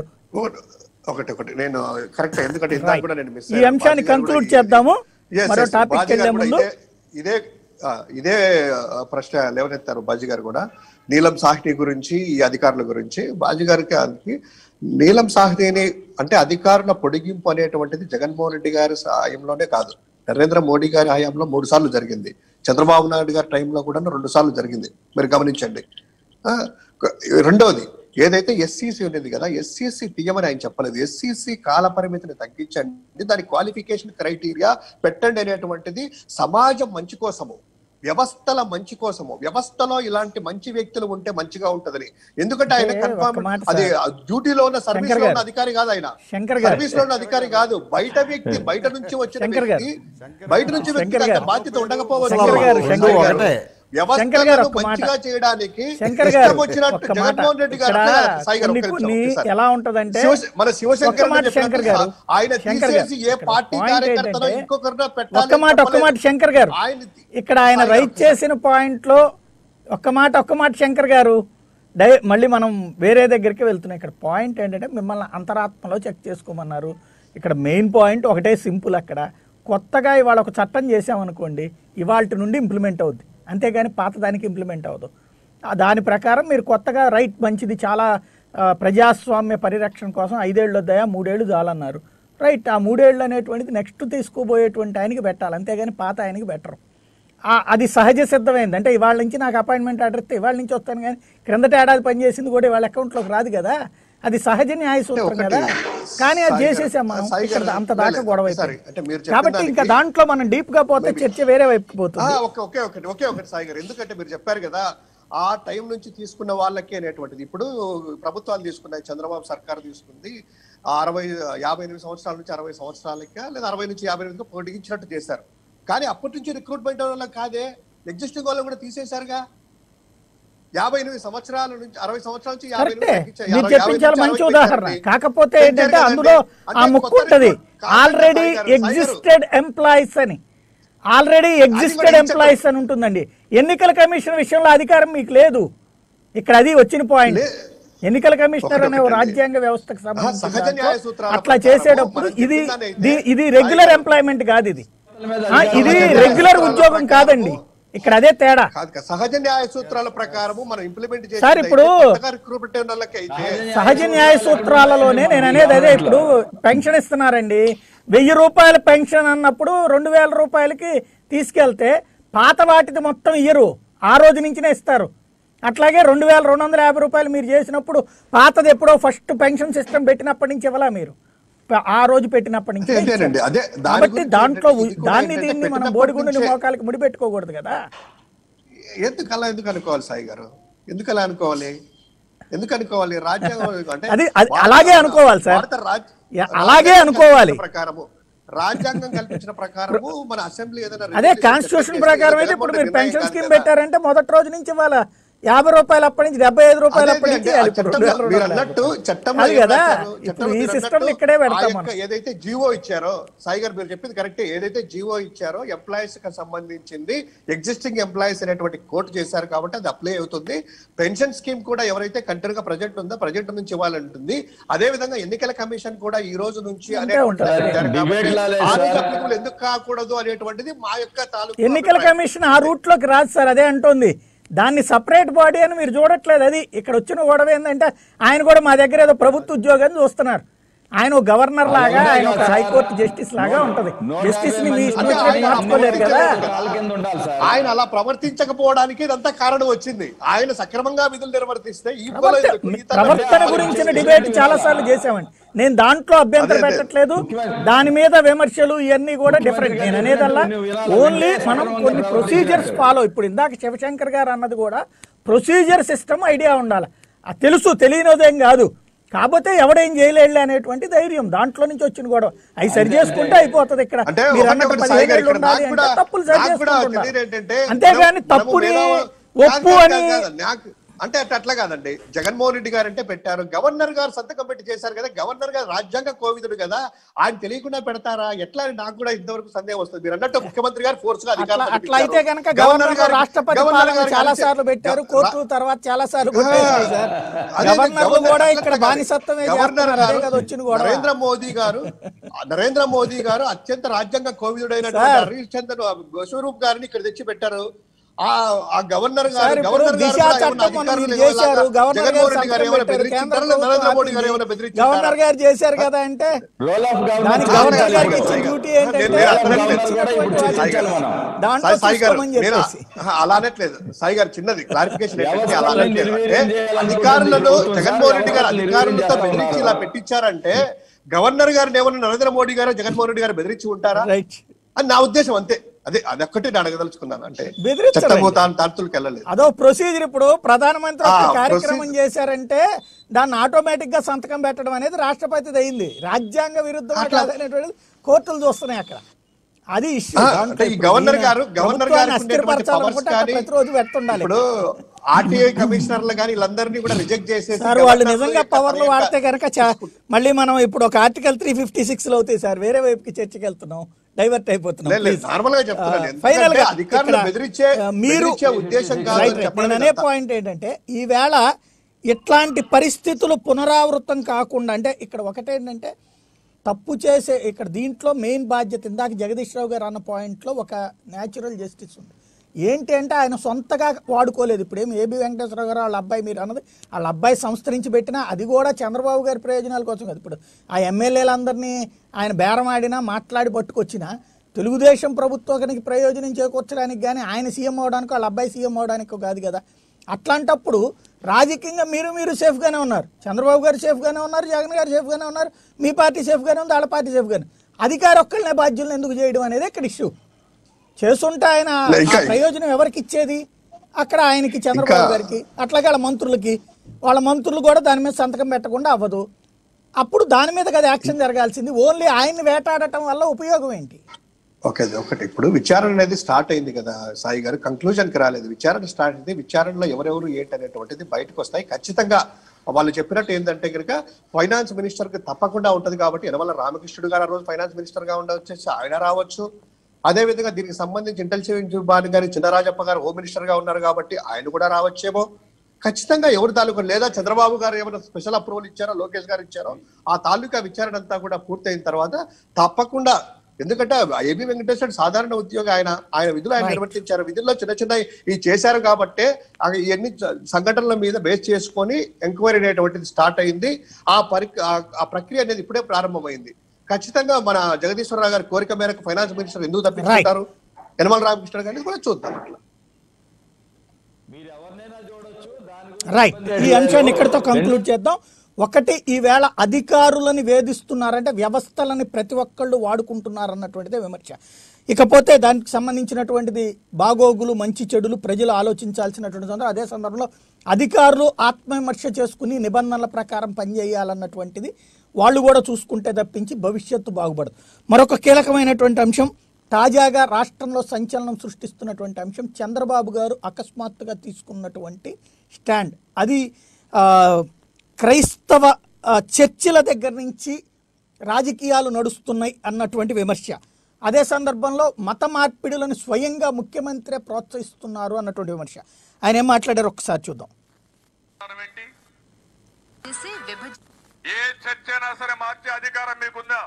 ఒకటి ఒకటి నేను కరెక్ట్ ఎందుకంటే ఇందాక కూడా నేను మిస్ ఈ అంశాన్ని conclude చేద్దాము. మరో topic కి వెళ్ళే ముందు. ఇదే ఆ, ఇదే ఆ, ప్రశ్న లేవనెత్తారు బాజీ గారు కూడా నీలం సాహ్ని గురించి ఈ అధికారుల గురించి బాజీ గారికి అందుకే నీలం సాహ్నిని అంటే అధికారుల పొడిగింపు అనేటువంటిది జగన్మోహన్ రెడ్డి గారి హయాంలోనే కాదు నరేంద్ర మోడీ గారి హయాంలో మూడు సార్లు జరిగింది చంద్రబాబు నాయుడు గారి టైంలో కూడా రెండు సార్లు జరిగింది మీరు గమనించండి ఆ, రెండవది ఏదైతే ఎస్సీసీ ఉండేది కదా ఎస్సీసీ తీయమని ఆయన చెప్పలేదు ఎస్సీసీ కాల పరిమితిని తగ్గించండి దాని క్వాలిఫికేషన్ క్రైటీరియా పెట్టండి అనేటువంటిది సమాజం మంచి కోసము వ్యవస్థల మంచి కోసము వ్యవస్థలో ఇలాంటి మంచి వ్యక్తులు ఉంటే మంచిగా ఉంటదని ఎందుకంటే ఆయన అంటే కన్ఫర్మ్ ఒక మాట అది సార్. డ్యూటీలో ఉన్న సర్వీస్ శంకర్ లో గారు. ఉన్న అధికారి కాదు ఆయన శంకర్ గారు. సర్వీస్ లో ఉన్న అధికారి కాదు బయట వ్యక్తి బయట నుంచి వచ్చిన శంకర్ గారు. వ్యక్తి బయట నుంచి వ్యక్తి శంకర్ గారు. బాధ్యత ఉండకపోవచ్చు శంకర్ గారు, శంకర్ గారు. ఒకటే. శంకర్ గారు వ్యవస్థలను ఒక్క మాట. మంచిగా చేయడానికి శంకర్ ఇష్టం గారు వచ్చినట్టు ఒక్క మాట జగన్మోహన్ రెడ్డి గారు ఇక్కడ ఒక్క సాయి గారు, కొన్ని ఒక్క నిమిషం, కొన్ని ఒక్కసారి. ఎలా ఉంటదంటే శివ- మన శివశంకర్ ఒక్క మాట గారు శంకర్ చెప్పినట్టు గారు ఆయన శంకర్ గారు తీసేసి ఏ ఇక్కడ పార్టీ point కార్యకర్తనో ఏంటంటే, ఇంకొకరినో పెట్టాలి ఒక్క మాట ఒక్క మాట చెప్పలేదు. శంకర్ గారు ఆయన ఇక్కడ ఆయన సాయి గారు, రైట్ చేసిన పాయింట్ లో ఒక్క మాట ఒక్క మాట శంకర్ గారు డై మళ్ళీ మనం వేరే దగ్గరికి వెళ్తున్నాం ఇక్కడ పాయింట్ ఏంటంటే మిమ్మల్ని అంతరాత్మలో చెక్ చేసుకోమన్నారు ఇక్కడ మెయిన్ పాయింట్ ఒకటే సింపుల్ అక్కడ కొత్తగా ఇవాళ ఒక చట్టం చేసామనుకోండి ఇవాళ నుండి ఇంప్లిమెంట్ అవుద్ది అంతేగాని పాత దానికి ఇంప్లిమెంట్ అవ్వదు ఆ దాని ప్రకారం మీరు కొత్తగా రైట్ మంచిది చాలా ఆ, ప్రజాస్వామ్య పరిరక్షణ కోసం ఐదేళ్ళు వద్దాయా మూడేళ్ళు చాలన్నారు రైట్ ఆ మూడేళ్ళు అనేటువంటిది నెక్స్ట్ తీసుకోబోయేటువంటి ఆయనకి పెట్టాలి అంతేగాని పాత ఆయనకి బెటరు ఆ- అది సహజ సిద్ధమైంది అంటే ఇవాళ నుంచి నాకు అపాయింట్మెంట్ ఆర్డర్ ఇస్తే ఇవాళ నుంచి వస్తాను కానీ క్రిందట ఏడాది పనిచేసింది కూడా ఇవాళ అకౌంట్లోకి రాదు కదా అది సహజ న్యాయ సూత్రం ఒకటి, కదా కానీ అది సాయి గారు, చేసేసాం మనం సాయి గారు, ఇక్కడ అంత దాకా లేదు, గొడవ సరే, అయిపోయింది. అంటే మీరు చెప్పిన కాబట్టి ఇంకా దానికి- దాంట్లో మనం డీప్ గా పోతే చర్చ వేరే వైపుకి ఆ, పోతుంది ఒకే ఒకే ఒకటి ఒకే ఒకటి సాయి గారు ఎందుకంటే మీరు చెప్పారు కదా ఆ టైం నుంచి తీసుకున్న వాళ్ళకి అనేటువంటిది ఇప్పుడు ప్రభుత్వాలు తీసుకున్నాయి చంద్రబాబు సర్కార్ తీసుకుంది ఆ అరవై యాభై ఎనిమిది సంవత్సరాల నుంచి అరవై సంవత్సరాలకి లేదా అరవై నుంచి యాభై ఎనిమిది పొడిగించినట్టు చేశారు కానీ అప్పటి నుంచి రిక్రూట్మెంట్ వాళ్ళకి కాదే ఎగ్జిస్టింగ్ వాళ్ళని కూడా తీసేశారుగా యాభై ఎనిమిది సంవత్సరాల నుంచి అరవై సంవత్సరాల నుంచి యాభై కరెక్టే ఎనిమిది తగ్గించారు. మీరు యాభై- యాభై చెప్పించాలి నుంచి మంచి అరవై ఉదాహరణ పెంచారు. కాకపోతే పెంచారు ఏంటంటే కదండి. అందులో అంటే ఆ ముక్కు కొత్త ఉంటది రిక్రూట్ కాదు ఆల్రెడీ సాయి గారు, సాయి గారు. ఎగ్జిస్టెడ్ ఎంప్లాయీస్ అని ఆల్రెడీ ఎగ్జిస్టెడ్ కూడా ఎంప్లాయీస్ అని ఉంటుందండి ఎన్నికల కమిషన్ విషయంలో అధికారం మీకు లేదు ఇక్కడ అది వచ్చిన పాయింట్ లే- ఎన్నికల కమిషనర్ ఒకటి అనే ఓ ఒకటండి. రాజ్యాంగ వ్యవస్థకు సహజ సంబంధించి న్యాయ దాంట్లో సూత్రాల అట్లా ప్రకారము చేసేటప్పుడు మనం ఇది చెప్తుందనైతే ది- ఇది రెగ్యులర్ ఎంప్లాయ్మెంట్ కాదు ఇది ఆ, ఇది రెగ్యులర్ ఉద్యోగం కాదండి ఇక్కడ అదే తేడా కాదు కదా, సహజ న్యాయ సూత్రాల ప్రకారము మనం ఇంప్లిమెంట్ చేసి సార్, ఇప్పుడు రిక్రూట్మెంట్ వాళ్ళకైతే సహజ న్యాయ సూత్రాలలోనే నేను అనేది అదే ఇప్పుడు పెన్షన్ ఇస్తున్నారండి వెయ్యి రూపాయల పెన్షన్ అన్నప్పుడు రెండు వేల రూపాయలకి తీసుకెళ్తే పాత వాటిది మొత్తం ఇయ్యరు ఆ రోజు నుంచినే ఇస్తారు అట్లాగే రెండు వేల రెండు వందల యాభై రూపాయలు మీరు చేసినప్పుడు పాతది ఎప్పుడో ఫస్ట్ పెన్షన్ సిస్టమ్ పెట్టినప్పటి నుంచి ఇవ్వాలా మీరు ప- ఆ రోజు పెట్టినప్పటి నుంచి అదేనండి, అదే దాని కాబట్టి గురించి దాంట్లో ఏంటంటే ఇది కూడా దాన్ని ఏంటంటే దీన్ని మనం పెట్టినప్పటి బోడిగుండు నుంచే- మోకాలకి ముడిపెట్టుకోకూడదు కదా ఎందుకు అలా ఎందుకు అనుకోవాలి సాయి గారు ఎందుకు అలా అనుకోవాలి ఎందుకు అనుకోవాలి రాజ్యాంగం అంటే అది- అది భారత- అలాగే అనుకోవాలి సార్. భారత రాజ్- యా, అలాగే రాజ్యాంగం అనుకోవాలి. కల్పించిన ప్రకారము రాజ్యాంగం కల్పించిన ప్రకారము మన అసెంబ్లీ ఏదైనా అదే resolution కాన్స్టిట్యూషన్ చేస్తే ప్రకారం అయితే జగన్మోహన్ ఇప్పుడు రెడ్డి మీరు పెన్షన్ నిర్ణయం స్కీమ్ కాదు కదా. పెట్టారంటే మొదటి రోజు నుంచి ఇవాళ యాభై రూపాయలు అప్పటి నుంచి డెబ్బై ఐదు రూపాయలు అదే అప్పటి అండి, నుంచి ఆ ఇవ్వాలి ఇప్పుడు చట్టంలో రెండు వేల రెండు మీరు వందల అన్నట్టు యాభై. చట్టంలో అది ఏం కదా రాశారు? ఇప్పుడు చట్టంలో ఈ మీరు సిస్టమ్ అన్నట్టు ఇక్కడే ఆ పెడతాం యొక్క మనం ఏదైతే జీవో ఇచ్చారో సాయి గారు మీరు చెప్పింది కరెక్ట్ ఏదైతే జీవో ఇచ్చారో ఎంప్లాయీస్ కి సంబంధించింది ఎగ్జిస్టింగ్ ఎంప్లాయీస్ అనేటువంటి కోర్టు చేశారు కాబట్టి అది అప్లై అవుతుంది పెన్షన్ స్కీమ్ కూడా ఎవరైతే కంటిన్యూగా ప్రజెంట్ ఉందో ప్రజెంట్ నుంచి ఇవ్వాలంటుంది అదే విధంగా ఎన్నికల కమిషన్ కూడా ఈ రోజు నుంచి అనేటువంటి ఉంటుంది. పెట్టారు కాబట్టి Debate లాలే ఆ రోజు సార్. applicable ఎందుకు కాకూడదు అనేటువంటిది మా యొక్క తాలూకు ఎన్నికల అభిప్రాయం. కమిషన్ ఆ రూట్ లోకి రాదు సార్ అదే అంటుంది దాన్ని సపరేట్ బాడీ అని మీరు చూడట్లేదు అది ఇక్కడ వచ్చిన గొడవ ఏంటంటే ఆయన కూడా మా దగ్గర ఏదో ప్రభుత్వ ఉద్యోగాన్ని చూస్తున్నారు ఆయన ఒక గవర్నర్ లాగా ఆయన ఒక హైకోర్టు జస్టిస్ లాగా ఉంటది జస్టిస్ ని మీ ఇష్టం వచ్చినట్టు మార్చుకోలేరు కదా కాళ్ళ కింద ఉండాలి సార్ ఆయన అలా ప్రవర్తించకపోవడానికి ఇదంతా కారణం వచ్చింది ఆయన సక్రమంగా విధులు నిర్వర్తిస్తే ఈ పొలం ప్రవర్త- ఎందుకు? ఈ తరం ప్రవర్తన ఎందుకు? గురించిన డిబేట్ చాలా సార్లు చేసామండి నేను దాంట్లో అభ్యంతరం అదే, అదే. పెట్టట్లేదు దాని మీద విమర్శలు ఇవన్నీ కూడా డిఫరెంట్ నేను అనేదల్లా ఓన్లీ మనం కొన్ని ప్రొసీజర్స్ ఫాలో ఇప్పుడు ఇందాక శివశంకర్ గారు అన్నది కూడా ప్రొసీజర్ సిస్టమ్ ఐడియా ఉండాలి అది తెలుసు తెలియనిదేం కాదు కాకపోతే ఎవడేం చేయలేడు అనేటువంటి ధైర్యం దాంట్లో నుంచి వచ్చిన గొడవ అవి సరి చేసుకుంటే అయిపోతుంది ఇక్కడ అంటే మీరు ఒకటి అన్నట్టు ఒకటి పదిహేను సాయి గారు ఏళ్ళు ఇక్కడ ఉండాలి నాకు అంటే కూడా- తప్పులు సరి నాకు కూడా చేసుకుంటూ తెలియదు ఉండాలి. ఏంటంటే అంతేగాని మనము తప్పుని మేధావ- ఒప్పు కాదు, అని కాదు, కాదు, నాకు అంటే అట్లా అట్లా కాదండి జగన్మోహన్ రెడ్డి గారు అంటే పెట్టారు గవర్నర్ గారు సంతకం పెట్టి చేశారు కదా గవర్నర్ గారు రాజ్యాంగ కోవిదుడు కదా ఆయన తెలియకుండా పెడతారా ఎట్లా అని నాకు కూడా ఇంతవరకు సందేహం వస్తుంది మీరు అన్నట్టు ముఖ్యమంత్రి గారు ఫోర్స్ గా అట్లా అధికారం అట్లా అయితే కనుక గవర్నర్ రాష్ట్రపతి పాలన చాలా సార్లు పెట్టారు కోర్టు తర్వాత చాలా సార్లు కొట్టేశారు సార్ గవర్నర్ కూడా ఇక్కడ బానిసత్వమే గవర్నర్ చేస్తున్నారు. అదే గారు కదా వచ్చిన గొడవ నరేంద్ర మోదీ గారు నరేంద్ర మోదీ గారు అత్యంత రాజ్యాంగ కోవిదుడైనటువంటి సార్. హరీష్ చంద్ర స్వరూప్ గారిని ఇక్కడ తెచ్చి పెట్టారు ఆ ఆ గవర్నర్ సార్, గారు ఇప్పుడు గవర్నర్ గారు దిశ కూడా చట్టం ఏమన్నా మొన్న అధికారులు మీరు చేశారు ఇవ్వాలా? గవర్నర్ గారు జగన్మోహన్ రెడ్డి గారు సంతకం ఏమైనా పెట్టారు బెదిరించారా? కేంద్ర నరేంద్ర మోడీ గారు ఏమైనా ప్రభుత్వం బెదిరించారా? గవర్నర్ గారు చేశారు కదా అంటే రోల్ ఆఫ్ దానికి గవర్నమెంట్ గవర్నర్ గారికి ఇప్పుడు ఇచ్చిన సాయి డ్యూటీ గారు. ఏంటంటే నేను- నేను అర్థం గవర్నర్ లేదు. కూడా ఇప్పుడు ఇచ్చినటువంటి చర్చించాలి మనం. దాంట్లో సాయి- సాయి గారు చూసుకోమని నేను చెప్పేసి ఆహా, అలా అనట్లేదు సాయి గారు చిన్నది క్లారిఫికేషన్ ఏంటంటే అలా వ్యవస్థలను అనట్లేదు. నిర్వీర్యం అంటే చేయాలనుకుంటుంది అధికారులను ప్రభుత్వం జగన్మోహన్ రెడ్డి గారు వ్యవస్థలను అధికారులతో నిర్వీర్యం బెదిరించి చేస్తా ఇలా ఉన్నారు. పెట్టించారంటే గవర్నర్ గారు ఏమన్నా నరేంద్ర మోడీ గారు జగన్మోహన్ రెడ్డి గారు బెదిరించి ఉంటారా రైట్ అని నా ఉద్దేశం అంతే అదే అదొక్కటి నేను అడగదలుచుకున్నాను అంటే బెదిరించరండి. చట్టము తాను తార్తులకు వెళ్ళలేదు అదో ప్రొసీజర్ ఇప్పుడు ప్రధానమంత్రి ఒక ఆ, కార్యక్రమం procedure. చేశారంటే దాన్ని ఆటోమేటిక్ గా సంతకం పెట్టడం అనేది రాష్ట్రపతిది అయింది రాజ్యాంగ విరుద్ధం అట్లా- కాదనేటువంటిది కోర్టులు చూస్తున్నాయి అక్కడ అది ఇష్యూ ఆ, దాంట్లో అంటే ఈ ఇప్పుడు గవర్నర్ ఈయన గారు గవర్నర్ ప్రభుత్వాన్ని గారికి ఉండేటువంటి అస్థిరపరచాలనుకుంటే powers అక్కడ కానీ ప్రతిరోజు పెడుతుండాలి ఇప్పుడు ఆర్టీఐ కమిషనర్లు కానీ వీళ్ళందరినీ కూడా రిజెక్ట్ చేసేసి సార్ వాళ్ళు గవర్నర్ నిజంగా యొక్క పవర్లు తన యొక్క- వాడితే కనుక చా- మళ్ళీ మనం ఇప్పుడు ఒక ఆర్టికల్ త్రీ ఫిఫ్టీ సిక్స్ లో అవుతాయి సార్ వేరే వైపుకి చర్చకి వెళ్తున్నాం డైవర్ట్ అయిపోతున్నాం లేదు, లేదు, please. నార్మల్ గా చెప్తున్నాను. ఆ, ఎందుకంటే ఫైనల్ గా అధికారులు ఇక్కడ, బెదిరించే- ఆ, మీరు బెదిరించే ఉద్దేశం కాదు రైట్, అని రైట్. చెప్పడం నేను అనే ఇదంతా. పాయింట్ ఏంటంటే ఈవేళ ఇట్లాంటి పరిస్థితులు పునరావృతం కాకుండా అంటే ఇక్కడ ఒకటేంటంటే తప్పు చేసే ఇక్కడ దీంట్లో మెయిన్ బాధ్యత ఇందాక జగదీష్ రావు గారు అన్న పాయింట్లో ఒక న్యాచురల్ జస్టిస్ ఉంది ఏంటి అంటే ఆయన సొంతగా వాడుకోలేదు ఇప్పుడు ఏమి ఏబి వెంకటేశ్వరరావు గారు వాళ్ళ అబ్బాయి మీరు అన్నది వాళ్ళ అబ్బాయి సంస్థ నుంచి పెట్టినా అది కూడా చంద్రబాబు గారి ప్రయోజనాల కోసం కాదు ఇప్పుడు ఆ ఎమ్మెల్యేలందరినీ ఆయన బేరం ఆడినా మాట్లాడి పట్టుకొచ్చినా తెలుగుదేశం ప్రభుత్వానికి ప్రయోజనం చేకూర్చడానికి కానీ ఆయన సీఎం అవడానికి వాళ్ళ అబ్బాయి సీఎం అవడానికి కాదు కదా అట్లాంటప్పుడు రాజకీయంగా మీరు మీరు సేఫ్గానే ఉన్నారు చంద్రబాబు గారు సేఫ్గానే ఉన్నారు జగన్ గారు సేఫ్గానే ఉన్నారు మీ పార్టీ సేఫ్గానే ఉంది వాళ్ళ పార్టీ సేఫ్గానే అధికారి ఒక్కళ్ళనే బాధ్యులను ఎందుకు చేయడం అనేది ఇక్కడ ఇష్యూ చేస్తుంటే ఆయన లే, ఇంకా- ఆ ప్రయోజనం ఎవరికి ఇచ్చేది అక్కడ ఆయనకి చంద్రబాబు ఇంకా- గారికి అట్లాగే వాళ్ళ మంత్రులకి వాళ్ళ మంత్రులు కూడా దాని మీద సంతకం పెట్టకుండా అవ్వదు అప్పుడు దాని మీద కదా యాక్షన్ జరగాల్సింది ఓన్లీ ఆయన్ని వేటాడటం వల్ల ఉపయోగం ఏంటి ఓకే ఒకటి ఇప్పుడు విచారణ అనేది స్టార్ట్ అయింది కదా సాయి గారు కంక్లూజన్ కి రాలేదు విచారణ స్టార్ట్ అయింది విచారణలో ఎవరెవరు ఏంటి అనేటువంటిది బయటకు వస్తాయి ఖచ్చితంగా వాళ్ళు చెప్పినట్టు ఏంటంటే కనుక ఫైనాన్స్ మినిస్టర్ కి తప్పకుండా ఉంటది కాబట్టి యనమల రామకృష్ణుడు గారు ఆ రోజు ఫైనాన్స్ మినిస్టర్ గా ఉండవచ్చు ఆయన రావచ్చు అదేవిధంగా దీనికి సంబంధించి ఇంటెలిజెన్స్ విభాగం గారి చిన్నరాజప్ప గారు హోమ్ మినిస్టర్ గా ఉన్నారు కాబట్టి ఆయన కూడా రావచ్చేమో ఖచ్చితంగా ఎవరి తాలూకా లేదా చంద్రబాబు గారు ఏమైనా స్పెషల్ అప్రూవల్ ఇచ్చారో లోకేష్ గారు ఇచ్చారో ఆ తాలూకా విచారణ అంతా కూడా పూర్తయిన తర్వాత తప్పకుండా ఎందుకంటే ఏబి వెంకటేశ్వర సాధారణ ఉద్యోగి ఆయన ఆయన విధులు ఆయన Right. నిర్వర్తించారు విధుల్లో చిన్న చిన్న ఇవి చేశారు కాబట్టి ఆ ఇవన్నీ చ- సంఘటనల మీద బేస్ చేసుకొని ఎంక్వైరీ అనేటువంటిది స్టార్ట్ అయింది ఆ పరి ఆ- ఆ ప్రక్రియ అనేది ఇప్పుడే ప్రారంభమైంది ఖచ్చితంగా మన జగదీశ్వరరావు గారి కోరిక మేరకు ఫైనాన్స్ మినిస్టర్ ఎందుకు తప్పించుకుంటారు యనమల రామకృష్ణ గారిని కూడా చూద్దాం అట్లా మీరు ఎవరినైనా చూడొచ్చు దాని రైట్ ఈ అంశాన్ని ఇక్కడితో కంక్లూడ్ చేద్దాం ఒకటి ఈవేళ అధికారులని వేధిస్తున్నారంటే వ్యవస్థలని ప్రతి ఒక్కళ్ళు వాడుకుంటున్నారు అన్నటువంటిదే విమర్శ ఇకపోతే దానికి సంబంధించినటువంటిది బాగోగులు మంచి చెడులు ప్రజలు ఆలోచించాల్సినటువంటి సందర్భం అదే సందర్భంలో అధికారులు ఆత్మవిమర్శ చేసుకుని నిబంధనల ప్రకారం పనిచేయాలన్నటువంటిది వాళ్ళు కూడా చూసుకుంటే తప్పించి భవిష్యత్తు బాగుపడదు మరొక కీలకమైనటువంటి అంశం తాజాగా రాష్ట్రంలో సంచలనం సృష్టిస్తున్నటువంటి అంశం చంద్రబాబు గారు అకస్మాత్తుగా తీసుకున్నటువంటి స్టాండ్ అది ఆ, క్రైస్తవ ఆ, చర్చిల దగ్గర నుంచి రాజకీయాలు నడుస్తున్నాయి అన్నటువంటి విమర్శ అదే సందర్భంలో మత మార్పిడులను స్వయంగా ముఖ్యమంత్రి ప్రోత్సహిస్తున్నారు అన్నటువంటి విమర్శ ఆయన ఏం మాట్లాడారు ఒకసారి చూద్దాం కారణం ఏంటి చేసి విభజ ఏ చర్చ అయినా సరే మార్చే అధికారం మీకుందా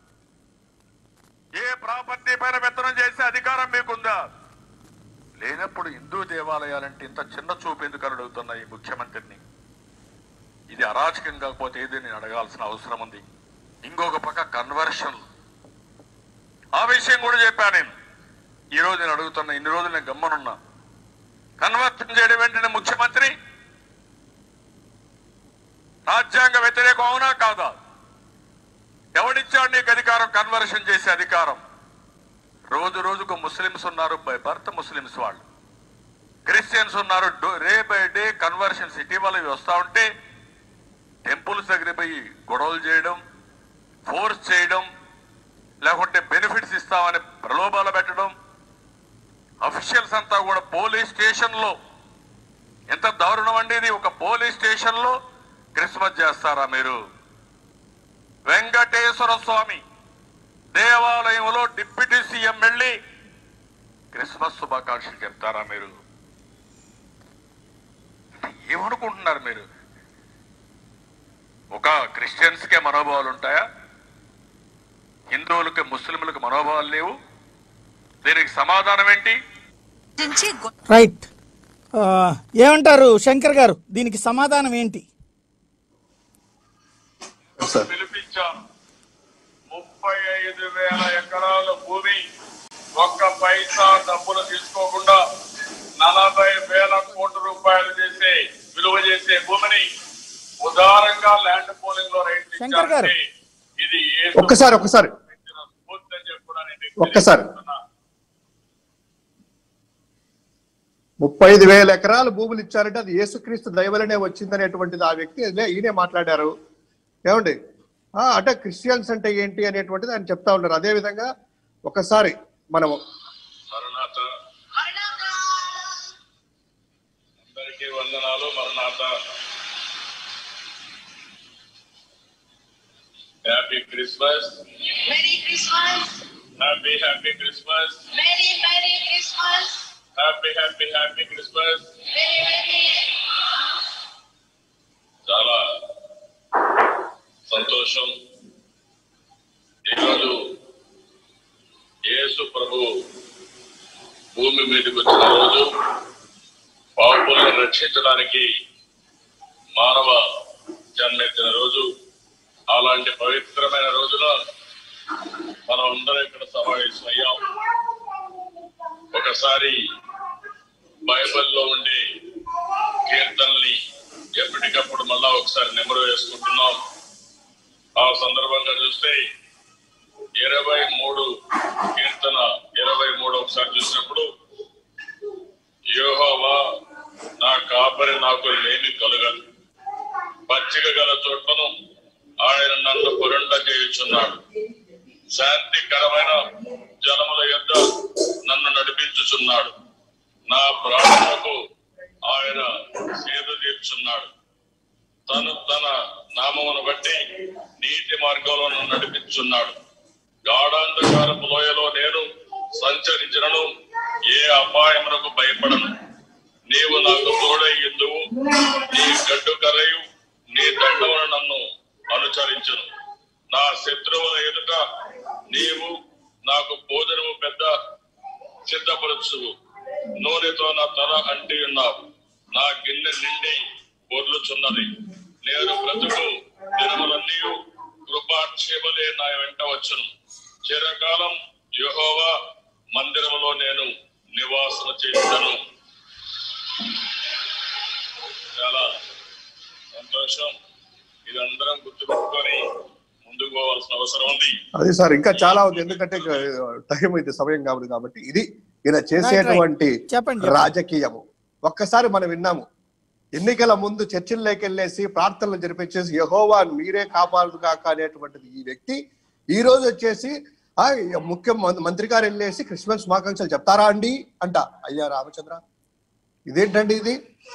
ఏ ప్రాపర్టీ పైన పెత్తనం చేసే అధికారం మీకుందా లేనప్పుడు హిందూ దేవాలయాలంటే ఇంత చిన్న చూపు ఎందుకు అని అడుగుతున్నా ఈ ముఖ్యమంత్రిని ఇది అరాచకం కాకపోతే ఏది నేను అడగాల్సిన అవసరం ఉంది ఇంకొక పక్క కన్వర్షన్ ఆ విషయం కూడా చెప్పాను నేను ఈ రోజు నేను అడుగుతున్నా ఇన్ని రోజులు నేను గమ్మనున్నా కన్వర్షన్ చేయడం వెంటనే ముఖ్యమంత్రి రాజ్యాంగ వ్యతిరేకం అవునా కాదా ఎవడిచ్చాడు నీకు అధికారం కన్వర్షన్ చేసే అధికారం రోజు రోజుకు ముస్లిమ్స్ ఉన్నారు బై బర్త్ ముస్లిమ్స్ వాళ్ళు క్రిస్టియన్స్ ఉన్నారు డే బై డే కన్వర్షన్స్ ఇటీవల ఇవి వస్తా ఉంటే టెంపుల్స్ దగ్గర పోయి గొడవలు చేయడం ఫోర్స్ చేయడం లేకుంటే బెనిఫిట్స్ ఇస్తామని ప్రలోభాలు పెట్టడం అఫీషియల్స్ అంతా కూడా పోలీస్ స్టేషన్ లో ఎంత దారుణం అండి ఇది ఒక పోలీస్ స్టేషన్ లో క్రిస్మస్ చేస్తారా మీరు వెంకటేశ్వర స్వామి దేవాలయంలో డిప్యూటీ సీఎం వెళ్ళి క్రిస్మస్ శుభాకాంక్షలు చెప్తారా మీరు ఏమనుకుంటున్నారు మీరు ఒక క్రిస్టియన్స్ కే మనోభావాలు ఉంటాయా హిందువులకి ముస్లింలకు మనోభావాలు లేవు దీనికి సమాధానం ఏంటి నుంచి గొ- రైట్ ఆ, ఏమంటారు శంకర్ గారు దీనికి సమాధానం ఏంటి సార్ పిలిపించాను ముప్పై ఐదు వేల ఎకరాల భూమి ఒక్క పైసా డబ్బులు తీసుకోకుండా నలభై వేల కోట్ల రూపాయలు చేసే విలువ చేసే భూమిని ఉదారంగా ల్యాండ్ పోలింగ్ లో రైతు శంకర్ గారు. ఇది ఏ ఒక్కసారి ఒక్కసారి స్ఫూర్తి అని చెప్పి కూడా నేను ఒక్కసారి. తెలియజేస్తున్నా. ముప్పై ఐదు వేల ఎకరాలు భూములు ఇచ్చారంటే అది యేసుక్రీస్తు దయవలనే వచ్చిందనేటువంటిది ఆ వ్యక్తి ఇదే ఈయనే మాట్లాడారు ఏమండి ఆ, అంటే క్రిస్టియన్స్ అంటే ఏంటి అనేటువంటిది ఆయన చెప్తా ఉన్నారు అదే విధంగా ఒకసారి మనం మరణాత అందరికీ వందనాలు మరణాత happy Christmas Merry Christmas! Happy happy Christmas Merry, Merry Christmas! Happy happy happy Christmas Merry, Merry! చాలా సంతోషం ఈరోజు యేసు ప్రభు భూమి మీదకి వచ్చిన రోజు పాపులను రక్షించడానికి మానవ జన్మెత్తిన రోజు అలాంటి పవిత్రమైన రోజున మనం అందరం ఇక్కడ సమావేశమయ్యాం ఒకసారి బైబిల్లో ఉండే కీర్తనల్ని ఎప్పటికప్పుడు మళ్ళా ఒకసారి నెమరు వేసుకుంటున్నాం ఆ సందర్భంగా చూస్తే ఇరవై మూడు కీర్తన ఇరవై మూడు ఒకసారి చూసినప్పుడు యోహోవా నా కాపరి నాకు లేమి కలుగదు పచ్చిక గల చోట్లను ఆయన నన్ను పురండ చేయుచున్నాడు శాంతికరమైన జలముల యొద్ద నన్ను నడిపించుచున్నాడు నా ప్రాణములకు ఆయన సేద తీర్చున్నాడు తను తన నామమును బట్టి నీతి మార్గంలో నన్ను నడిపించున్నాడు గాఢాంధకారపు లోయలో నేను సంచరించినను ఏ అపాయమునకు భయపడను నీవు నాకు తోడై ఎందువు నీ గడ్డు కరయు నీ దండమును నన్ను అనుసరించును నా శత్రువుల ఎదుట నీవు నాకు భోజనము పెద్ద సిద్ధపరచు నూనెతో నా తల అంటి ఉన్నావు నా గిన్నె నిండి పొర్లుచున్నది నేను బ్రతుకు దినములన్నీ కృపాక్షేమలే నా వెంట వచ్చును చిరకాలం యెహోవా మందిరములో నేను నివాసన చేస్తాను చాలా సంతోషం ఇదందరం గుర్తుపెట్టుకొని ముందుకు పోవాల్సిన అవసరం ఉంది అది సార్ ఇంకా చాలా ఉంది ఎందుకంటే టైం అయితే సమయం కాదు కాబట్టి ఇది ఈయన చేసేటువంటి చెప్పండి. రాజకీయము ఒక్కసారి మనం విన్నాము ఎన్నికల ముందు చర్చిల్లోకి వెళ్ళేసి ప్రార్థనలు జరిపించేసి యహోవా మీరే కాపాడు కాక అనేటువంటిది ఈ వ్యక్తి ఈ రోజు వచ్చేసి ఆ ముఖ్య మం- మంత్రి గారు వెళ్ళేసి క్రిస్మస్ శుభాకాంక్షలు చెప్తారా అండి అంట అయ్యా రామచంద్ర ఇదేంటండి ఇది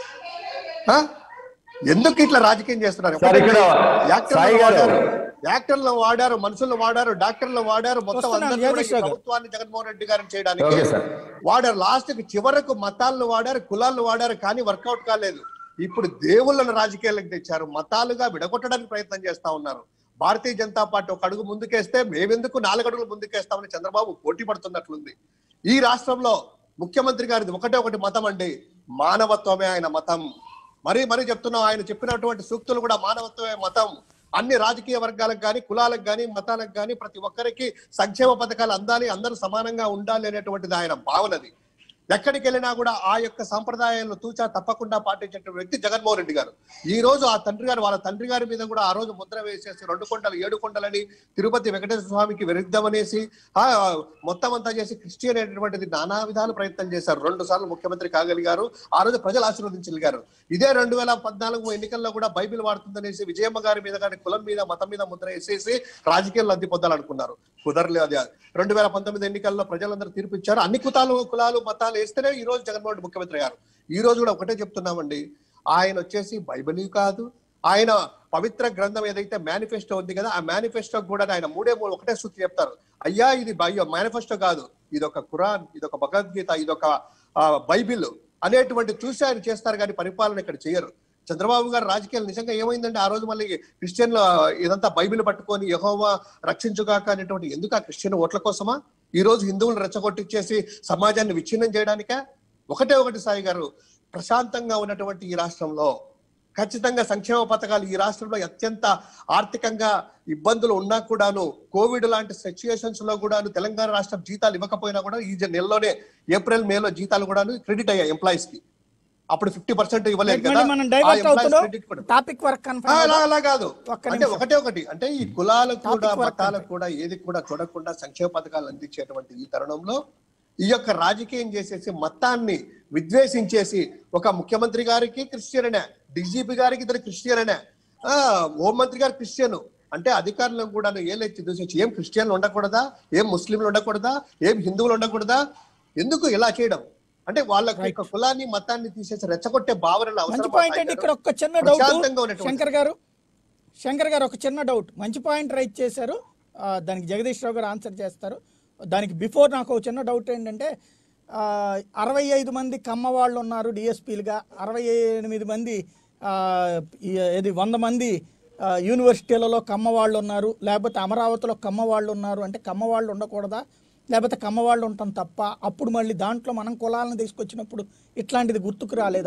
ఆ? ఎందుకు ఇట్లా రాజకీయం చేస్తున్నారు సార్, ఇక్కడ యాక్టర్లను సాయి గారు. వాడారు యాక్టర్లను వాడారు మనుషులను వాడారు డాక్టర్లను వాడారు మొత్తం వస్తున్నాను, అందరినీ కూడా ఈ జగదీష్ రావు గారు. ప్రభుత్వాన్ని జగన్మోహన్ రెడ్డి గారిని చేయడానికి ఓకే సార్. వాడారు లాస్ట్ కి చివరకు మతాలను వాడారు కులాలను వాడారు కానీ వర్కౌట్ కాలేదు ఇప్పుడు దేవుళ్ళను రాజకీయాలకు తెచ్చారు మతాలుగా విడగొట్టడానికి ప్రయత్నం చేస్తా ఉన్నారు భారతీయ జనతా పార్టీ ఒక అడుగు ముందుకేస్తే మేమెందుకు నాలుగు అడుగులు ముందుకేస్తామని చంద్రబాబు పోటీ పడుతున్నట్లుంది ఈ రాష్ట్రంలో ముఖ్యమంత్రి గారిది ఒకటే ఒకటి మతం అండి మానవత్వమే ఆయన మతం మరీ మరీ చెప్తున్నాం ఆయన చెప్పినటువంటి సూక్తులు కూడా మానవత్వమే మతం అన్ని రాజకీయ వర్గాలకు కానీ కులాలకు కానీ మతాలకు కానీ ప్రతి ఒక్కరికి సంక్షేమ పథకాలు అందాలి అందరూ సమానంగా ఉండాలి అనేటువంటిది ఆయన భావనది ఎక్కడికి వెళ్ళినా కూడా ఆ యొక్క సంప్రదాయాలను తూచా తప్పకుండా పాటించేటువంటి వ్యక్తి జగన్మోహన్ రెడ్డి గారు ఈ రోజు ఆ తండ్రి గారు వాళ్ళ తండ్రి గారి మీద కూడా ఆ రోజు ముద్ర వేసేసి రెండు కొండలు ఏడు కొండలని తిరుపతి వెంకటేశ్వర స్వామికి విరుద్ధమనేసి ఆ మొత్తం అంతా చేసి క్రిస్టియన్ అనేటువంటిది నానా విధాలు ప్రయత్నం చేశారు రెండు సార్లు ముఖ్యమంత్రి కాగలిగారు ఆ రోజు ప్రజలు ఆశీర్వదించగలిగారు ఇదే రెండు వేల పద్నాలుగు ఎన్నికల్లో కూడా బైబిల్ వాడుతుందనేసి విజయమ్మ గారి మీద కానీ కులం మీద మతం మీద ముద్ర వేసేసి రాజకీయాలు లబ్ధి పొందాలనుకున్నారు కుదరలేదు అది రెండు వేల పంతొమ్మిది ఎన్నికల్లో ప్రజలందరూ తీర్పు ఇచ్చారు అన్ని కుతాలు కులాలు మతాలు వేస్తేనే ఈ రోజు జగన్మోహన్ రెడ్డి ముఖ్యమంత్రి అయ్యారు ఈ రోజు కూడా ఒకటే చెప్తున్నామండి ఆయన వచ్చేసి బైబిల్ కాదు ఆయన పవిత్ర గ్రంథం ఏదైతే మేనిఫెస్టో ఉంది కదా ఆ మేనిఫెస్టో కూడా ఆయన మూడే మూడు ఒకటే సూచి చెప్తారు అయ్యా ఇది అయ్యో మేనిఫెస్టో కాదు ఇది ఒక ఖురాన్ ఇది ఒక భగవద్గీత ఇది ఒక బైబిల్ అనేటువంటి చూసి ఆయన చేస్తారు కానీ పరిపాలన ఇక్కడ చేయరు చంద్రబాబు గారు రాజకీయాలు నిజంగా ఏమైందంటే ఆ రోజు మళ్ళీ క్రిస్టియన్లు ఇదంతా బైబిల్ పట్టుకొని యహోవా రక్షించుగాక అనేటువంటి ఎందుకు ఆ క్రిస్టియన్ ఓట్ల కోసమా ఈ రోజు హిందువులు రెచ్చగొట్టించేసి సమాజాన్ని విచ్ఛిన్నం చేయడానికా ఒకటే ఒకటి సాయి గారు ప్రశాంతంగా ఉన్నటువంటి ఈ రాష్ట్రంలో ఖచ్చితంగా సంక్షేమ పథకాలు ఈ రాష్ట్రంలో అత్యంత ఆర్థికంగా ఇబ్బందులు ఉన్నా కూడాను కోవిడ్ లాంటి సిచ్యుయేషన్స్ లో కూడాను తెలంగాణ రాష్ట్రం జీతాలు ఇవ్వకపోయినా కూడా ఈ జ- నెలలోనే ఏప్రిల్ మేలో జీతాలు కూడాను క్రెడిట్ అయ్యాయి ఎంప్లాయీస్ కి అప్పుడు ఫిఫ్టీ పర్సెంట్ ఇవ్వలేదు కదా మళ్ళీ మనం ఆ డైవర్ట్ employees అవుతున్నాం credit కూడా టాపిక్ వర్క్ ఆ, అలా అలా కాదు ఒక్క అంటే నిమిషం. ఒకటే ఒకటి అంటే ఈ కులాలకు కూడా Topic work మతాలకు కూడా ఏది కూడా చూడకుండా సంక్షేమ పథకాలు అందించేటువంటి ఈ తరుణంలో ఈ యొక్క రాజకీయం చేసేసి మతాన్ని విద్వేషించేసి ఒక ముఖ్యమంత్రి గారికి క్రిస్టియన్ అనే డీజీపీ గారికి ఇద్దరు క్రిస్టియన్ అనే ఆ హోంమంత్రి గారు క్రిస్టియన్ అంటే అధికారులను కూడా ఏలెత్తి దూసేసి ఏం క్రిస్టియన్లు ఉండకూడదా ఏం ముస్లింలు ఉండకూడదా ఏం హిందువులు ఉండకూడదా ఎందుకు ఇలా చేయడం అంటే వాళ్ళ యొక్క కులాన్ని మతాన్ని తీసేసి రెచ్చగొట్టే భావనలు మంచి అవసరం పాయింట్ అండి ఇక్కడ ఒక చిన్న డౌట్ ప్రశాంతంగా ఉన్నటువంటి- శంకర్ గారు శంకర్ గారు ఒక చిన్న డౌట్ మంచి పాయింట్ రైట్ చేశారు ఆ, దానికి జగదీష్ రావు గారు ఆన్సర్ చేస్తారు దానికి బిఫోర్ నాకు ఒక చిన్న డౌట్ ఏంటంటే ఆ, అరవై ఐదు మంది కమ్మ వాళ్ళు ఉన్నారు డిఎస్పీలుగా అరవై ఎనిమిది మంది ఆ, ఈ- ఏది వంద మంది ఆ, యూనివర్సిటీలలో కమ్మ వాళ్ళు ఉన్నారు లేకపోతే అమరావతిలో కమ్మ వాళ్ళు ఉన్నారు అంటే కమ్మ వాళ్ళు ఉండకూడదా లేకపోతే కమ్మ వాళ్ళు ఉంటాం తప్ప అప్పుడు మళ్ళీ దాంట్లో మనం కులాలను తీసుకొచ్చినప్పుడు ఇట్లాంటిది గుర్తుకు రాలేదా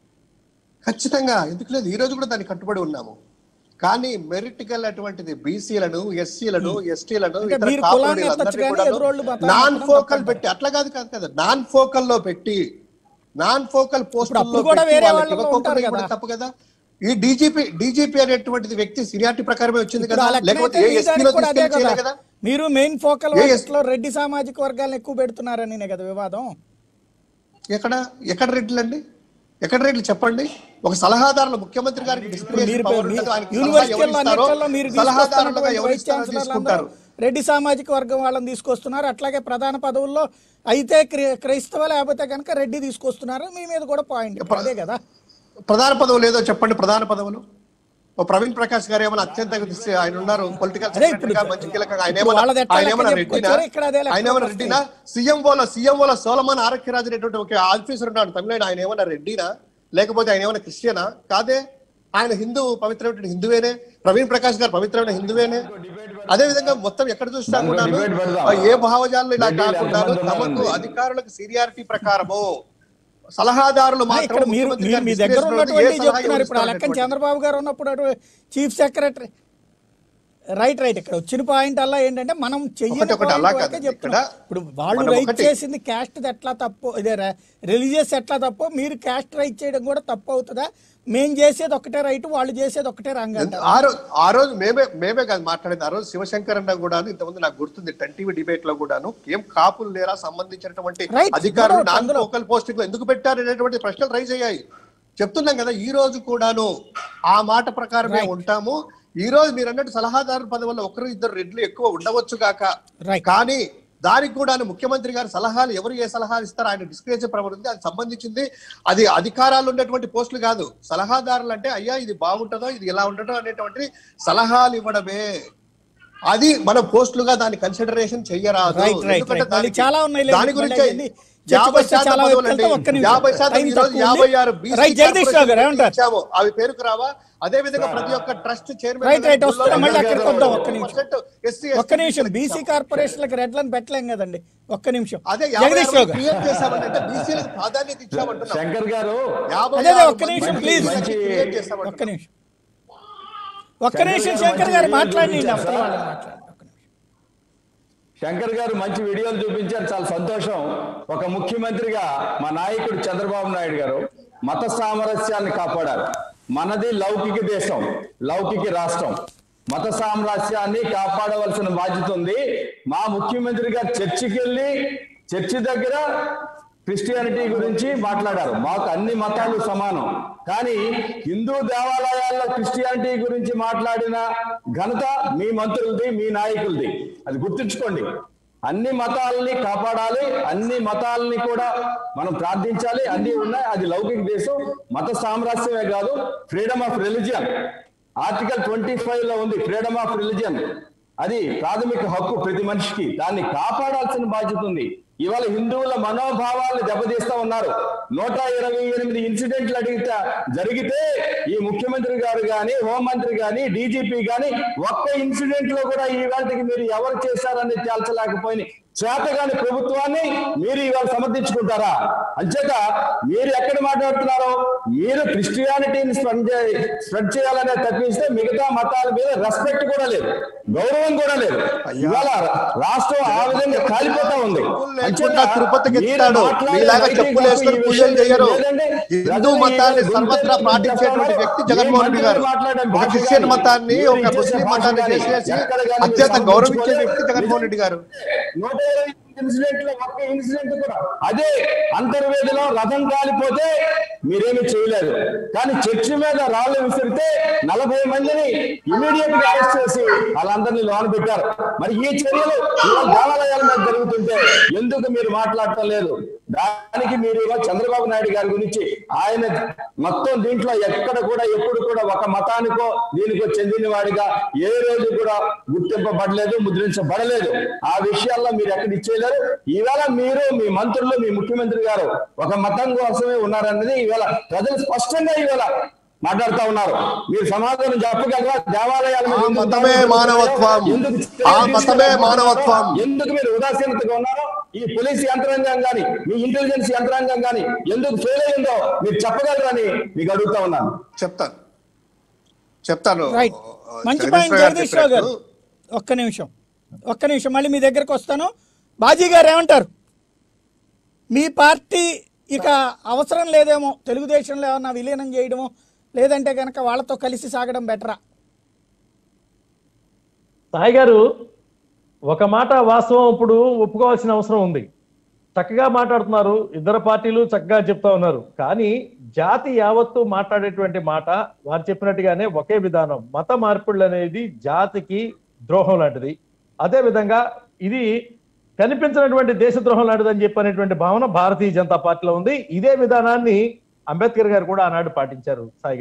ఖచ్చితంగా ఎందుకు లేదు ఈ రోజు కూడా దానికి కట్టుబడి ఉన్నాము కానీ మెరిట్ గల అటువంటిది బీసీలను ఎస్సీలను ఎస్టీలను అంటే మీరు కులాన్ని ఎత్తచ్చు కానీ ఎదురోళ్ళు మతాన్ని నాన్ ఎత్తడం ఫోకల్ తప్పంటారు. పెట్టి అట్లా కాదు కాదు కదా నాన్ ఫోకల్ లో పెట్టి నాన్ ఫోకల్ పోస్ట్ అప్పుడు కూడా వేరే వాళ్ళు ఉంటారు కదా. తప్పు కదా ఈ డీజీపీ డీజీపీ అనేటువంటిది వ్యక్తి సీనియారిటీ ప్రకారమే వచ్చింది ఇప్పుడు కదా ఆ లెక్కన లేకపోతే అయితే ఏ మీ ఎస్పీలో దానికి కూడా అదే తీసుకెళ్ళి చేయలే కదా కదా మీరు మెయిన్ ఫోకల్ ఏ ఎస్- లో రెడ్డి సామాజిక వర్గాలను ఎక్కువ పెడుతున్నారని కదా వివాదం ఎక్కడ ఎక్కడ రెడ్లు అండి ఎక్కడ రెడ్లు చెప్పండి ఒక సలహాదారులు ముఖ్యమంత్రి గారికి ఇప్పుడు disciplinary మీరు power మీ- ఉంటుంది. ఆయనకి సలహా యూనివర్సిటీల్లో ఎవరు ఇస్తారో, అన్నిట్లలో మీరు సలహాదారులుగా తీసుకొస్తున్నటువంటి ఎవరు వైస్ ఇస్తారో ఛాన్సలర్లు తీసుకుంటారు అందరూ రెడ్డి సామాజిక వర్గం వాళ్ళని తీసుకొస్తున్నారు అట్లాగే ప్రధాన పదవుల్లో అయితే క్రి- క్రైస్తవ లేకపోతే కనుక రెడ్డి తీసుకొస్తున్నారు మీ మీద కూడా పాయింట్ అదే కదా ప్రధాన పదవులు ఏదో చెప్పండి ప్రధాన పదవులు ఓ ప్రవీణ్ ప్రకాష్ గారు ఏమైనా అత్యంత ఆయన ఉన్నారు పొలిటికల్ అదే ఇప్పుడు సెక్రటరీగా మంచి కీలకంగా ఆయన ఇప్పుడు ఏమైనా వాళ్ళది ఎట్లా ఆయన లెక్క ఏమైనా రెడ్డినా చెప్పుకొచ్చారో ఇక్కడ అదే లెక్క ఆయన ఏమైనా వస్తాయి. రెడ్డినా సీఎం వాళ్ళ సీఎం వాళ్ళ సోలమాన్ ఆరోగ్యరాజు అనేటువంటి ఒక ఆఫీసర్ ఉన్నాడు తమిళనాడు ఆయన ఏమైనా రెడ్డినా లేకపోతే ఆయన ఏమైనా క్రిస్టియనా కాదే ఆయన హిందూ పవిత్రమైన హిందువేనే ప్రవీణ్ ప్రకాష్ గారు పవిత్రమైన హిందువేనే అదే విధంగా మొత్తం ఎక్కడ చూసినా దాంట్లో కూడాను, debate పెడదాం. ఆ, ఏ భావజాలను ఇలా రెడ్డిలు కాకుండా ఎంతమంది తమకు ఉన్నారండి? అధికారులకు సీనియారిటీ ప్రకారము సలహాదారులు ఆ, మాత్రం ఇక్కడ మీరు ముఖ్యమంత్రి మీరు గారి మీ దగ్గర discretion ఉన్నది, ఏ ఉన్నటువంటి సలహా చెప్తున్నారు ఇప్పుడు ఆ లెక్కన ఇవ్వనిస్తారనేటువంటి. చంద్రబాబు గారు ఉన్నప్పుడు అటు చీఫ్ సెక్రటరీ రైట్ రైట్ ఇక్కడ వచ్చిన పాయింట్ అలా ఏంటంటే మనం చెయ్యని ఒకటి, ఒకటి point అలా వరకే కాదు. చెప్తున్నాం ఇక్కడ ఇప్పుడు వాళ్ళు మనం రైట్ ఒకటి- చేసింది క్యాస్ట్ ఎట్లా తప్పు ఇదే రిలీజియస్ ఎట్లా తప్పు మీరు క్యాస్ట్ రైట్ చేయడం కూడా తప్పు అవుతుందా మేం చేసేది ఒకటే రైట్ వాళ్ళు చేసేది ఒకటే రాంగ్ అంటారు ఆ రోజు ఆ రోజు మేమే మేమే కాదు మాట్లాడింది ఆ రోజు శివశంకర్ అన్న కూడా ఇంతకుముందు నాకు గుర్తుంది టెన్ టీవీ డిబేట్ లో కూడాను ఏం కాపులు లేరా సంబంధించినటువంటి Right. అధికారులు No doubt నాన్ అందులో. లోకల్ పోస్టింగ్ ఎందుకు పెట్టారు అనేటువంటి ప్రశ్నలు రైజ్ అయ్యాయి చెప్తున్నాం కదా ఈ రోజు కూడాను ఆ మాట ప్రకారమే Right. ఉంటాము ఈ రోజు మీరు అన్నట్టు సలహాదారు పదవుల్లో ఒకరు ఇద్దరు రెడ్లు ఎక్కువ ఉండవచ్చు గాక Right. కానీ దానికి కూడా ముఖ్యమంత్రి గారి సలహాలు ఎవరు ఏ సలహాలు ఇస్తారో ఆయన డిస్క్రిప్షన్ ప్రవర్ ఉంది అది సంబంధించింది అది అధికారాలు ఉన్నటువంటి పోస్టులు కాదు సలహాదారులు అంటే అయ్యా ఇది బాగుంటుందో ఇది ఎలా ఉంటుందో అనేటువంటి సలహాలు ఇవ్వడమే అది మనం పోస్టులుగా దాన్ని కన్సిడరేషన్ చెయ్యరాదు Right, right, ఎందుకంటే right. మళ్ళీ దానికి- చాలా ఉన్నాయి లేండి. దాని గురించి మళ్ళీ అవన్నీ యాభై చర్చకొస్తే శాతం చాలా పదవులు వెళ్తే అండి. ఒక్క నిమిషం. యాభై శాతం టైం ఈ రోజు తక్కువ ఉంది. యాభై ఆరు BC రైట్, జగదీష్ రావు గారు ఏమంటారు? ఇచ్చాము అవి పేరుకు రావా అదే విధంగా ప్రతి ఒక్క ట్రస్ట్ చైర్మన్ రైట్, రైట్, వస్తున్నాం. మళ్ళీ అక్కడికి వద్దాం. ఒక్క నిమిషం. ఎస్సీ ఒక్క నిమిషం బీసీ కార్పొరేషన్లకు రెడ్లను పెట్టలేం కదండి ఒక్క నిమిషం అదే యాభై జగదీష్ రావు గారు క్రియేట్ చేశామంటే బీసీలకు ప్రాధాన్యత ఇచ్చామంటున్నాం శంకర్ గారు యాభై అదే అదే, ఆరు ఒక్క మంది నిమిషం, బీసీలకి please. మంచి- క్రియేట్ ఒక్క చేశామంటున్నాం నిమిషం ఒక్క నిమిషం శంకర్ గారు మాట్లాడండి అవతల వాళ్ళని మాట్లాడండి ఒక్క నిమిషం. శంకర్ గారు మంచి వీడియోలు చూపించారు చాలా సంతోషం ఒక ముఖ్యమంత్రిగా మా నాయకుడు చంద్రబాబు నాయుడు గారు మత సామరస్యాన్ని కాపాడారు మనది లౌకిక దేశం లౌకిక రాష్ట్రం మత సామరస్యాన్ని కాపాడవలసిన బాధ్యత ఉంది మా ముఖ్యమంత్రి గారు చర్చికి వెళ్ళి చర్చి దగ్గర క్రిస్టియానిటీ గురించి మాట్లాడారు మాకు అన్ని మతాలు సమానం కానీ హిందూ దేవాలయాల్లో క్రిస్టియానిటీ గురించి మాట్లాడిన ఘనత మీ మంత్రులది మీ నాయకులది అది గుర్తుంచుకోండి అన్ని మతాలని కాపాడాలి అన్ని మతాలని కూడా మనం ప్రార్థించాలి అన్ని ఉన్నాయి అది లౌకిక దేశం మత సామరస్యమే కాదు freedom of religion article twenty five లో ఉంది ఫ్రీడమ్ ఆఫ్ రిలిజియన్ అది ప్రాథమిక హక్కు ప్రతి మనిషికి దాన్ని కాపాడాల్సిన బాధ్యత ఉంది ఇవాళ హిందువుల మనోభావాలను దెబ్బతీస్తా ఉన్నారు నూట ఇరవై ఎనిమిది ఇన్సిడెంట్లు అడిగితే జరిగితే ఈ ముఖ్యమంత్రి గారు గాని హోంమంత్రి గాని డీజీపీ గాని ఒక్క ఇన్సిడెంట్ లో కూడా ఈ వేళకి మీరు ఎవరు చేశారని తేల్చలేకపోయిన చేతగాని ప్రభుత్వాన్ని మీరు ఇవాళ సమర్థించుకుంటారా అంచేత మీరు ఎక్కడ మాట్లాడుతున్నారో మీరు క్రిస్టియానిటీని స్ప్రెడ్ చే- స్ప్రెడ్ చేయాలనే తప్పిస్తే మిగతా మతాల మీద రెస్పెక్ట్ కూడా లేదు గౌరవం కూడా లేదు ఇవాళ రాష్ట్రం ఆ విధంగా కాలిపోతా ఉంది లేకుండా అంచేత తిరుపతికి మీరు ఎత్తాడు మాట్లాడే మీలాగా రైటింగ్ చెప్పులు హక్కు వేసుకొని ఈ పూజలు విషయం చేయరు లేదండి. హిందూ ప్రజలు మతాన్ని ఈ సర్వత్రా గుంటూరు పాటించేటువంటి చేస్తున్నారు. వ్యక్తి ఏ జగన్మోహన్ రెడ్డి గారు మంత్రులు మాట్లాడే ఒక భాష క్రిస్టియన్ కానీ, మతాన్ని మీరు ఒక ఇచ్చే ముస్లిం భాష మతాన్ని కానీ, చేసేసి ఎక్కడ కానీ మీరు అత్యంత గౌరవించే సమర్థించుకోలేదు. వ్యక్తి జగన్మోహన్ రెడ్డి గారు నూట ఇరవై ఇన్సిడెంట్ లో ఒక్క ఇన్సిడెంట్ కూడా అదే అంతర్వేదిలో రథం కాలిపోతే మీరేమి చేయలేరు కానీ చర్చి మీద రాళ్ళు విసిరితే నలభై మందిని ఇమీడియట్ గా అరెస్ట్ చేసి వాళ్ళందరినీ లోన పెట్టారు మరి ఈ చర్యలు ఇవాళ దేవాలయాల మీద జరుగుతుంటే ఎందుకు మీరు మాట్లాడటం లేదు దానికి మీరు ఇవాళ చంద్రబాబు నాయుడు గారి గురించి ఆయన మొత్తం దీంట్లో ఎక్కడ కూడా ఎప్పుడు కూడా ఒక మతానికో దీనికో చెందిన వాడిగా ఏ రోజు కూడా గుర్తింపబడలేదు ముద్రించబడలేదు ఆ విషయాల్లో మీరు ఎక్కడ ఇచ్చేయలేరు ఈవేళ మీరు మీ మంత్రులు మీ ముఖ్యమంత్రి గారు ఒక మతం కోసమే ఉన్నారన్నది ఈవేళ ప్రజలు స్పష్టంగా ఈవేళ మాట్లాడుతా ఉన్నారు మీరు సమాధానం చెప్పగలరా దేవాలయాల మీద ఆ ఎందుకు మతమే దాడులు మానవత్వం. ఎందుకు ఆ మతమే మానవత్వం. ఎందుకు మీరు ఉదాసీనతగా ఉన్నారో ఈ పోలీస్ యంత్రాంగం గాని మీ ఇంటెలిజెన్స్ యంత్రాంగం గాని ఎందుకు ఫెయిల్ అయిందో మీరు చెప్పగలరని మీకు అడుగుతా ఉన్నాను చెప్తాను చెప్తాను రైట్ మంచి జగదీష్ పాయింట్ రావు గారు జగదీష్ రావు గారు చెప్పినట్టు ఒక్క నిమిషం ఒక్క నిమిషం మళ్ళీ మీ దగ్గరకు వస్తాను బాజీ గారు ఏమంటారు మీ పార్టీ ఇక అవసరం లేదేమో తెలుగుదేశంలో ఏమన్నా విలీనం చేయడమో లేదంటే కనుక వాళ్ళతో కలిసి సాగడం బెటరా సాయి గారు ఒక మాట వాస్తవం ఇప్పుడు ఒప్పుకోవాల్సిన అవసరం ఉంది చక్కగా మాట్లాడుతున్నారు ఇద్దరు పార్టీలు చక్కగా చెప్తా ఉన్నారు కానీ జాతి యావత్తు మాట్లాడేటువంటి మాట వారు చెప్పినట్టుగానే ఒకే విధానం మత మార్పిడులు అనేది జాతికి ద్రోహం లాంటిది అదే విధంగా ఇది కనిపించినటువంటి దేశద్రోహం లాంటిది అని చెప్పనేటువంటి భావన భారతీయ జనతా పార్టీలో ఉంది ఇదే విధానాన్ని అంబేద్కర్ గారు కూడా ఆనాడు పాటించారు సాయి గారు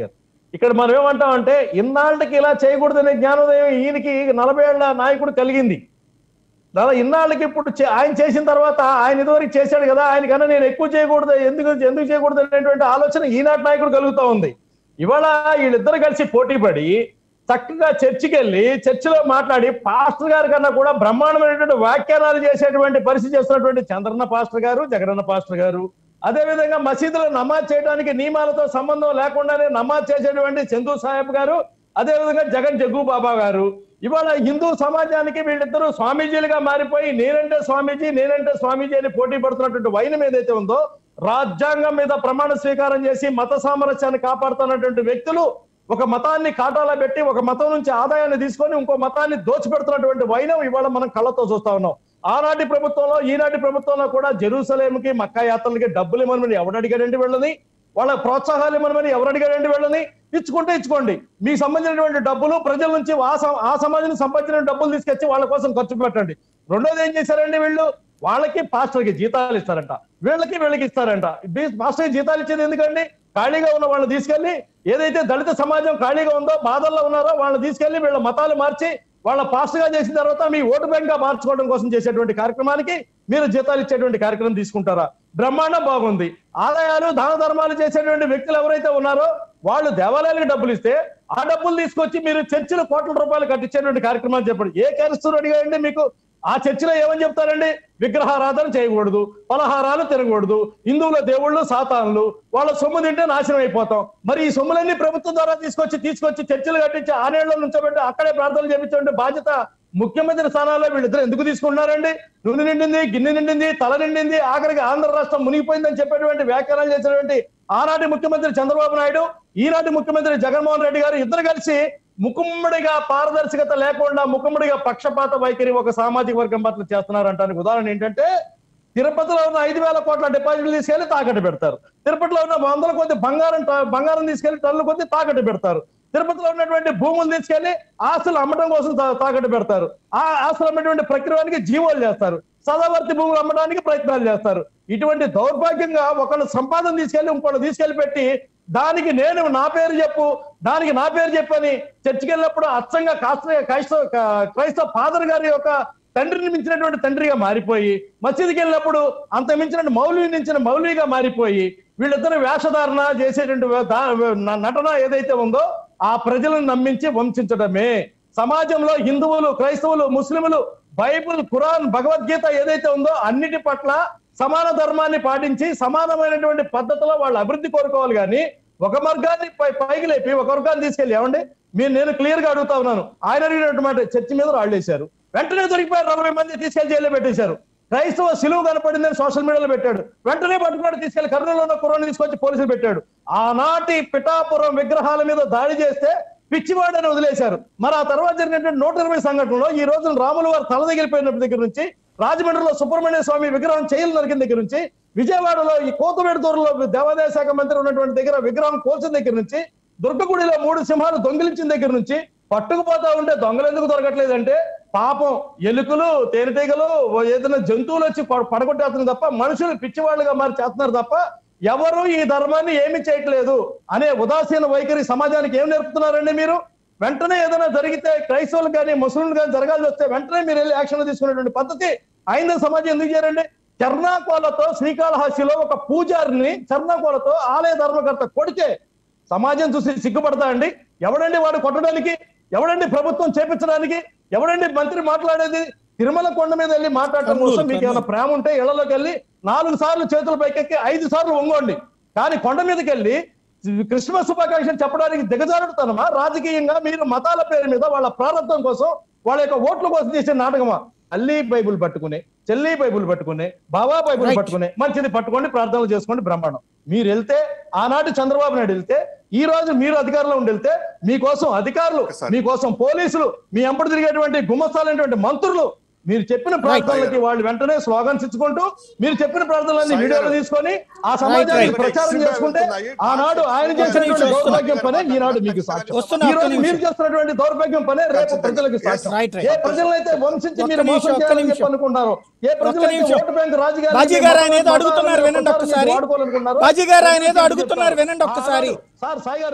ఇక్కడ మనం ఏమంటామంటే ఇన్నాళ్ళకి ఇలా చేయకూడదనే జ్ఞానోదయం ఈయనకి నలభై ఏళ్ల నాయకుడు కలిగింది దాదా ఇన్నాళ్ళకి ఇప్పుడు చే- ఆయన చేసిన తర్వాత ఆయన ఇదివరకు చేశాడు కదా ఆయనకన్నా నేను ఎక్కువ చేయకూడదు ఎందుకు ఎందుకు చేయకూడదు అనేటువంటి ఆలోచన ఈనాటి నాయకుడు కలుగుతా ఉంది ఇవాళ వీళ్ళిద్దరు కలిసి పోటీ పడి చక్కగా చర్చికి వెళ్ళి చర్చిలో మాట్లాడి పాస్టర్ గారి కన్నా కూడా బ్రహ్మాండమైనటువంటి వ్యాఖ్యానాలు చేసేటువంటి పరిస్థితి చేస్తున్నటువంటి చంద్రన్న పాస్టర్ గారు జగనన్న పాస్టర్ గారు అదే విధంగా మసీదులో నమాజ్ చేయడానికి నియమాలతో సంబంధం లేకుండానే నమాజ్ చేసేటువంటి చందు సాహెబ్ గారు అదే విధంగా జగన్ జగ్గు బాబా గారు ఇవాళ హిందూ సమాజానికి వీళ్ళిద్దరూ స్వామీజీలుగా మారిపోయి నేనంటే స్వామీజీ నేనంటే స్వామీజీ అని పోటీ పడుతున్నటువంటి వైనం ఏదైతే ఉందో రాజ్యాంగం మీద ప్రమాణ స్వీకారం చేసి మత సామరస్యాన్ని కాపాడుతున్నటువంటి వ్యక్తులు ఒక మతాన్ని కాటాలా పెట్టి ఒక మతం నుంచి ఆదాయాన్ని తీసుకొని ఇంకో మతాన్ని దోచిపెడుతున్నటువంటి వైనం ఇవాళ మనం కళ్ళతో చూస్తా ఉన్నాం ఆనాటి ప్రభుత్వంలో ఈనాటి ప్రభుత్వంలో కూడా జెరూసలేంకి మక్కా యాత్రలకి డబ్బులు ఇవ్వమని ఎవడు అడిగాడండి వెళ్ళని వాళ్ళ ప్రోత్సాహాలు ఇవ్వమని ఎవరు అడిగారండి వెళ్ళని ఇచ్చుకుంటే ఇచ్చుకోండి మీకు సంబంధించినటువంటి డబ్బులు ప్రజల నుంచి ఆ సమ- ఆ సమాజానికి సంబంధించిన డబ్బులు తీసుకొచ్చి వాళ్ళ కోసం ఖర్చు పెట్టండి రెండోది ఏం చేశారండి వీళ్ళు వాళ్ళకి పాస్టర్కి జీతాలు ఇస్తారంట వీళ్ళకి వీళ్ళకి ఇస్తారంట బీ- పాస్టర్కి జీతాలు ఇచ్చేది ఎందుకండి ఖాళీగా ఉన్న వాళ్ళని తీసుకెళ్లి ఏదైతే దళిత సమాజం ఖాళీగా ఉందో బాధల్లో ఉన్నారో వాళ్ళని తీసుకెళ్లి వీళ్ళ మతాలు మార్చి వాళ్ళ పాస్టర్ గా చేసిన తర్వాత మీ ఓటు బ్యాంక్ గా మార్చుకోవడం కోసం చేసేటువంటి కార్యక్రమానికి మీరు జీతాలు ఇచ్చేటువంటి కార్యక్రమం తీసుకుంటారా బ్రహ్మాండం బాగుంది ఆదాయాలు దాన ధర్మాలు చేసేటువంటి వ్యక్తులు ఎవరైతే ఉన్నారో వాళ్ళు దేవాలయాలకు డబ్బులు ఇస్తే ఆ డబ్బులు తీసుకొచ్చి మీరు చర్చిలో కోట్ల రూపాయలు కట్టించేటువంటి కార్యక్రమాలు చెప్పండి ఏ క్రైస్తవుడు అడిగాయండి మీకు ఆ చర్చిలో ఏమని చెప్తారండి విగ్రహారాధన చేయకూడదు పలహారాలు తినకూడదు హిందువుల దేవుళ్ళు సాతానులు వాళ్ళ సొమ్ము తింటే నాశనం అయిపోతాం మరి ఈ సొమ్ములన్నీ ప్రభుత్వం ద్వారా తీసుకొచ్చి తీసుకొచ్చి చర్చిలు కట్టించి ఆరేళ్ల నుంచోబెట్టి అక్కడే ప్రార్థనలు చేపించే బాధ్యత ముఖ్యమంత్రి స్థానాల్లో వీళ్ళిద్దరు ఎందుకు తీసుకుంటున్నారండి నూనె నిండింది గిన్నె నిండింది తల నిండింది ఆఖరికి ఆంధ్ర రాష్ట్రం మునిగిపోయిందని చెప్పేటువంటి వ్యాఖ్యానాలు చేసినటువంటి ఆనాటి ముఖ్యమంత్రి చంద్రబాబు నాయుడు ఈనాటి ముఖ్యమంత్రి జగన్మోహన్ రెడ్డి గారు ఇద్దరు కలిసి ముఖమ్మడిగా పారదర్శకత లేకుండా ముఖమ్మడిగా పక్షపాత వైఖరి ఒక సామాజిక వర్గం పట్ల చేస్తున్నారంటానికి ఉదాహరణ ఏంటంటే తిరుపతిలో ఉన్న ఐదు వేల కోట్ల డిపాజిట్లు తీసుకెళ్లి తాకట్టు పెడతారు తిరుపతిలో ఉన్న వందల కొద్ది బంగారం ట- బంగారం తీసుకెళ్లి టన్నుల కొద్ది తాకట్టు పెడతారు తిరుపతిలో ఉన్నటువంటి భూములు తీసుకెళ్లి ఆస్తులు అమ్మడం కోసం తా- తాకట్టు పెడతారు ఆ ఆస్తులు అమ్మేటువంటి ప్రక్రియకి జీవోలు చేస్తారు సదావర్తి భూములు అమ్మడానికి ప్రయత్నాలు చేస్తారు ఇటువంటి దౌర్భాగ్యంగా ఒకళ్ళు సంపాదన తీసుకెళ్లి ఇంకోళ్ళు తీసుకెళ్లి పెట్టి దానికి నేను నా పేరు చెప్పు దానికి నా పేరు చెప్పని చర్చికి వెళ్ళినప్పుడు అచ్చంగా కాస్త క్రైస్తవ క్రైస్తవ ఫాదర్ గారి యొక్క తండ్రిని మించినటువంటి తండ్రిగా మారిపోయి మసీదుకి వెళ్ళినప్పుడు అంత మించిన మౌలిని మించిన మౌలిగా మారిపోయి వీళ్ళిద్దరు వేషధారణ చేసేటువంటి దా- న- నటన ఏదైతే ఉందో ఆ ప్రజలను నమ్మించి వంచడమే సమాజంలో హిందువులు క్రైస్తవులు ముస్లింలు బైబిల్ ఖురాన్ భగవద్గీత ఏదైతే ఉందో అన్నిటి పట్ల సమాన ధర్మాన్ని పాటించి సమానమైనటువంటి పద్ధతిలో వాళ్ళు అభివృద్ధి కోరుకోవాలి కానీ ఒక వర్గాన్ని పై పైకి లేపి ఒక వర్గాన్ని తీసుకెళ్ళి ఏమండి మీరు నేను క్లియర్ గా అడుగుతా ఉన్నాను ఆయన అడిగినటువంటి మాట చర్చి మీద రాళ్ళు వేశారు వెంటనే దొరికిపోయారు నలభై మంది తీసుకెళ్లి జైల్లో పెట్టేశారు క్రైస్తవ సిలువు కనపడిందని సోషల్ మీడియాలో పెట్టాడు వెంటనే పట్టుకున్నాడు తీసుకెళ్లి కర్నూలులో ఉన్న కుర్రాన్ని తీసుకొచ్చి పోలీసులు పెట్టాడు ఆనాటి పిఠాపురం విగ్రహాల మీద దాడి చేస్తే పిచ్చివాడని వదిలేశారు మరి ఆ తర్వాత జరిగినటువంటి నూట ఇరవై సంఘటనలో ఈ రోజున రాములు వారు తల దగ్గరిపోయిన దగ్గర నుంచి రాజమండ్రిలో సుబ్రహ్మణ్య స్వామి విగ్రహం చేయలు నరికిన దగ్గర నుంచి విజయవాడలో ఈ కోతవేడుతూరులో దేవాదాయ శాఖ మంత్రి ఉన్నటువంటి దగ్గర విగ్రహం కోల్చిన దగ్గర నుంచి దుర్గగుడిలో మూడు సింహాలు దొంగిలించిన దగ్గర నుంచి పట్టుకుపోతా ఉంటే దొంగలు ఎందుకు దొరకట్లేదంటే పాపం ఎలుకలు తేనెటీగలు ఓ ఏదైనా జంతువులు వచ్చి పడ- పడగొట్టేస్తున్నారు తప్ప మనుషులు పిచ్చివాళ్ళుగా మారి చేస్తున్నారు తప్ప ఎవరు ఈ ధర్మాన్ని ఏమి చేయట్లేదు అనే ఉదాసీన వైఖరి సమాజానికి ఏం నేర్పుతున్నారండి మీరు వెంటనే ఏదైనా జరిగితే క్రైస్తవులు కానీ ముస్లింలు కానీ జరగాల్సి వస్తే వెంటనే మీరు వెళ్ళి యాక్షన్ తీసుకునేటువంటి పద్ధతి ఐంద సమాజం ఎందుకు చేయండి చర్నాకోలతో శ్రీకాళహస్తిలో ఒక పూజారిని చర్నాకోలతో ఆలయ ధర్మకర్త కొడితే సమాజం చూసి సిగ్గుపడతా అండి ఎవడండి వాడు కొట్టడానికి ఎవడండి ప్రభుత్వం చేపించడానికి ఎవడండి మంత్రి మాట్లాడేది తిరుమల కొండ మీద వెళ్ళి మాట్లాడటం కోసం మీకు ఏమైనా ప్రేమ ఉంటే ఇళ్లలోకి వెళ్ళి నాలుగు సార్లు చేతుల పైకెక్కి ఐదు సార్లు వంగోండి కానీ కొండ మీదకి వెళ్ళి క్రిస్మస్ శుభాకాంక్షలు చెప్పడానికి దిగజారుడుతనమా రాజకీయంగా మీరు మతాల పేరు మీద వాళ్ళ ప్రారంభం కోసం వాళ్ళ యొక్క ఓట్ల కోసం చేసే నాటకమా అల్లి బైబుల్ పట్టుకుని చెల్లి బైబుల్ పట్టుకుని బాబా బైబుల్ Right. పట్టుకుని మంచిది పట్టుకోండి ప్రార్థనలు చేసుకోండి బ్రహ్మాండం మీరు వెళ్తే ఆనాటి చంద్రబాబు నాయుడు వెళ్తే ఈ రోజు మీరు అధికారంలో ఉండి వెళ్తే మీకోసం అధికారులు ఒకసారి. మీకోసం పోలీసులు మీ అంపటి తిరిగేటువంటి గుమ్మస్తాలైనటువంటి మంత్రులు మీరు చెప్పిన ప్రార్థనలకి వాళ్ళు వెంటనే స్లోగన్స్ ఇచ్చుకుంటూ మీరు చెప్పిన ప్రార్థనలన్నీ సాయి వీడియోలు గారు. తీసుకొని ఆ సమాజానికి right. ప్రచారం చేసుకుంటే ఆనాడు ఆయన చేసినటువంటి దౌర్భాగ్యం పనే ఈనాడు మీకు సాక్ష్యం వస్తున్నా, ఈ ఒక్క రోజు నిమిషం. మీరు చేస్తున్నటువంటి దౌర్భాగ్యం పనే రేపు ఖచ్చితంగా. ప్రజలకు Yes, సాక్ష్యం right, right. ఏ ప్రజలైతే వంశించి ఒక్క మీరు నిమిషం, మోసం ఒక్క చేయాలని నిమిషం. చెప్పి అనుకుంటారో ఏ ఒక్క ప్రజలైతే నిమిషం. ఓటు బ్యాంక్ రాజకీయాలు బాజీ గారు ఆయన ఏదో అడుగుతున్నారు వినండి ఒక్కసారి వాడుకోవాలనుకున్నారో బాజీ గారు ఆయన ఏదో అడుగుతున్నారు వినండి ఒక్కసారి సార్ సాయి గారు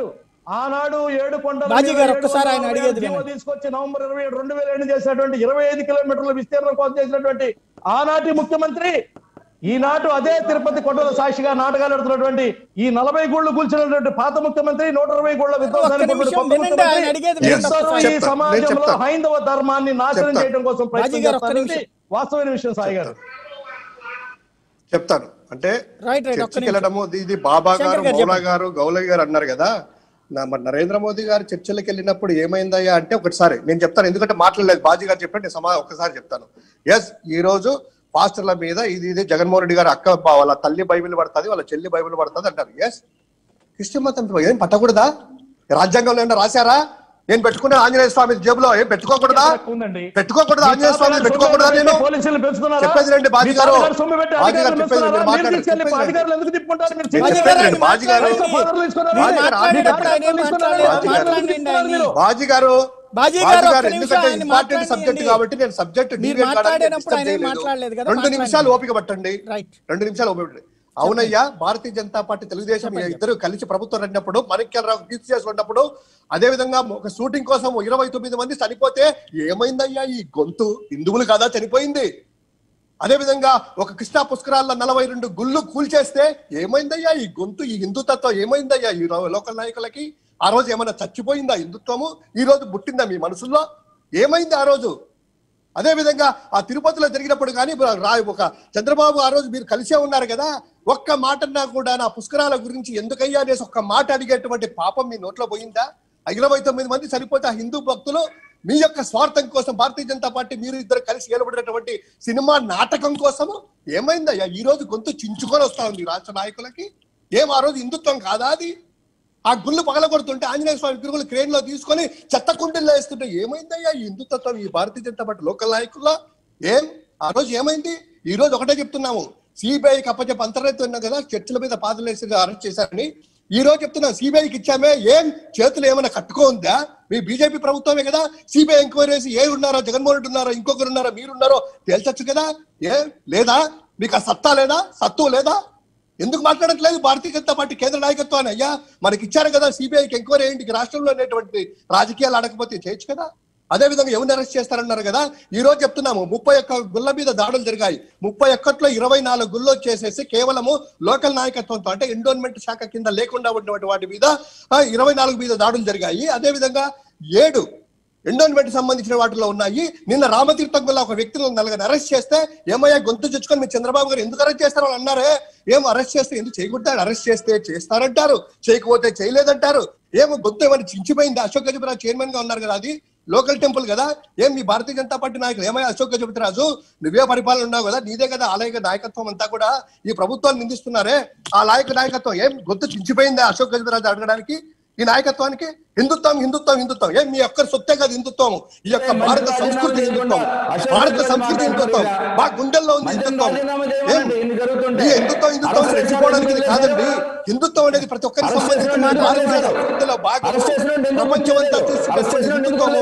ఆనాడు ఏడు కొండల బాజీ మీద గారు ఏడు ఒక్కసారి ఆయన వందల అడిగేది జీవో వినండి. తీసుకొచ్చి నవంబర్ ఇరవై ఏడు రెండు వేల ఏడు చేసినటువంటి ఇరవై ఐదు కిలోమీటర్ల విస్తీర్ణం కోసం చేసినటువంటి ఆనాటి ముఖ్యమంత్రి ఈనాటు అదే తిరుపతి కొండల సాక్షిగా నాటకాలు ఆడుతున్నటువంటి ఈ నలభై గూళ్ళు కూల్చినటువంటి పాత ముఖ్యమంత్రి నూట ఇరవై గూళ్ళ విధ్వంసానికి ఒక్క నిమిషం కొట్టిన కొత్త వినండి, ఆయన ముఖ్యమంత్రి అడిగేది వినండి. ఎక్కడో ఈ చెప్తాను, నేను సమాజంలో చెప్తాను. హైందవ ధర్మాన్ని నాశనం చెప్తాను. చేయడం కోసం బాజీ ప్రయత్నం గారు, ఒక్క చేస్తారనేది నిమిషం. వాస్తవమైన విషయం సాయి గారు చెప్తాను అంటే రైట్, రైట్, ఒక్క చర్చికి నిమిషం. వెళ్ళడము ఇది- ఇది బాబా శంకర్ గారు గారు మౌలా చెప్పండి. గారు గౌలయ్య గారు అన్నారు కదా నా మరి నరేంద్ర మోదీ గారు చర్చలకు వెళ్ళినప్పుడు ఏమైందయ్యా అంటే ఒకసారి నేను చెప్తాను ఎందుకంటే మాట్లాడలేదు బాజీ గారు చెప్పండి నేను సమా ఒకసారి చెప్తాను ఎస్ ఈ రోజు పాస్టర్ల మీద ఇది ఇది జగన్మోహన్ రెడ్డి గారు అక్క బా- వాళ్ళ తల్లి బైబిల్ పడుతుంది వాళ్ళ చెల్లి బైబిల్ పడుతుంది అంటారు ఎస్ క్రిస్టియన్ మతం ఏం పట్టకూడదా రాజ్యాంగంలో ఏమన్నా రాశారా నేను పెట్టుకున్న ఆంజనేయ స్వామి జేబులో ఏం పెట్టుకోకూడదా ఉందండి పెట్టుకోకూడదా ఆంజనేయ స్వామి పెట్టుకోకూడదా నేను పోలీసులు పెంచుతున్నారా చెప్పేది రండి, బాజీ మీ గారు. తాతగారు సొమ్ము పెట్టి బాజీ గారు అధికారులు చెప్పేది పెంచుతున్నారా? రండి, మీరు మాట్లాడండి, తీసుకెళ్ళి చెప్పేది అధికారులు ఎందుకు తిప్పుకుంటారు? మీరు మీరు బాజీ చెప్పేది గారు, రండి, బాజీ గారు మాట్లాడండి. ఫాదర్లు తీసుకున్నారా? మీరు మీరు మాట్లాడేటప్పుడు ఆయన ఏం తీసుకున్నారా? మాట్లాడలేదు, బాజీ గారు. మాట్లాడండి ఆయన. బాజీ గారు బాజీ బాజీ గారు, గారు ఒక్క నిమిషం ఎందుకంటే ఆయన ఇంపార్టెంట్ సబ్జెక్ట్ మాట్లాడండి. కాబట్టి నేను సబ్జెక్ట్ మీరు deviate కావడానికి మాట్లాడేటప్పుడు disturb ఆయన ఏం చేయలేదు. మాట్లాడలేదు కదా, రెండు మాట్లాడండి. నిమిషాలు ఓపిక పట్టండి రైట్. రెండు నిమిషాలు ఓపిక పట్టండి అవునయ్యా భారతీయ జనతా పార్టీ తెలుగుదేశం ఇద్దరు కలిసి ప్రభుత్వం రెండినప్పుడు మనకెళ్ళరావు కీర్తి చేసి ఉన్నప్పుడు అదే విధంగా ఒక షూటింగ్ కోసం ఇరవై తొమ్మిది మంది చనిపోతే ఏమైందయ్యా ఈ గొంతు హిందువులు కాదా చనిపోయింది అదే విధంగా ఒక కృష్ణా పుష్కరాల్లో నలభై రెండు గుళ్ళు కూల్చేస్తే ఏమైందయ్యా ఈ గొంతు ఈ హిందుత్వం ఏమైందయ్యా ఈ రో- లోకల్ నాయకులకి ఆ రోజు ఏమైనా చచ్చిపోయిందా హిందుత్వము ఈ రోజు పుట్టిందా మీ మనసుల్లో ఏమైంది ఆ రోజు అదే విధంగా ఆ తిరుపతిలో జరిగినప్పుడు కానీ రా ఒక చంద్రబాబు ఆ రోజు మీరు కలిసే ఉన్నారు కదా ఒక్క మాటన్నా కూడా నా పుష్కరాల గురించి ఎందుకయ్యా అనేసి ఒక్క మాట అడిగేటువంటి పాపం మీ నోట్లో పోయిందా ఆ ఇరవై తొమ్మిది మంది చనిపోతే ఆ హిందూ భక్తులు మీ యొక్క స్వార్థం కోసం భారతీయ జనతా పార్టీ మీరు ఇద్దరు కలిసి ఏలబడినటువంటి సినిమా నాటకం కోసము ఏమైందయ్యా ఈ రోజు గొంతు చించుకొని వస్తా ఉంది ఈ రాష్ట్ర నాయకులకి ఏం ఆ రోజు హిందుత్వం కాదా అది ఆ గుళ్ళు పగలగొడుతుంటే ఆంజనేయ స్వామి విగ్రహాలు క్రేన్ లో తీసుకొని చెత్త కుండీల్లో వేస్తుంటే ఏమైందయ్యా ఈ హిందుత్వం ఈ భారతీయ జనతా పార్టీ లోకల్ నాయకుల్లో ఏం ఆ రోజు ఏమైంది ఈ రోజు ఒకటే చెప్తున్నాము సిబిఐకి అప్పచెప్ప అంతర్రైతు ఉన్నాం కదా చర్చల మీద పాదలు వేసి అరెస్ట్ చేశారని ఈ రోజు చెప్తున్నాం సిబిఐకి ఇచ్చామే ఏం చేతులు ఏమైనా కట్టుకోందా మీ బీజేపీ ప్రభుత్వమే కదా సిబిఐ ఎంక్వైరీ చేసి ఏ ఉన్నారో జగన్మోహన్ రెడ్డి ఉన్నారో ఇంకొకరు ఉన్నారో మీరున్నారో తేల్చొచ్చు కదా ఏ లేదా మీకు ఆ సత్తా లేదా సత్తు లేదా ఎందుకు మాట్లాడట్లేదు భారతీయ జనతా పార్టీ కేంద్ర నాయకత్వాన్ని అయ్యా మనకి ఇచ్చారు కదా సిబిఐకి ఎంక్వైరీ ఏంటి రాష్ట్రంలో అనేటువంటి రాజకీయాలు ఆడకపోతే చేయొచ్చు కదా అదే విధంగా ఎవరిని అరెస్ట్ చేస్తారన్నారు కదా ఈ రోజు చెప్తున్నాము ముప్పై ఒక్క గుళ్ళ మీద దాడులు జరిగాయి ముప్పై ఒక్కట్లో ఇరవై నాలుగు గుళ్ళు వచ్చేసేసి కేవలము లోకల్ నాయకత్వంతో అంటే ఎండోన్మెంట్ శాఖ కింద లేకుండా ఉన్నటువంటి వాటి మీద ఆ, ఇరవై నాలుగు మీద దాడులు జరిగాయి అదే విధంగా ఏడు ఎండోన్మెంట్ సంబంధించిన వాటిలో ఉన్నాయి నిన్న రామతీర్థం వల్ల ఒక వ్యక్తిని నలుగురు అరెస్ట్ చేస్తే ఏమయ్యా గొంతు చుచ్చుకొని మీరు చంద్రబాబు గారు ఎందుకు అరెస్ట్ చేస్తారో అని అన్నారే ఏం అరెస్ట్ చేస్తే ఎందుకు చేయకూడదు అరెస్ట్ చేస్తే చేస్తారంటారు చేయకపోతే చేయలేదంటారు ఏమో గొంతు ఏమైనా చించిపోయింది అశోక్ గజపతిరాజు చైర్మన్ గా ఉన్నారు కదా అది లోకల్ టెంపుల్ కదా ఏం మీ భారతీయ జనతా పార్టీ నాయకులు ఏమయ్యా అశోక్ గజపతిరాజు నువ్వే పరిపాలన ఉన్నావు కదా నీదే కదా ఆలయ నాయకత్వం అంతా కూడా ఈ ప్రభుత్వాన్ని నిందిస్తున్నారే ఆ నాయక నాయకత్వం ఏం గొంతు చించిపోయిందా అశోక్ గజపతిరాజు అడగడానికి ఈ నాయకత్వానికి హిందుత్వం హిందుత్వం హిందుత్వం ఏం మీ ఒక్కరి సొత్తే కాదు హిందుత్వం ఈ యొక్క భారత సంస్కృతి హిందుత్వం భారత సంస్కృతి హిందుత్వం మా గుండెల్లో ఉంది హిందుత్వం ఏం? ఈ హిందుత్వం హిందుత్వం రెచ్చిపోవడానికి ఇది కాదండి హిందుత్వం అనేది ప్రతి ఒక్కరికి సంబంధించిన భారతీయ సంస్కృతిలో భాగం ప్రపంచం అంతా తీసుకొచ్చిన హిందుత్వము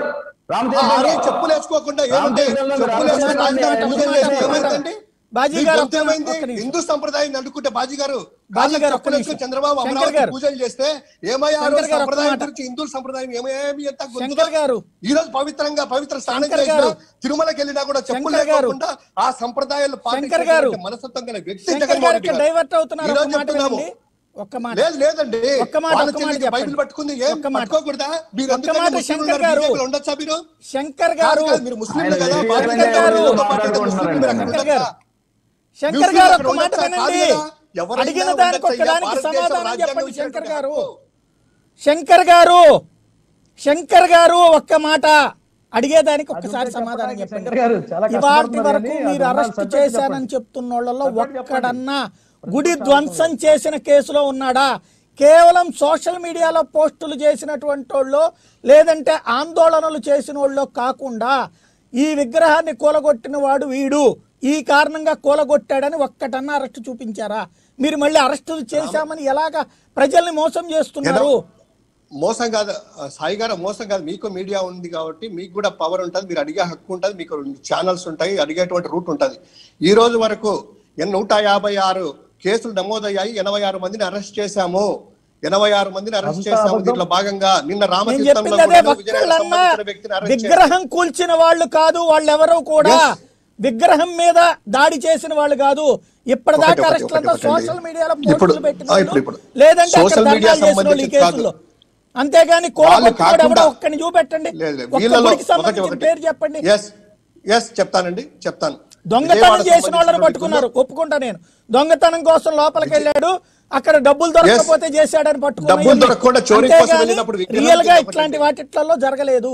ఆ రోజు చెప్పులు వేసుకోకుండా ఏమంటే చెప్పులు వేసుకుని రాజధాని పూజలు చేస్తే ఏమైందండి బాజీ మీ గారు గొంతు ఒక్క- ఏమైంది ఒక్క నిమిషం. హిందూ సంప్రదాయం అనుకుంటే బాజీ గారు బాజీ కాళ్ళకి గారు ఒక్క చెప్పులు వేసుకుని నిమిషం. చంద్రబాబు శంకర్ అమరావతి గారు. పూజలు చేస్తే ఏమయ్యా ఆ రోజు శంకర్ గారు ఒక్క సంప్రదాయం మాట. గురించి హిందూ సంప్రదాయం ఏమేమి ఎంత గొంతులో- శంకర్ గారు. ఈ రోజు పవిత్రంగా పవిత్ర స్నానం శంకర్ చేసినా గారు. తిరుమలకి వెళ్ళినా కూడా చెప్పులు శంకర్ గారు. లేకుండా ఆ సంప్రదాయాలు శంకర్ గారు. పాటించేటువంటి మనస్తత్వం గల వ్యక్తి శంకర్ గారు జగన్మోహన్ ఇక్కడ రెడ్డి గారు. డైవర్ట్ అవుతున్నారు ఈ ఒక్క రోజు మాట చెప్తున్నాము. వినండి ఒక్క మాట లేదు లేదండి ఒక్క మాట, వాళ్ళ ఒక్క మాట చెల్లికి చెప్పండి. బైబిల్ పట్టుకుంది ఏం ఒక్క మాట. పట్టుకోకూడదా మీరు ఒక్క ఎందుకని మాట ముస్లింలు శంకర్ ఉన్నారు, గారు. బీజేపీలో ఉండొచ్చా మీరు శంకర్ కాదు గారు కాదు, మీరు ముస్లింలు కదా ఆయన భారతీయ శంకర్ జనతా గారు. పార్టీతో పాటు ముస్లింలు మీరు అక్కడ శంకర్ ఉండొచ్చా? గారు శంకర్ ముస్లింలు గారు అక్కడ ఒక్క మాట ఉండొచ్చా? కాదు వినండి కదా. ఎవరైనా అడిగిన ఉండొచ్చా? దానికి ఒక్క దానికి భారతదేశం సమాధానం రాజ్యాంగం చెప్పండి శంకర్ ఇచ్చినటువంటి గారు హక్కు. శంకర్ గారు శంకర్ గారు ఒక్క మాట అడిగేదానికి ఒక్కసారి సమాధానం శంకర్ చెప్పండి గారు చాలా ఇవాటి కష్టపడుతున్నారు వరకు కానీ మీరు అది అరెస్ట్ సబ్జెక్ట్ చేశానని చెప్పండి. చెప్తున్న వాళ్ళలో సబ్జెక్ట్ చెప్పండి. ఒక్కడన్నా గుడి ధ్వంసం చేసిన కేసులో ఉన్నాడా కేవలం సోషల్ మీడియాలో పోస్టులు చేసినటువంటి వాళ్ళు లేదంటే ఆందోళనలు చేసిన వాళ్ళు కాకుండా ఈ విగ్రహాన్ని కూలగొట్టిన వాడు వీడు ఈ కారణంగా కూలగొట్టాడని ఒక్కటన్నా అరెస్ట్ చూపించారా మీరు మళ్ళీ అరెస్ట్ చేశామని ఎలాగా ప్రజల్ని మోసం చేస్తున్నారు మోసం కాదు ఆ, సాయి గారు మోసం కాదు మీకు మీడియా ఉంది కాబట్టి మీకు కూడా పవర్ ఉంటుంది మీరు అడిగే హక్కు ఉంటుంది మీకు ఛానల్స్ ఉంటాయి అడిగేటువంటి రూట్ ఉంటుంది ఈ రోజు వరకు ఎన్- నూట యాభై ఆరు కేసులు నమోదయ్యాయి ఎనభై ఆరు మందిని అరెస్ట్ చేశాము ఎనభై ఆరు మందిని అరెస్ట్ అంతా చేశాము అబద్ధం. దీంట్లో భాగంగా నిన్న నేను రామతీర్థంలో చెప్పింది అదే కూడా విజయనగరం ఒక్కళ్ళన్నా సంబంధించిన వ్యక్తిని అరెస్ట్ చేశారు. విగ్రహం కూల్చిన వాళ్ళు కాదు వాళ్ళు ఎవరో కూడా Yes. విగ్రహం మీద దాడి చేసిన వాళ్ళు కాదు ఇప్పటిదాకా ఒకటి, ఒకటి, అరెస్టులంతా ఒకటి, ఒకటి. సోషల్ మీడియాలో ఇప్పుడు- పోస్టులు పెట్టిన ఆ, వాళ్ళు, ఇప్పుడు, ఇప్పుడు. లేదంటే అక్కడ సోషల్ మీడియా ధర్నాలు చేసిన వాళ్ళు ఈ సంబంధించి కాదు. కేసుల్లో అంతేగాని వాళ్ళు కూలగొట్టుకోడు ఎవడో కాకుండా- ఒక్కని చూపెట్టండి లేదు, లేదు. ఒక్క వీళ్ళలో గుడికి ఒకటి సంబంధించిన ఒకటి పేరు చెప్పండి ఎస్ ఎస్ చెప్తానండి చెప్తాను దొంగతనం విజయవాడ చేసిన వాళ్ళని సంబంధించిన పట్టుకున్నారు ఒప్పుకుంటా నేను దొంగతనం కోసం లోపలికి వెళ్ళాడు అక్కడ డబ్బులు దొరకకపోతే చేశాడని పట్టుకున్నారు డబ్బులు దొరకకుండా చోరీ కోసం అంతేగాని వెళ్ళినప్పుడు విగ్రహం రియల్ గా కింద ఇట్లాంటి పడింది. వాటిట్లలో జరగలేదు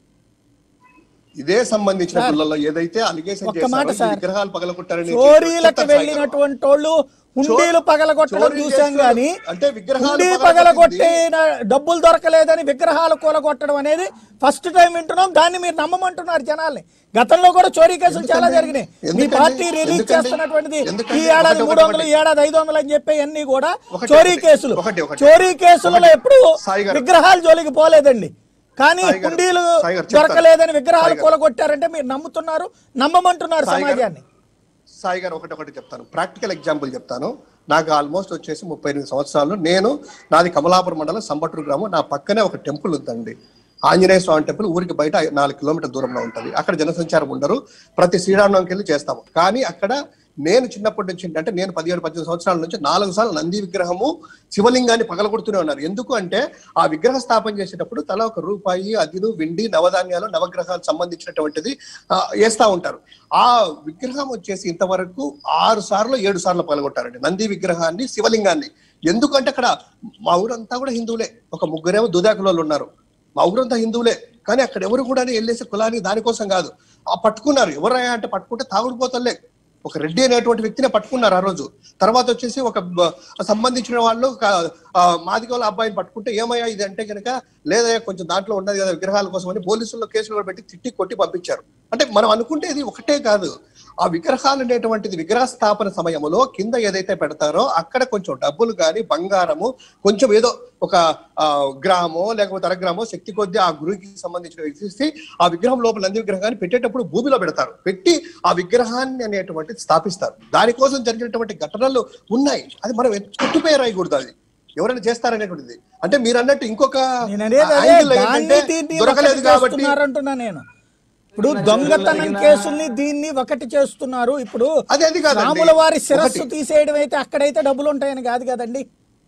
ఇదే సంబంధించిన సార్, పిల్లల్లో ఏదైతే అలిగేషన్ ఒక్క మాట చేశారో ఈ సార్. విగ్రహాలు పగలగొట్టారని చోరీలకు చెప్తాను సాయి గారు. వెళ్ళినటువంటి వాళ్ళు హుండీలు పగలగొట్టడం చోరీ చూసాం చేస్తున్నారు. గాని అంటే విగ్రహాలు హుండీ పగలగొట్టింది. పగలగొట్టిన డబ్బులు దొరకలేదని విగ్రహాలు కూలగొట్టడం అనేది ఫస్ట్ టైం వింటున్నాం దాన్ని మీరు నమ్మమంటున్నారు జనాల్ని గతంలో కూడా చోరీ కేసులు చాలా ఎందుకండి? జరిగినాయి మీ ఎందుకండి? పార్టీ రిలీజ్ ఎందుకండి? చేస్తున్నటువంటిది ఎందుకండి? ఈ ఏడాది ఒకటి, మూడు ఒకటి, వందలు ఒకటి. ఈ ఏడాది ఐదు వందలు అని చెప్పి అన్ని కూడా ఒకటి, చోరీ ఒకటి. కేసులు ఒకటి, ఒకటి. చోరీ కేసులలో ఒకటి. ఎప్పుడు సాయి గారు. విగ్రహాలు జోలికి పోలేదండి కానీ సాయి గారు. హుండీలు సాయి గారు చెప్తాను. దొరకలేదని విగ్రహాలు సాయి గారు. కూలగొట్టారంటే మీరు నమ్ముతున్నారు నమ్మమంటున్నారు సాయి గారు. సమాజాన్ని సాయి గారు ఒకటి ఒకటి చెప్తాను ప్రాక్టికల్ ఎగ్జాంపుల్ చెప్తాను నాకు ఆల్మోస్ట్ వచ్చేసి ముప్పై ఎనిమిది సంవత్సరాలు నేను నాది కమలాపురం మండలం సంబట్రు గ్రామం నా పక్కనే ఒక టెంపుల్ ఉందండి ఆంజనేయ స్వామి టెంపుల్ ఊరికి బయట నాలుగు కిలోమీటర్ దూరంలో ఉంటుంది అక్కడ జనసంచారం ఉండరు ప్రతి శ్రీరామనవమికి వెళ్ళి చేస్తాము కానీ అక్కడ నేను చిన్నప్పటి నుంచి అంటే నేను పదిహేడు పద్దెనిమిది సంవత్సరాల నుంచి నాలుగు సార్లు నంది విగ్రహము శివలింగాన్ని పగలగొడుతూనే ఉన్నారు ఎందుకు అంటే ఆ విగ్రహ స్థాపన చేసేటప్పుడు తల ఒక రూపాయి అదిను వెండి నవధాన్యాలు నవగ్రహాలకు సంబంధించినటువంటిది ఆ, వేస్తా ఉంటారు ఆ విగ్రహం వచ్చేసి ఇంతవరకు ఆరు సార్లు ఏడు సార్లు పగలగొట్టారండి నంది విగ్రహాన్ని శివలింగాన్ని ఎందుకంటే అక్కడ మా ఊరంతా కూడా హిందువులే ఒక ముగ్గురేమో దుదాకులలో ఉన్నారు మా ఊరంతా హిందువులే కానీ అక్కడ ఎవరు కూడా వెళ్ళేసి కులాన్ని దానికోసం కాదు ఆ పట్టుకున్నారు ఎవరయ్యా అంటే పట్టుకుంటే తాగుడుపోతలే ఒక రెడ్డి అనేటువంటి వ్యక్తినే పట్టుకున్నారు ఆ రోజు తర్వాత వచ్చేసి ఒక బ- సంబంధించిన వాళ్ళు ఒక, ఆ, మాదిగ వాళ్ళ అబ్బాయిని పట్టుకుంటే ఏమయ్యా ఇది అంటే కనుక లేదయ్యా కొంచెం దాంట్లో ఉన్నది కదా విగ్రహాల కోసం అని పోలీసుల్లో కేసులు కూడా పెట్టి తిట్టి కొట్టి పంపించారు అంటే మనం అనుకుంటే ఇది ఒకటే కాదు ఆ విగ్రహాలు అనేటువంటిది విగ్రహ స్థాపన సమయంలో కింద ఏదైతే పెడతారో అక్కడ కొంచెం డబ్బులు కానీ బంగారము కొంచెం ఏదో ఒక ఆ, గ్రామో లేకపోతే అరగ్రామో శక్తి కొద్దీ ఆ గురువుకి సంబంధించిన వ్యక్తి ఆ విగ్రహం లోపల నంది విగ్రహాన్ని పెట్టేటప్పుడు భూమిలో పెడతారు పెట్టి ఆ విగ్రహాన్ని అనేటువంటిది స్థాపిస్తారు దానికోసం జరిగినటువంటి ఘటనలు ఉన్నాయి అది మనం కొట్టుపోయి రాయకూడదు అది ఎవరైనా చేస్తారనేటువంటిది అంటే మీరు అన్నట్టు ఇంకొక నేను అనేది అదే angle దాన్ని ఏంటంటే దీన్ని దొరకలేదు ఒకటి కాబట్టి చేస్తున్నారంటున్నా నేను ఇప్పుడు దొంగతనం కేసుల్ని దీన్ని ఒకటి చేస్తున్నారు ఇప్పుడు అది అది కాదండి. రాముల వారి శిరస్సు ఒకటి. తీసేయడం అయితే అక్కడైతే డబ్బులు ఉంటాయని కాదు కదండి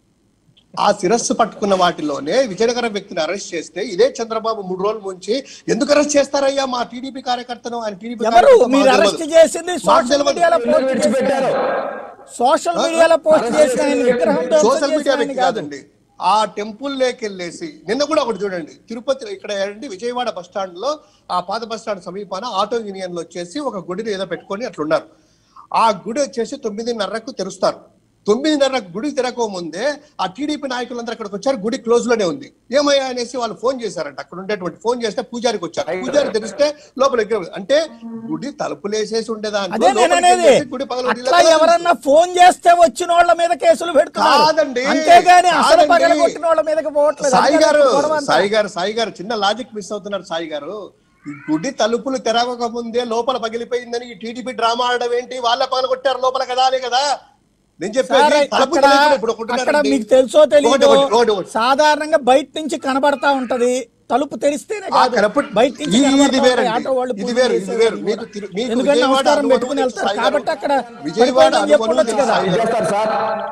ఆ శిరస్సు పట్టుకున్న వాటిలోనే విజయనగరం వ్యక్తిని అరెస్ట్ చేస్తే ఇదే చంద్రబాబు మూడు రోజులు ముంచి ఎందుకు అరెస్ట్ చేస్తారయ్యా మా టీడీపీ కార్యకర్తను ఆయన టీడీపీ ఎవరు కార్యకర్త మీరు మాకు అరెస్ట్ తెలియదు. చేసింది మాకు సోషల్ తెలియదు. మీడియాలో పోస్ట్ విడిచిపెట్టారు. చేసిన సోషల్ మీడియాలో పోస్ట్ చేసిన ఆయన విగ్రహం ధ్వంసం సోషల్ మీడియా చేసిన ఆయన వ్యక్తి కాదు కాదండి ఆ టెంపుల్ లేకెళ్ళేసి నిన్న కూడా ఒకటి చూడండి తిరుపతి ఇక్కడ ఏంటి విజయవాడ బస్ స్టాండ్ లో ఆ పాత బస్ స్టాండ్ సమీపాన ఆటో యూనియన్ లో వచ్చేసి ఒక గుడిని ఏదో పెట్టుకొని అట్లున్నారు ఆ గుడి వచ్చేసి తొమ్మిదిన్నరకు తెరుస్తారు తొమ్మిదిన్నరకు గుడి తెరక ముందే ఆ టీడీపీ నాయకులందరూ అక్కడికి వచ్చారు గుడి క్లోజ్ లోనే ఉంది ఏమయ్యా అనేసి వాళ్ళు ఫోన్ చేశారంట అక్కడ ఉండేటువంటి ఫోన్ చేస్తే పూజారికి వచ్చారు పూజారి తెరిస్తే లోపల విగ్రహం అంటే గుడి తలుపులు వేసేసి ఉండేదాంట్లో అదే నేను లోపలికి అనేది వెళ్ళేసి గుడి పగలగొట్టి అట్లా ఎవరన్నా ఫోన్ చేస్తే వచ్చిన వాళ్ళ మీద కేసులు పెడుతున్నారు కాదండి. అంతేగాని అసలు కాదండి. పగలగొట్టిన వాళ్ళ మీదకి పోవట్లేదు సాయి అది గారు కాదు గొడవ అంతా. సాయి గారు సాయి గారు చిన్న లాజిక్ మిస్ అవుతున్నారు సాయి గారు ఈ గుడి తలుపులు తెరవక ముందే లోపల పగిలిపోయిందని ఈ టీడీపీ డ్రామా ఆడడం ఏంటి వాళ్ళ పగల కొట్టారు లోపల కదా అనే కదా నేను సార్, చెప్పేది తలుపు అక్కడ తెలియకుండా ఇప్పుడు అక్కడ ఒకటున్నారండి. మీకు తెలుసో తెలియదో ఒకటి, ఒకటి, ఒకటి, ఒకటి. సాధారణంగా బయట నుంచి కనబడతా ఉంటది తలుపు తెరిస్తేనే ఆ కాదు కనపడి- బయట నుంచి ఇది- కనబడతా ఇది ఉంటాయి వేరండి. ఆటో వాళ్ళు ఇది పూజ వేరు, ఇది చేసే వేరు. వాళ్ళు మీకు కూడా. తిరు- మీకు ఎందుకంటే విజయవాడ నమస్కారం అనుభవం పెట్టుకుని ఉంది, వెళ్తారు సాయి గారు. కాబట్టి అక్కడ విజయవాడ పడిపోయిందని అనుభవం చెప్పొచ్చు ఉంది, కదా సాయి గారు. చేస్తారు సార్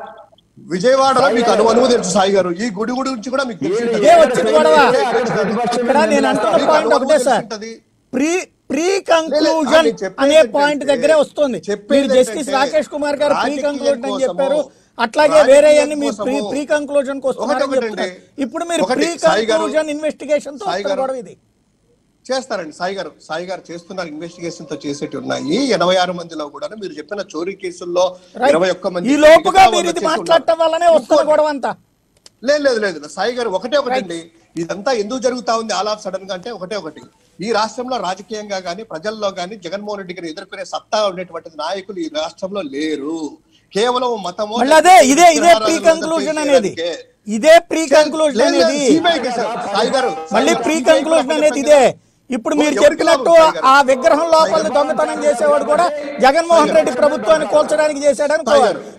విజయవాడలో మీకు అనుభవం తెలుసు సాయి గారు ఈ గుడి గురించి కూడా మీకు తెలిసి ఉంటుంది. ఇదే వచ్చింది గొడవ అక్కడ ప్రతిపక్షం ఇక్కడ నేను అంటున్న మీకు పాయింట్ అనుభవం ఒకటే తెలిసి సార్ ఉంటుంది. ప్రీ ప్రీ లేదు, కంక్లూజన్ అది చెప్పేది అనే ఏంటంటే- పాయింట్ దగ్గరే వస్తుంది చెప్పేది మీరు జస్టిస్ ఏంటంటే రాకేష్ కుమార్ గారు ప్రీ రాజకీయం కంక్లూజన్ అని కోసము, చెప్పారు అట్లాగే రాజకీయం వేరే అన్ని మీ ప్రీ కోసము. ప్రీ కంక్లూజన్ కి వస్తున్నారని ఒకటి చెప్తున్నారు ఒకటండి. ఇప్పుడు మీరు ఒకటి, ప్రీ సాయి గారు- కంక్లూజన్ ఇన్వెస్టిగేషన్ తో సాయి వస్తున్న గారు- గొడవ ఇది చేస్తారండి సాయి గారు సాయి గారు చేస్తున్నారు ఇన్వెస్టిగేషన్ తో చేసేటి ఉన్నాయి ఎనభై ఆరు మందిలో కూడా మీరు చెప్పిన చోరీ కేసుల్లో Right. ఇరవై ఒక్క మంది ఈ లోపుగా మిగతా మీరు వాళ్ళు ఇది వచ్చేసి మాట్లాడటం ఉన్నారు. వల్లనే వస్తున్న గొడవ అంతా లేదు లేదు లేదు సాయి గారు ఒకటే ఒకటండి ఇదంతా ఎందుకు జరుగుతా ఉంది ఆల్ ఆఫ్ సడన్ గా అంటే ఒకటే ఒకటి ఈ రాష్ట్రంలో రాజకీయంగా గానీ ప్రజల్లో గానీ జగన్మోహన్ రెడ్డి గారు ఎదుర్కొనే సత్తా ఉండేటువంటి నాయకులు ఈ రాష్ట్రంలో లేరు కేవలం మతమో మళ్ళీ అదే ఇదే ఇదే విగ్రహారాధన ప్రీ కంక్లూజన్ అనేది చేయడానికే. ఇదే ప్రీ కంక్లూజన్ లేదు, లేదు, అనేది CBI కే సార్. సాయి గారు మళ్ళీ సాయి ప్రీ గారు, కంక్లూజన్ అనేది ఇదే ఇప్పుడు మీరు ఎవరికి చెప్పినట్టు లాభం సాయి గారు? ఆ విగ్రహం లోపల దొంగతనం చేసేవాడు కూడా జగన్మోహన్ రెడ్డి ప్రభుత్వాన్ని కోల్చడానికి చేశాడని సాయి గారు.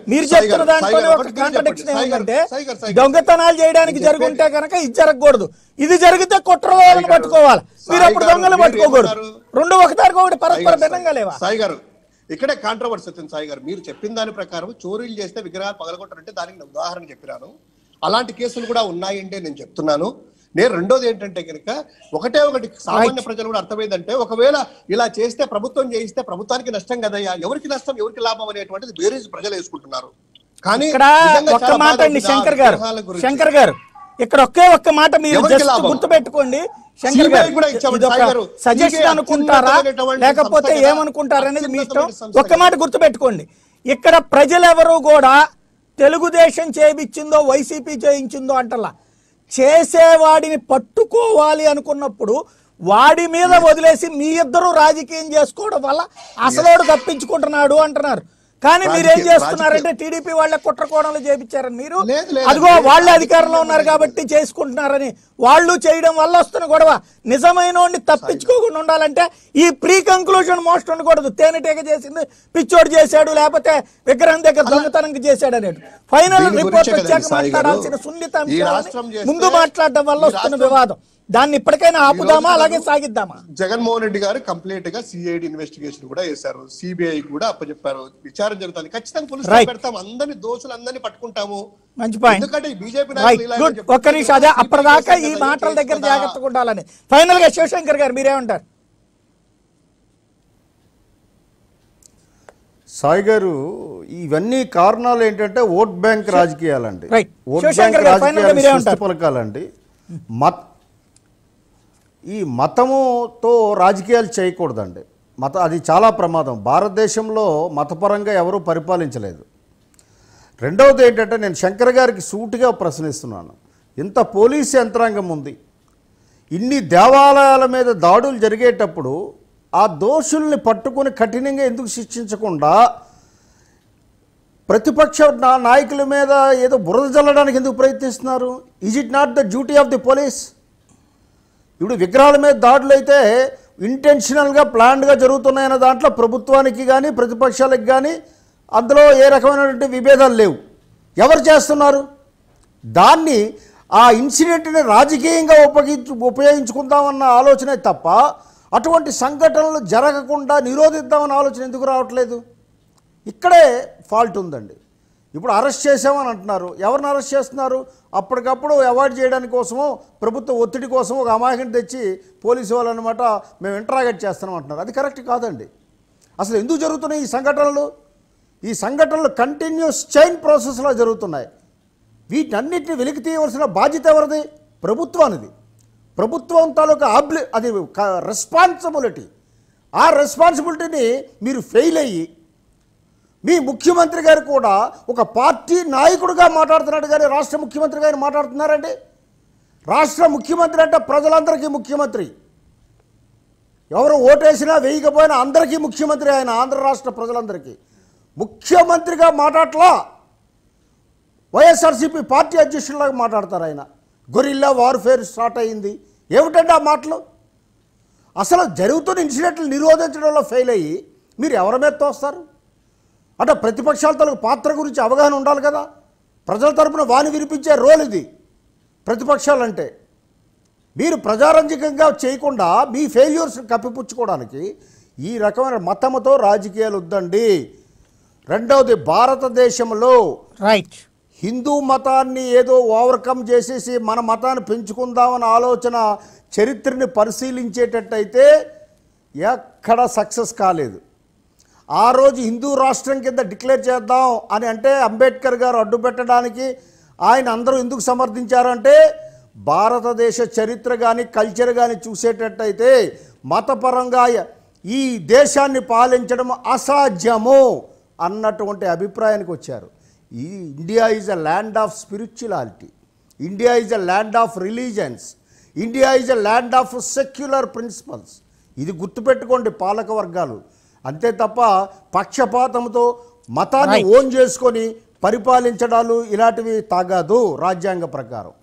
మీరు సాయి చెప్తున్న గారు, సాయి దాంట్లోనే గారు, ఒక ఒకటి మీరు కాంట్రడిక్షన్ చెప్పండి. సాయి గారు, ఏమంటే సాయి గారు, సాయి గారు, దొంగతనాలు చేయడానికి నేను జరుగుంటే చెప్పేది- కనుక ఇది జరగకూడదు ఇది జరిగితే కుట్రవాళ్ళని సాయి గారు, పట్టుకోవాలి మీరు సాయి అప్పుడు గారు, దొంగలు మీరు పట్టుకోకూడదు ఏమన్నారు? రెండు ఒకదానికి ఒకటి సాయి పరస్పర గారు, భిన్నంగా లేవా సాయి గారు ఇక్కడే కాంట్రవర్సీ వచ్చింది సాయి గారు మీరు చెప్పిన దాని ప్రకారం చోరీలు చేస్తే విగ్రహాలు పగలగొట్టారంటే దానికి నేను ఉదాహరణ చెప్పినాను అలాంటి కేసులు కూడా ఉన్నాయంటే నేను చెప్తున్నాను నేను రెండోది ఏంటంటే కనుక ఒకటే ఒకటి సామాన్య ప్రజలు కూడా అర్థమైందంటే ఒకవేళ ఇలా చేస్తే ప్రభుత్వం చేయిస్తే ప్రభుత్వానికి నష్టం కదయ్యా ఎవరికి నష్టం ఎవరికి లాభం అనేటువంటిది బేరీజ్ ప్రజలు వేసుకుంటున్నారు కానీ ఇక్కడ నిజంగా ఒక్క చాలా మాట బాధ అండి ఉంది ఆ శంకర్ గారు విగ్రహాల గురించి. శంకర్ గారు ఇక్కడ ఒకే ఒక్క మాట మీరు ఎవరికి జస్ట్ లాభం? గుర్తు పెట్టుకోండి శంకర్ CBI గారు కూడా ఇచ్చామండి, ఇది ఒక సాయి గారు. సజెషన్ CBI అనుకుంటారా అత్యున్నతమైనటువంటి లేకపోతే సంస్థ కదా. ఏమనుకుంటారు అనేది మీ ఇష్టం అత్యున్నతమైన సంస్థ ఒక్క కదా. మాట గుర్తు పెట్టుకోండి ఇక్కడ ప్రజలెవరూ కూడా తెలుగుదేశం చేయించిందో వైసీపీ చేయించిందో అంటలా చేసేవాడిని పట్టుకోవాలి అనుకున్నప్పుడు వాడి మీద వదిలేసి మీ ఇద్దరు రాజకీయం చేసుకోవడం వల్ల అసలోడు తప్పించుకుంటున్నాడు అంటున్నారు కానీ మీరేం రాజకీయ- చేస్తున్నారంటే టీడీపీ వాళ్ళ కుట్రకోణంలో చేపించారని మీరు లేదు, లేదు. అదిగో వాళ్ళే అధికారంలో ఉన్నారు కాబట్టి చేసుకుంటున్నారని వాళ్ళు చేయడం వల్ల వస్తున్న గొడవ నిజమైన వాడిని తప్పించుకోకుండా ఉండాలంటే ఈ ప్రీ కంక్లూజన్ మోస్ట్ ఉండకూడదు తేనెటీగ చేసింది పిచ్చోడు చేశాడు లేకపోతే విగ్రహం దగ్గర దొంగతనం చేశాడు అనేది ఫైనల్ దీని రిపోర్ట్ గురించే వచ్చాక కదండి సాయి గారు. మాట్లాడాల్సిన సున్నిత ఈ అంశాలని రాష్ట్రం చేస్తే- ముందు మాట్లాడడం వల్ల ఈ వస్తున్న రాష్ట్రం- వివాదం దాన్ని ఇప్పటికైనా ఆపుదామా రోజు అలాగే కాదు. సాగిద్దామా జగన్మోహన్ రెడ్డి గారు కంప్లీట్ గా సిఐడి ఇన్వెస్టిగేషన్ కూడా చేశారు సిబిఐ కూడా అప్పచెప్పారు విచారణ జరుగుతుంది ఖచ్చితంగా పోలీసు Right. పెడతాం అందరిని దోషులందరినీ పట్టుకుంటాము మంచి పాయింట్ ఎందుకంటే బీజేపీ రైట్ గుడ్ ఒక్క నిమిషం అదే అప్పటిదాకా ఈ మాటల దగ్గర జాగ్రత్తగా ఉండాలని ఫైనల్ గా శివశంకర్ గారు మీరేమంటారు సాయి గారు ఇవన్నీ కారణాలు ఏంటంటే ఓట్ బ్యాంక్ రాజకీయాలండి Right. ఓట్ శివశంకర్ బ్యాంక్ గారు, final గా రాజకీయాలు మీరేమంటారు? సృష్టి పలకాలండి మత్ ఈ మతముతో రాజకీయాలు చేయకూడదండి మత అది చాలా ప్రమాదం భారతదేశంలో మతపరంగా ఎవరూ పరిపాలించలేదు రెండవది ఏంటంటే నేను శంకర్ గారికి సూటిగా ప్రశ్నిస్తున్నాను ఇంత పోలీస్ యంత్రాంగం ఉంది ఇన్ని దేవాలయాల మీద దాడులు జరిగేటప్పుడు ఆ దోషుల్ని పట్టుకొని కఠినంగా ఎందుకు శిక్షించకుండా ప్రతిపక్ష నా- నాయకుల మీద ఏదో బురద జల్లడానికి ఎందుకు ప్రయత్నిస్తున్నారు is it not the duty of the police ఇప్పుడు విగ్రహాల మీద దాడులు అయితే ఇంటెన్షనల్గా ప్లాన్డ్గా జరుగుతున్నాయన్న దాంట్లో ప్రభుత్వానికి కానీ ప్రతిపక్షాలకు కానీ అందులో ఏ రకమైనటువంటి విభేదాలు లేవు ఎవరు చేస్తున్నారు దాన్ని ఆ ఇన్సిడెంట్ని రాజకీయంగా ఉపయోగించు ఉపయోగించుకుందామన్న ఆలోచనే తప్ప అటువంటి సంఘటనలు జరగకుండా నిరోధిద్దామన్న ఆలోచన ఎందుకు రావట్లేదు ఇక్కడే ఫాల్ట్ ఉందండి ఇప్పుడు అరెస్ట్ చేసామని అంటున్నారు ఎవరిని అరెస్ట్ చేస్తున్నారు అప్పటికప్పుడు అవాయిడ్ చేయడానికి కోసమో ప్రభుత్వ ఒత్తిడి కోసం ఒక అమాయకుని తెచ్చి పోలీసు వాళ్ళు అనమాట మేము ఇంటరాగేట్ చేస్తున్నాం అంటున్నారు అది కరెక్ట్ కాదండి అసలు ఎందుకు జరుగుతున్నాయి ఈ సంఘటనలు ఈ సంఘటనలు కంటిన్యూస్ చైన్ ప్రాసెస్లో జరుగుతున్నాయి వీటన్నిటిని వెలికి తీయవలసిన బాధ్యత ఎవరిది ప్రభుత్వానిది ప్రభుత్వం తాలూకా ఆబ్లి అది రెస్పాన్సిబిలిటీ ఆ రెస్పాన్సిబిలిటీని మీరు ఫెయిల్ అయ్యి మీ ముఖ్యమంత్రి గారు కూడా ఒక పార్టీ నాయకుడిగా మాట్లాడుతున్నాడు కానీ రాష్ట్ర ముఖ్యమంత్రి గారు మాట్లాడుతున్నారండి రాష్ట్ర ముఖ్యమంత్రి అంటే ప్రజలందరికీ ముఖ్యమంత్రి ఎవరు ఓటేసినా వేయకపోయినా అందరికీ ముఖ్యమంత్రి ఆయన ఆంధ్ర రాష్ట్ర ప్రజలందరికీ ముఖ్యమంత్రిగా మాట్లాడలా వైఎస్ఆర్సీపీ పార్టీ అధ్యక్షుడిలాగా మాట్లాడతారు ఆయన గొరిల్లా వార్ఫేర్ స్టార్ట్ అయింది ఏమిటండి ఆ మాటలు అసలు జరుగుతున్న ఇన్సిడెంట్లు నిరోధించడంలో ఫెయిల్ అయ్యి మీరు ఎవరి మీద తోస్తారు అంటే ప్రతిపక్షాల తలకు పాత్ర గురించి అవగాహన ఉండాలి కదా ప్రజల తరపున వాణి వినిపించే రోల్ ఇది ప్రతిపక్షాలంటే మీరు ప్రజారంజకంగా చేయకుండా మీ ఫెయిల్యూర్స్ కప్పిపుచ్చుకోవడానికి ఈ రకమైన మతముతో రాజకీయాలు వద్దండి రెండవది భారతదేశంలో రైట్ హిందూ మతాన్ని ఏదో ఓవర్కమ్ చేసేసి మన మతాన్ని పెంచుకుందామన్న ఆలోచన చరిత్రని పరిశీలించేటట్టయితే ఎక్కడ సక్సెస్ కాలేదు ఆ రోజు హిందూ రాష్ట్రం కింద డిక్లేర్ చేద్దాం అని అంటే అంబేద్కర్ గారు అడ్డుపెట్టడానికి ఆయన అందరూ ఎందుకు సమర్థించారంటే భారతదేశ చరిత్ర కానీ కల్చర్ కానీ చూసేటట్టయితే మతపరంగా ఈ దేశాన్ని పాలించడం అసాధ్యము అన్నటువంటి అభిప్రాయానికి వచ్చారు ఈ India is a land of spirituality India is a land of religions India is a land of secular principles ఇది గుర్తుపెట్టుకోండి పాలక వర్గాలు అంతే తప్ప పక్షపాతంతో మతాన్ని Right. ఓన్ చేసుకొని పరిపాలించడాలు ఇలాంటివి తాగాదు రాజ్యాంగ ప్రకారం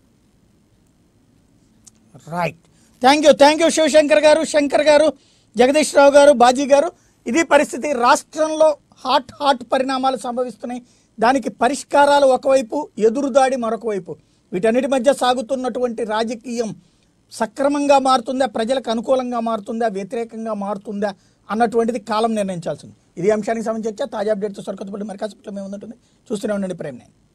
right thank you thank you Sivasankar గారు శంకర్ గారు జగదీష్ రావు గారు బాజీ గారు ఇది పరిస్థితి రాష్ట్రంలో హాట్ హాట్ పరిణామాలు సంభవిస్తున్నాయి దానికి పరిష్కారాలు ఒకవైపు ఎదురుదాడి మరొక వైపు వీటన్నిటి మధ్య సాగుతున్నటువంటి రాజకీయం సక్రమంగా మారుతుందా ప్రజలకు అనుకూలంగా మారుతుందా వ్యతిరేకంగా మారుతుందా అన్నటువంటిది కాలం నిర్ణయించాల్సింది ఇది అంశానికి సంబంధించి చర్చ తాజా అప్డేట్తో సరికొత్తపల్లి మరి కాసేపట్లో మేము ఉంటుంది చూస్తూనే ఉండండి ప్రేమ్ నైన్